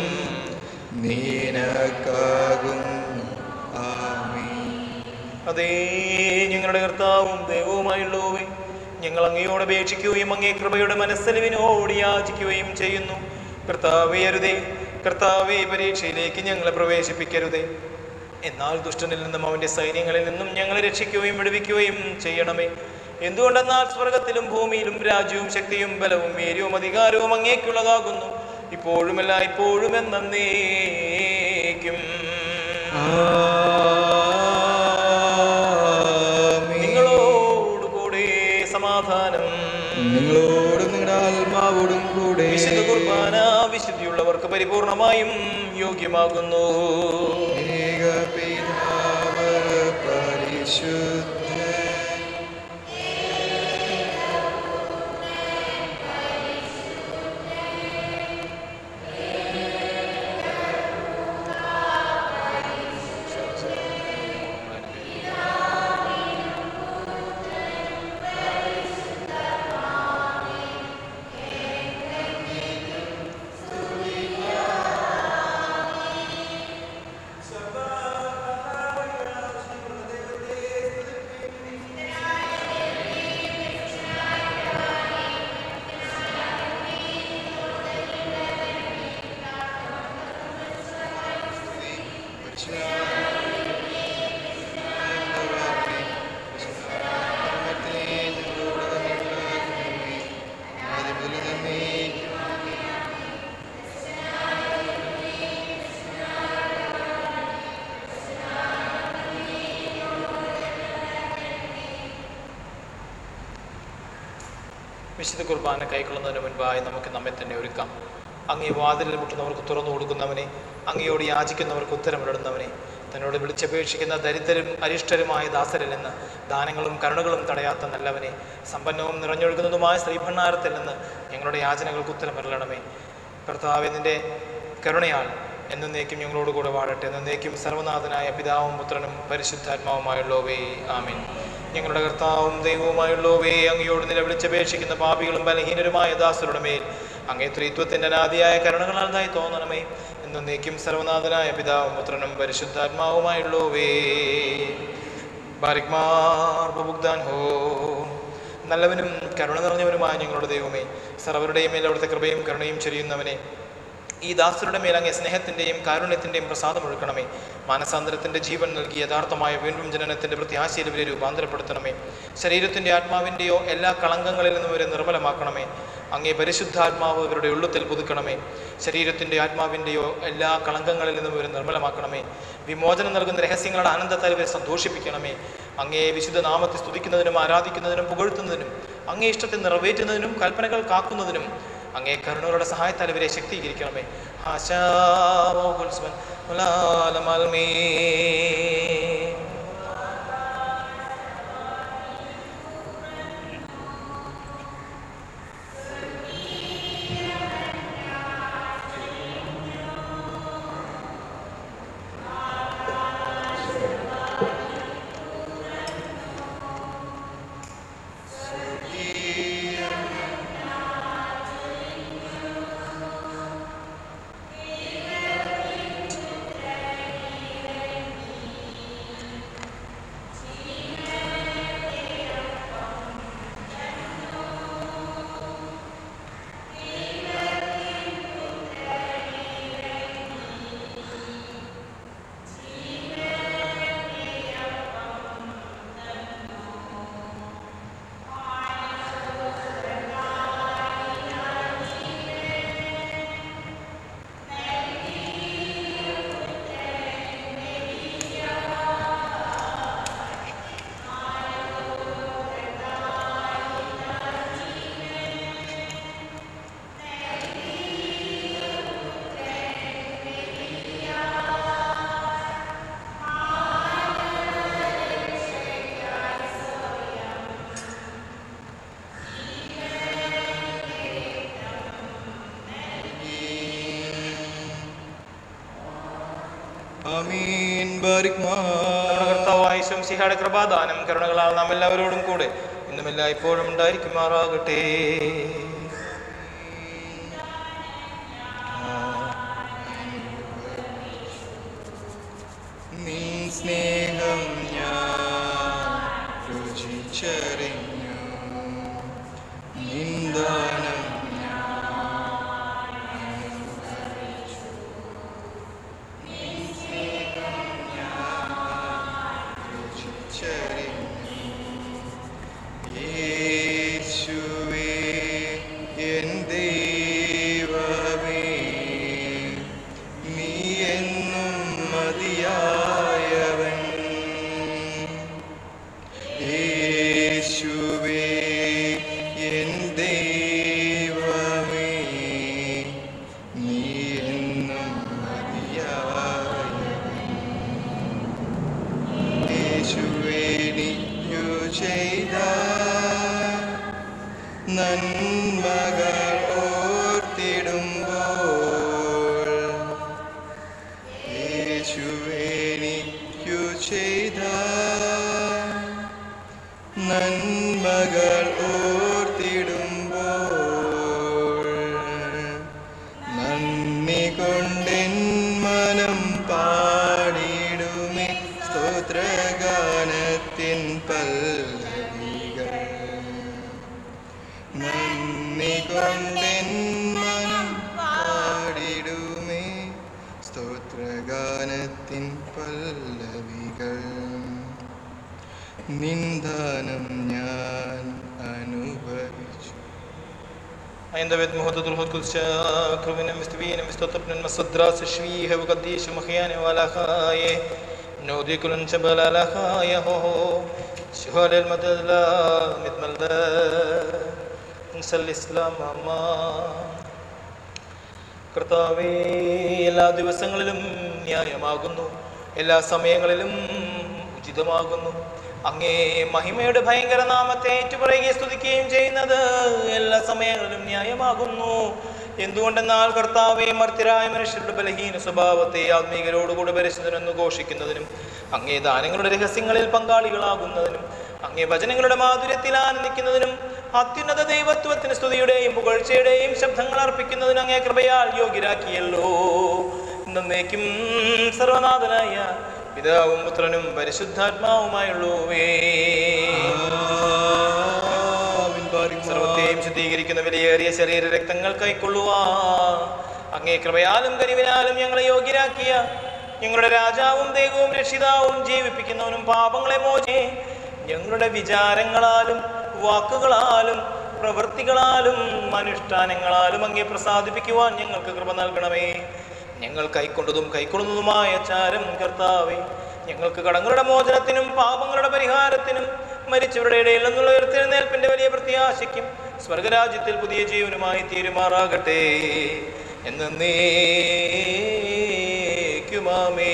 നീനക്കാകുന്നു ആമീൻ അതേ ഞങ്ങളുടെ കർത്താവും ദൈവവുമായുള്ളവേ ഞങ്ങൾ അങ്ങയോട് അപേക്ഷിക്കുകയും അങ്ങേ കൃപയുടെ മനസ്സലിവിനോട് യാചിക്കുകയും ചെയ്യുന്നു കർത്താവേ അരുതേ കർത്താവേ പരീക്ഷയിലേക്ക് ഞങ്ങളെ പ്രവേശിപ്പിക്കരുതേ എന്നാൽ ദുഷ്ടനിൽ നിന്നും അവന്റെ സൈന്യങ്ങളിൽ നിന്നും ഞങ്ങളെ രക്ഷിക്കുകയും വിടുവിക്കുകയും ചെയ്യണമേ എന്തുകൊണ്ടെന്നാൽ സ്വർഗത്തിലും ഭൂമിയിലും രാജ്യവും ശക്തിയും ബലവും വീര്യവും അധികാരവും അങ്ങേക്കുള്ളതാകുന്നു ഇപ്പോഴും എല്ലാ ഇപ്പോഴും എന്നേക്കും ആമീൻ. നിങ്ങളോടുകൂടെ സമാധാനം നിങ്ങളോടും നിങ്ങളുടെ ആത്മാവോടും കൂടെ വിശുദ്ധ കുർബാന വിശുദ്ധിയുള്ളവർക്ക് പരിപൂർണമായും യോഗ്യമാകുന്നു ഏക പിതാവ് പരിശുദ്ധ വിശുദ്ധ കുർബാന കൈക്കൊള്ളുന്നതിന് മുൻപായി നമുക്ക് നമ്മെ തന്നെ ഒരുക്കാം അങ്ങേ വാതിലിൽ മുട്ടുന്നവർക്ക് തുറന്നു കൊടുക്കുന്നവനെ അങ്ങയോട് യാചിക്കുന്നവർക്ക് ഉത്തരമിടുന്നവനെ തന്നോട് വിളിച്ചപേക്ഷിക്കുന്ന ദരിദ്രരും അരിഷ്ടരുമായ ദാസരിൽ നിന്ന് ദാനങ്ങളും കരുണകളും തടയാത്ത നല്ലവനെ സമ്പന്നവും നിറഞ്ഞൊഴുകുന്നതുമായ ശ്രീഭണ്ണാരത്തിൽ നിന്ന് ഞങ്ങളുടെ യാചനകൾക്ക് ഉത്തരമിറങ്ങണമേ കർത്താവ് നിന്റെ കരുണയാൽ എന്നേക്കും ഞങ്ങളോട് കൂടെ വാഴട്ടെ എന്നേക്കും സർവനാഥനായ പിതാവും പുത്രനും പരിശുദ്ധാത്മാവുമായുള്ളവേ ആമീൻ ഞങ്ങളുടെ കർത്താവും ദൈവവുമായുള്ളവേ അങ്ങയോട് നിലവിളിച്ചപേക്ഷിക്കുന്ന പാപികളും ബലഹീനരുമായ ദാസരുടെ മേൽ അങ്ങേ ത്രിത്വത്തിൻ്റെ അനാദിയായ കരുണകളാൽതായി തോന്നണമേ എന്നേക്കും സർവനാഥനായ പിതാവും പുത്രനും പരിശുദ്ധാത്മാവുമായുള്ളവേ ബാരിക്മാർ ബുഗ്ദാൻ ഹോ നല്ലവനും കരുണ നിറഞ്ഞവനുമായ ഞങ്ങളുടെ ദൈവമേ സർവരുടെയും മേൽ അവിടുത്തെ കൃപയും കരുണയും ചൊരിയുന്നവനെ ഈ ദാസരുടെ മേൽ അങ്ങേ സ്നേഹത്തിൻ്റെയും കാരുണ്യത്തിൻ്റെയും പ്രസാദം ഒഴുക്കണമേ മാനസാന്തരത്തിൻ്റെ ജീവൻ നൽകി യഥാർത്ഥമായ വീണ്ടും ജനനത്തിൻ്റെ പ്രത്യാശയിൽ ഇവരെ രൂപാന്തരപ്പെടുത്തണമേ ശരീരത്തിൻ്റെ ആത്മാവിൻ്റെയോ എല്ലാ കളങ്കങ്ങളിൽ നിന്നും ഇവരെ നിർമ്മലമാക്കണമേ അങ്ങേ പരിശുദ്ധാത്മാവ് ഇവരുടെ ഉള്ളത്തിൽ പുതുക്കണമേ ശരീരത്തിൻ്റെ ആത്മാവിൻ്റെയോ എല്ലാ കളങ്കങ്ങളിൽ നിന്നും ഇവരെ നിർമ്മലമാക്കണമേ വിമോചനം നൽകുന്ന രഹസ്യങ്ങളുടെ ആനന്ദത്താൽ ഇവരെ സന്തോഷിപ്പിക്കണമേ അങ്ങേ വിശുദ്ധ നാമത്തെ സ്തുതിക്കുന്നതിനും ആരാധിക്കുന്നതിനും പുകഴ്ത്തുന്നതിനും അങ്ങേ ഇഷ്ടത്തെ നിറവേറ്റുന്നതിനും കൽപ്പനകൾ കാക്കുന്നതിനും അങ്ങേ കരുണകളുടെ സഹായത്താൽ ഇവരെ ശക്തീകരിക്കണമേ ആശാവോത്സവൻ മുലാലമൽമേ ആമീൻ ബാരിക്മാർ നമ്മുടെ കർത്താവായ ശംസിഹയുടെ കൃപാദാനം കരുണകളാൽ നാം എല്ലാവരോടും കൂടെ ഇന്നുമില്ല ഇപ്പോഴും ഉണ്ടായിരിക്കുമാറാകട്ടെ നിൻ സ്നേഹം ഞാൻ രുചിച്ചറിഞ്ഞു നിന്ദാനം ഞാൻ അനുഭവിച്ചു. നിൻ സ്നേഹം ഞാൻ രുചിച്ചറിഞ്ഞു. യേശുവേ നിന്ദാനം ഞാൻ അനുഭവിച്ചു عند بيت مهدد القدس كرمنا مستبين مستطبنا المصدراس الشويه وقديش مخيان ولا خايه نودي كل جبل على خايه شهر المدد لا مدمل دا نسل الإسلام أما കർത്താവേ എല്ലാ ദിവസങ്ങളിലും ന്യായമാകുന്നു എല്ലാ സമയങ്ങളിലും ഉചിതമാകുന്നു അങ്ങേ മഹിമയുടെ ഭയങ്കര നാമത്തെ ഏറ്റുപറയുകയും സ്തുതിക്കുകയും ചെയ്യുന്നത് എല്ലാ സമയങ്ങളിലും ന്യായമാകുന്നു എന്തുകൊണ്ടെന്നാൽ കർത്താവെ മർത്യരായ മനുഷ്യരുടെ ബലഹീന സ്വഭാവത്തെ ആത്മീകരോടുകൂടി പരിശുദ്ധനെന്ന് ഘോഷിക്കുന്നതിനും അങ്ങേ ദാനങ്ങളുടെ രഹസ്യങ്ങളിൽ പങ്കാളികളാകുന്നതിനും അങ്ങേ വചനങ്ങളുടെ മാധുര്യത്തിൽ ആനന്ദിക്കുന്നതിനും അത്യുന്നത ദൈവത്വത്തിന് സ്തുതിയുടെയും പുകഴ്ചയുടെയും ശബ്ദങ്ങൾ അർപ്പിക്കുന്നതിന് അങ്ങേ കൃപയാൽ യോഗ്യരാക്കിയല്ലോ എന്നേക്കും സർവനാഥനായ പിതാവും പുത്രനും പരിശുദ്ധാത്മാവുമായുള്ളൂവേ സർവത്തെയും ശുദ്ധീകരിക്കുന്ന വിലയേറിയ ശരീര രക്തങ്ങൾ കൈക്കൊള്ളുവാ അങ്ങേ കൃപയാലും കരിവിനാലും ഞങ്ങളെ യോഗ്യരാക്കിയ ഞങ്ങളുടെ രാജാവും ദൈവവും രക്ഷിതാവും ജീവിപ്പിക്കുന്നവനും പാപങ്ങളെ മോചേ ഞങ്ങളുടെ വിചാരങ്ങളാലും വാക്കുകളാലും പ്രവൃത്തികളാലും അനുഷ്ഠാനങ്ങളാലും അങ്ങേ പ്രസാദിപ്പിക്കുവാൻ ഞങ്ങൾക്ക് കൃപ നൽകണമേ ഞങ്ങൾ കൈക്കൊണ്ടതും കൈക്കൊള്ളുന്നതുമായ ചാരം കർത്താവേ ഞങ്ങൾക്ക് കടങ്ങളുടെ മോചനത്തിനും പാപങ്ങളുടെ പരിഹാരത്തിനും മരിച്ചവരുടെ ഇടയിൽ നിന്നുള്ള ഉയർത്തെഴുന്നേൽപ്പിന്റെ വലിയ പ്രത്യാശയ്ക്കും സ്വർഗരാജ്യത്തിൽ പുതിയ ജീവനുമായി തീരുമാറാകട്ടെ എന്നേക്കുമാമേ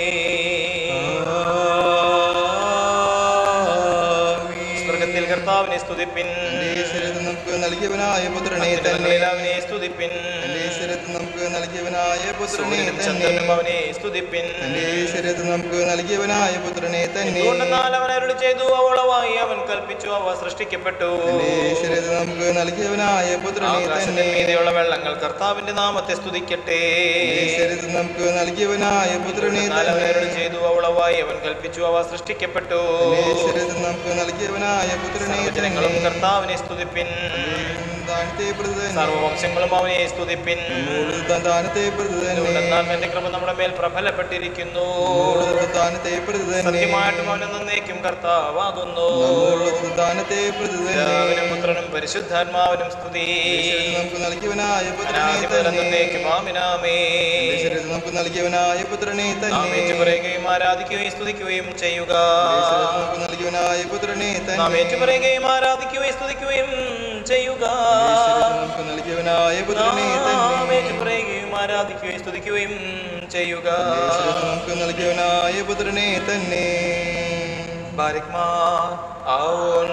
സ്വർഗത്തിൽ കർത്താവിനെ സ്തുതിപ്പിൻ നമുക്ക് നൽകിയവനായ പുത്രനെ തന്നെ അത്യുന്നതങ്ങളിൽ അവനെ സ്തുതിപ്പിൻ എന്റെ ശരീരത്തിൽ നമുക്ക് നൽകിയവനായ പുത്രനെ സൂര്യനും തന്നെ ചന്ദ്രനും അവനെ സ്തുതിപ്പിൻ എന്റെ ശരീരത്തിൽ നമുക്ക് നൽകിയവനായ പുത്രനെ തന്നെ എന്തുകൊണ്ടെന്നാൽ അവൻ അരുളി ചെയ്തു അവളവായി അവൻ കൽപ്പിച്ചു അവ സൃഷ്ടിക്കപ്പെട്ടു എന്റെ ശരീരത്തിൽ നമുക്ക് നൽകിയവനായ പുത്രനെ തന്നെ ആകാശത്തിന് മീതെയുള്ള വെള്ളങ്ങൾ കർത്താവിന്റെ നാമത്തെ സ്തുതിക്കട്ടെ എന്റെ ശരീരത്തിൽ നമുക്ക് നൽകിയവനായ പുത്രനെ എന്നാൽ അവൻ തന്നെ അരുളി ചെയ്തു അവളവായി അവൻ കൽപ്പിച്ചു അവ സൃഷ്ടിക്കപ്പെട്ടു എന്റെ ശരീരത്തിൽ നമുക്ക് നൽകിയവനായ പുത്രനെ സർവ്വജനങ്ങളും തന്നെ കർത്താവിനെ സ്തുതിപ്പിൻ ദാനത്തെ പ്രതി തന്നെ സർവവംശങ്ങളും അവനെ സ്തുതിപ്പിൻ ദാനത്തെ പ്രതി തന്നെ എന്തുകൊണ്ടെന്നാൽ എന്റെ കൃപ നമ്മുടെ മേൽ പ്രബലപ്പെട്ടിരിക്കുന്നു ദാനത്തെ പ്രതി തന്നെ സത്യമായിട്ടും അവൻ എന്നേക്കും കർത്താവാകുന്നു നമ്മളുടെ ദാനത്തെ പ്രതി തന്നെ പിതാവിനും പുത്രനും പരിശുദ്ധാത്മാവിനും സ്തുതി നമുക്ക് നൽകിയവനായ പുത്രനെ അനാദി മുതൽ തന്നെ എന്നേക്കും ആമിനാമേ എന്റെ ശരീരത്തിൽ നമുക്ക് നൽകിയവനായ പുത്രനെ നാം തന്നെ ഏറ്റുപറയുകയും ആരാധിക്കുകയും സ്തുതിക്കുകയും ചെയ്യുക എന്റെ ശരീരത്തിൽ നമുക്ക് നൽകിയവനായ പുത്രനെ നാം തന്നെ ഏറ്റുപറയുകയും ആരാധിക്കുകയും സ്തുതിക്കുകയും ചെയ്യുക എന്റെ ശരീരത്തിൽ നമുക്ക് നൽകിയവനായ പുത്രനെ നാം തന്നെ ഏറ്റുപറയുകയും ആരാധിക്കുകയും സ്തുതിക്കുകയും ചെയ്യുക എന്റെ ശരീരത്തിൽ നമുക്ക് നൽകിയവനായ പുത്രനെ തന്നെ بارك ما أون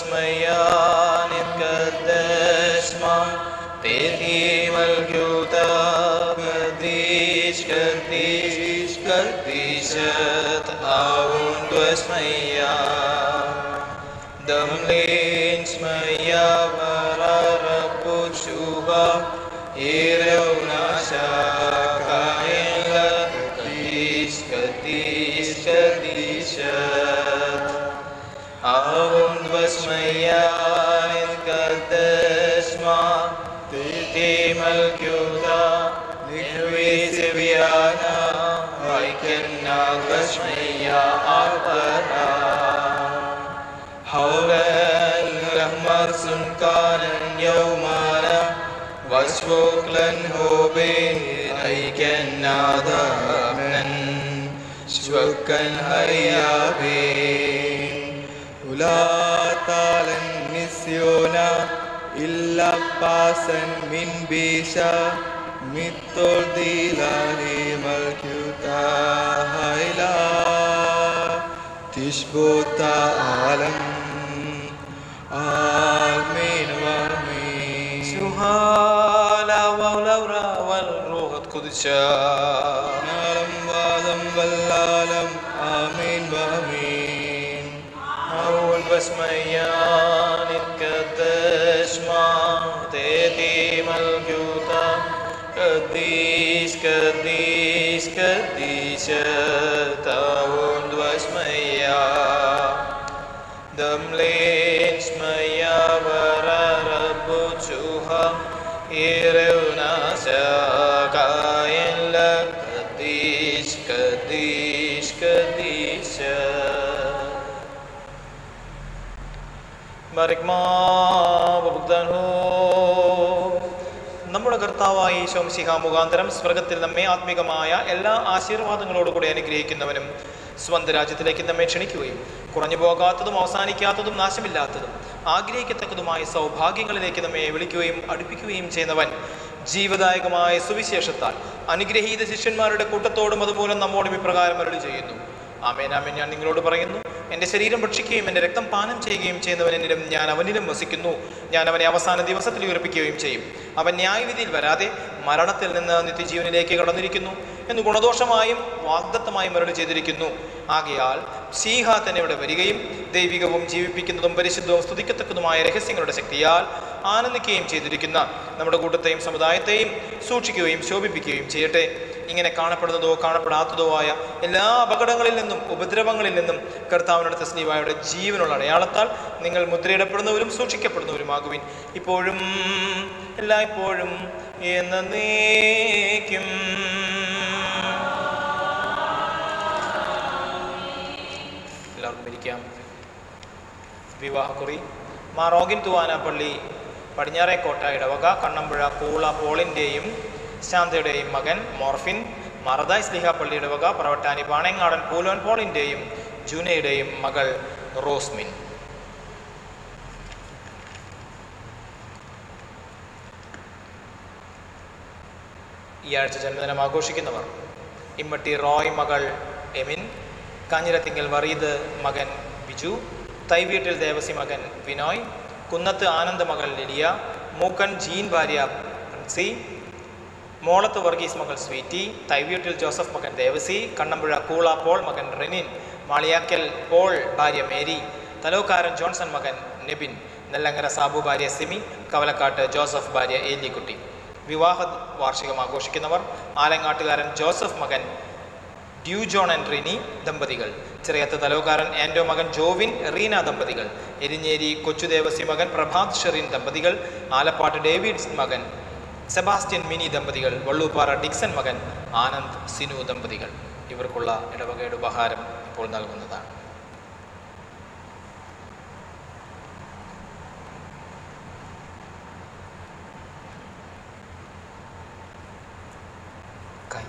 بسميان القدس ما تيتي ملكوتا قديش قديش قديشت أون بسميان دملين سميا برا رب تشوبا إيرونا شاكا إلا قديش قديش قديشت أعوذ بسميان القدس ما تيتي ملكوتا نحوي سبيانا ويكنا بسميا أرطرا حول الأحمر سنكانا يومانا واسفوك لنهو بين أيكنا ذابنا شوكا هيا بين ولا تعلن نسيونا إلا باسا من بيشا ميتول ديلالي ملكوتا هايلا تشبوتا عالم آمين وآمين سبحان والأورا والروح القدس نعلم وعلم والعالم آمين وآمين أول بسميان القدس ما تأتي ملكوتا قديس قديس قديس تاون بسميا دملين سميا برا رب تشوها إيرونا ساكاين لك قديس قديس قديس ബറിക്മാബുഗ്ദാനോ. നമ്മുടെ കർത്താവായ ശംസിഹ മുഖാന്തരം സ്വർഗത്തിൽ നമ്മെ ആത്മികമായ എല്ലാ ആശീർവാദങ്ങളോടുകൂടി അനുഗ്രഹിക്കുന്നവനും സ്വന്തം രാജ്യത്തിലേക്ക് നമ്മെ ക്ഷണിക്കുകയും കുറഞ്ഞു പോകാത്തതും അവസാനിക്കാത്തതും നാശമില്ലാത്തതും ആഗ്രഹിക്കത്തക്കതുമായ സൗഭാഗ്യങ്ങളിലേക്ക് നമ്മെ വിളിക്കുകയും അടുപ്പിക്കുകയും ചെയ്യുന്നവൻ ജീവദായകമായ സുവിശേഷത്താൽ അനുഗ്രഹീത ശിഷ്യന്മാരുടെ കൂട്ടത്തോടും അതുപോലെ നമ്മോടും ഇപ്രകാരം അരുളി ചെയ്യുന്നു ആമേൻ ആമേൻ ഞാൻ നിങ്ങളോട് പറയുന്നു എൻ്റെ ശരീരം ഭക്ഷിക്കുകയും എൻ്റെ രക്തം പാനം ചെയ്യുകയും ചെയ്യുന്നവൻ എന്നിലും ഞാൻ അവനിലും വസിക്കുന്നു ഞാൻ അവനെ അവസാന ദിവസത്തിൽ ഉയർപ്പിക്കുകയും ചെയ്യും അവൻ ന്യായവിധിയിൽ വരാതെ മരണത്തിൽ നിന്ന് നിത്യജീവനിലേക്ക് കടന്നിരിക്കുന്നു എന്ന് ഗുണദോഷമായും വാഗ്ദത്തമായും മരളി ചെയ്തിരിക്കുന്നു ആകയാൽ സീഹ തന്നെ ഇവിടെ വരികയും ദൈവികവും ജീവിപ്പിക്കുന്നതും പരിശുദ്ധവും സ്തുതിക്കത്തക്കതുമായ രഹസ്യങ്ങളുടെ ശക്തിയാൽ ആനന്ദിക്കുകയും ചെയ്തിരിക്കുന്ന നമ്മുടെ കൂട്ടത്തെയും സമുദായത്തെയും സൂക്ഷിക്കുകയും ശോഭിപ്പിക്കുകയും ചെയ്യട്ടെ ഇങ്ങനെ കാണപ്പെടുന്നതോ കാണപ്പെടാത്തതോ ആയ എല്ലാ അപകടങ്ങളിൽ നിന്നും ഉപദ്രവങ്ങളിൽ നിന്നും കർത്താവിനടുത്ത സ്ലീവായുടെ ജീവനുള്ള അടയാളത്താൽ നിങ്ങൾ മുദ്രയിടപ്പെടുന്നവരും സൂക്ഷിക്കപ്പെടുന്നവരുമാകുവിൻ ഇപ്പോഴും എല്ലായ്പ്പോഴും എന്നേക്കും എല്ലാവർക്കും ഇരിക്കാം വിവാഹക്കുറി മാറോഗിൻ തുവാന പള്ളി പടിഞ്ഞാറേക്കോട്ട ഇടവക കണ്ണമ്പുഴ കൂള പോളിൻ്റെയും ശാന്തയുടെയും മകൻ മോർഫിൻ മറദായ് സ്ലിഹ പള്ളി ഇടവക പറവട്ടാനി പാണയങ്ങാടൻ പൂലോൻ പോളിൻ്റെയും ജൂനയുടെയും മകൾ റോസ്മിൻ ഈ ആഴ്ച ജന്മദിനം ആഘോഷിക്കുന്നവർ ഇമ്മട്ടി റോയ് മകൾ എമിൻ കാഞ്ഞിരത്തിങ്കൽ വറീദ് മകൻ ബിജു തൈവീട്ടിൽ ദേവസി മകൻ വിനോയ് കുന്നത്ത് ആനന്ദ് മകൾ ലിലിയ മൂക്കൻ ജീൻ ഭാര്യ പ്രിൻസി മോളത്ത് വർഗീസ് മകൾ സ്വീറ്റി തൈവീട്ടിൽ ജോസഫ് മകൻ ദേവസി കണ്ണമ്പുഴ കൂള പോൾ മകൻ റെനിൻ മാളിയാക്കൽ പോൾ ഭാര്യ മേരി തലോക്കാരൻ ജോൺസൺ മകൻ നെബിൻ നെല്ലങ്കര സാബു ഭാര്യ സിമി കവലക്കാട്ട് ജോസഫ് ഭാര്യ ഏലിക്കുട്ടി വിവാഹ വാർഷികം ആഘോഷിക്കുന്നവർ ആലങ്ങാട്ടുകാരൻ ജോസഫ് മകൻ ഡ്യൂ ജോൺ ആൻഡ് റിനി ദമ്പതികൾ ചെറിയത്ത് തലോകാരൻ ആൻഡോ മകൻ ജോവിൻ റീന ദമ്പതികൾ എരിഞ്ഞേരി കൊച്ചുദേവസി മകൻ പ്രഭാത് ഷെറിൻ ദമ്പതികൾ ആലപ്പാട്ട് ഡേവിഡ്സ് മകൻ സെബാസ്റ്റ്യൻ മിനി ദമ്പതികൾ വള്ളൂപ്പാറ ഡിക്സൺ മകൻ ആനന്ദ് സിനു ദമ്പതികൾ ഇവർക്കുള്ള ഇടവകയുടെ ഉപഹാരം ഇപ്പോൾ നൽകുന്നതാണ് കൈ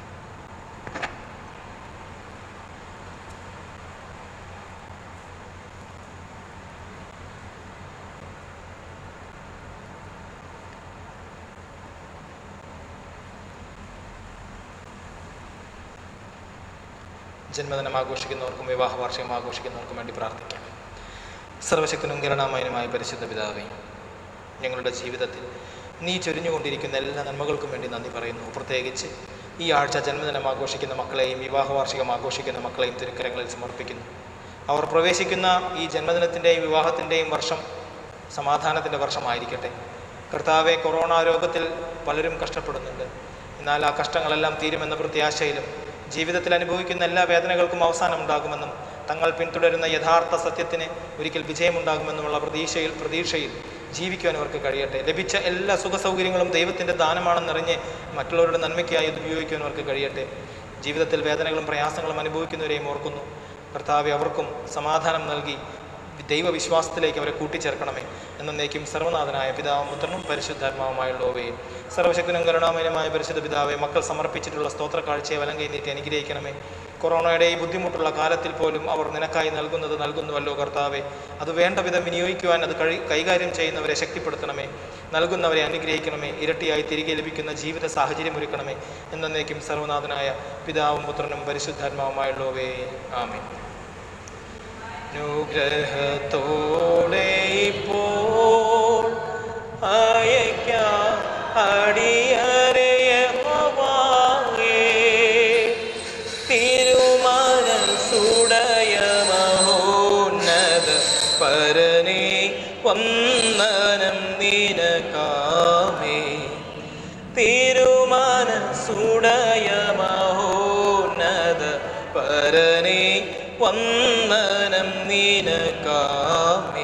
ജന്മദിനം ആഘോഷിക്കുന്നവർക്കും വിവാഹ വാർഷികം ആഘോഷിക്കുന്നവർക്കും വേണ്ടി പ്രാർത്ഥിക്കാം സർവശക്തനും കരുണാമയനുമായ പരിശുദ്ധ പിതാവേ ഞങ്ങളുടെ ജീവിതത്തിൽ നീ ചൊരിഞ്ഞുകൊണ്ടിരിക്കുന്ന എല്ലാ നന്മകൾക്കും വേണ്ടി നന്ദി പറയുന്നു പ്രത്യേകിച്ച് ഈ ആഴ്ച ജന്മദിനം ആഘോഷിക്കുന്ന മക്കളെയും വിവാഹ വാർഷികം ആഘോഷിക്കുന്ന മക്കളെയും തിരുക്കരങ്ങളിൽ സമർപ്പിക്കുന്നു അവർ പ്രവേശിക്കുന്ന ഈ ജന്മദിനത്തിൻ്റെയും വിവാഹത്തിൻ്റെയും വർഷം സമാധാനത്തിൻ്റെ വർഷമായിരിക്കട്ടെ കർത്താവെ കൊറോണ രോഗത്തിൽ പലരും കഷ്ടപ്പെടുന്നുണ്ട് എന്നാൽ ആ കഷ്ടങ്ങളെല്ലാം തീരുമെന്ന പ്രത്യാശയിലും ജീവിതത്തിൽ അനുഭവിക്കുന്ന എല്ലാ വേദനകൾക്കും അവസാനം ഉണ്ടാകുമെന്നും തങ്ങൾ പിന്തുടരുന്ന യഥാർത്ഥ സത്യത്തിന് ഒരിക്കൽ വിജയമുണ്ടാകുമെന്നുമുള്ള പ്രതീക്ഷയിൽ പ്രതീക്ഷയിൽ ജീവിക്കുവാൻ അവർക്ക് കഴിയട്ടെ ലഭിച്ച എല്ലാ സുഖ സൗകര്യങ്ങളും ദൈവത്തിൻ്റെ ദാനമാണെന്നറിഞ്ഞ് മറ്റുള്ളവരുടെ നന്മയ്ക്കായി ഇത് ഉപയോഗിക്കുവാൻ അവർക്ക് കഴിയട്ടെ ജീവിതത്തിൽ വേദനകളും പ്രയാസങ്ങളും അനുഭവിക്കുന്നവരെയും ഓർക്കുന്നു കർത്താവെ അവർക്കും സമാധാനം നൽകി ദൈവവിശ്വാസത്തിലേക്ക് അവരെ കൂട്ടിച്ചേർക്കണമേ എന്നേക്കും സർവനാഥനായ പിതാവും പുത്രനും പരിശുദ്ധാത്മാവുമായുള്ളവേ സർവശക്തനും കരുണാമയനുമായ പരിശുദ്ധ പിതാവെ മക്കൾ സമർപ്പിച്ചിട്ടുള്ള സ്തോത്ര കാഴ്ചയെ വലങ്കൈ നീട്ടി അനുഗ്രഹിക്കണമേ കൊറോണയുടെ ഈ ബുദ്ധിമുട്ടുള്ള കാലത്തിൽ പോലും അവർ നിനക്കായി നൽകുന്നത് നൽകുന്നുവല്ലോ കർത്താവെ അത് വേണ്ട വിധം വിനിയോഗിക്കുവാൻ അത് കഴി കൈകാര്യം ചെയ്യുന്നവരെ ശക്തിപ്പെടുത്തണമേ നൽകുന്നവരെ അനുഗ്രഹിക്കണമേ ഇരട്ടിയായി തിരികെ ലഭിക്കുന്ന ജീവിത സാഹചര്യം ഒരുക്കണമേ എന്നേക്കും സർവനാഥനായ പിതാവും പുത്രനും പരിശുദ്ധാത്മാവുമായുള്ളവേ ആമേ അനുഗ്രഹത്തോടെ ഇപ്പോൾ അയക്കാം അടിയറിയവാകെ തിരുമനസുടയ മഹോന്നത പരനെ വന്ദനം നിനക്കാമേ തിരുമനസുടയ മഹോന്നത പരനെ വന്ദനം നിനക്കാമേ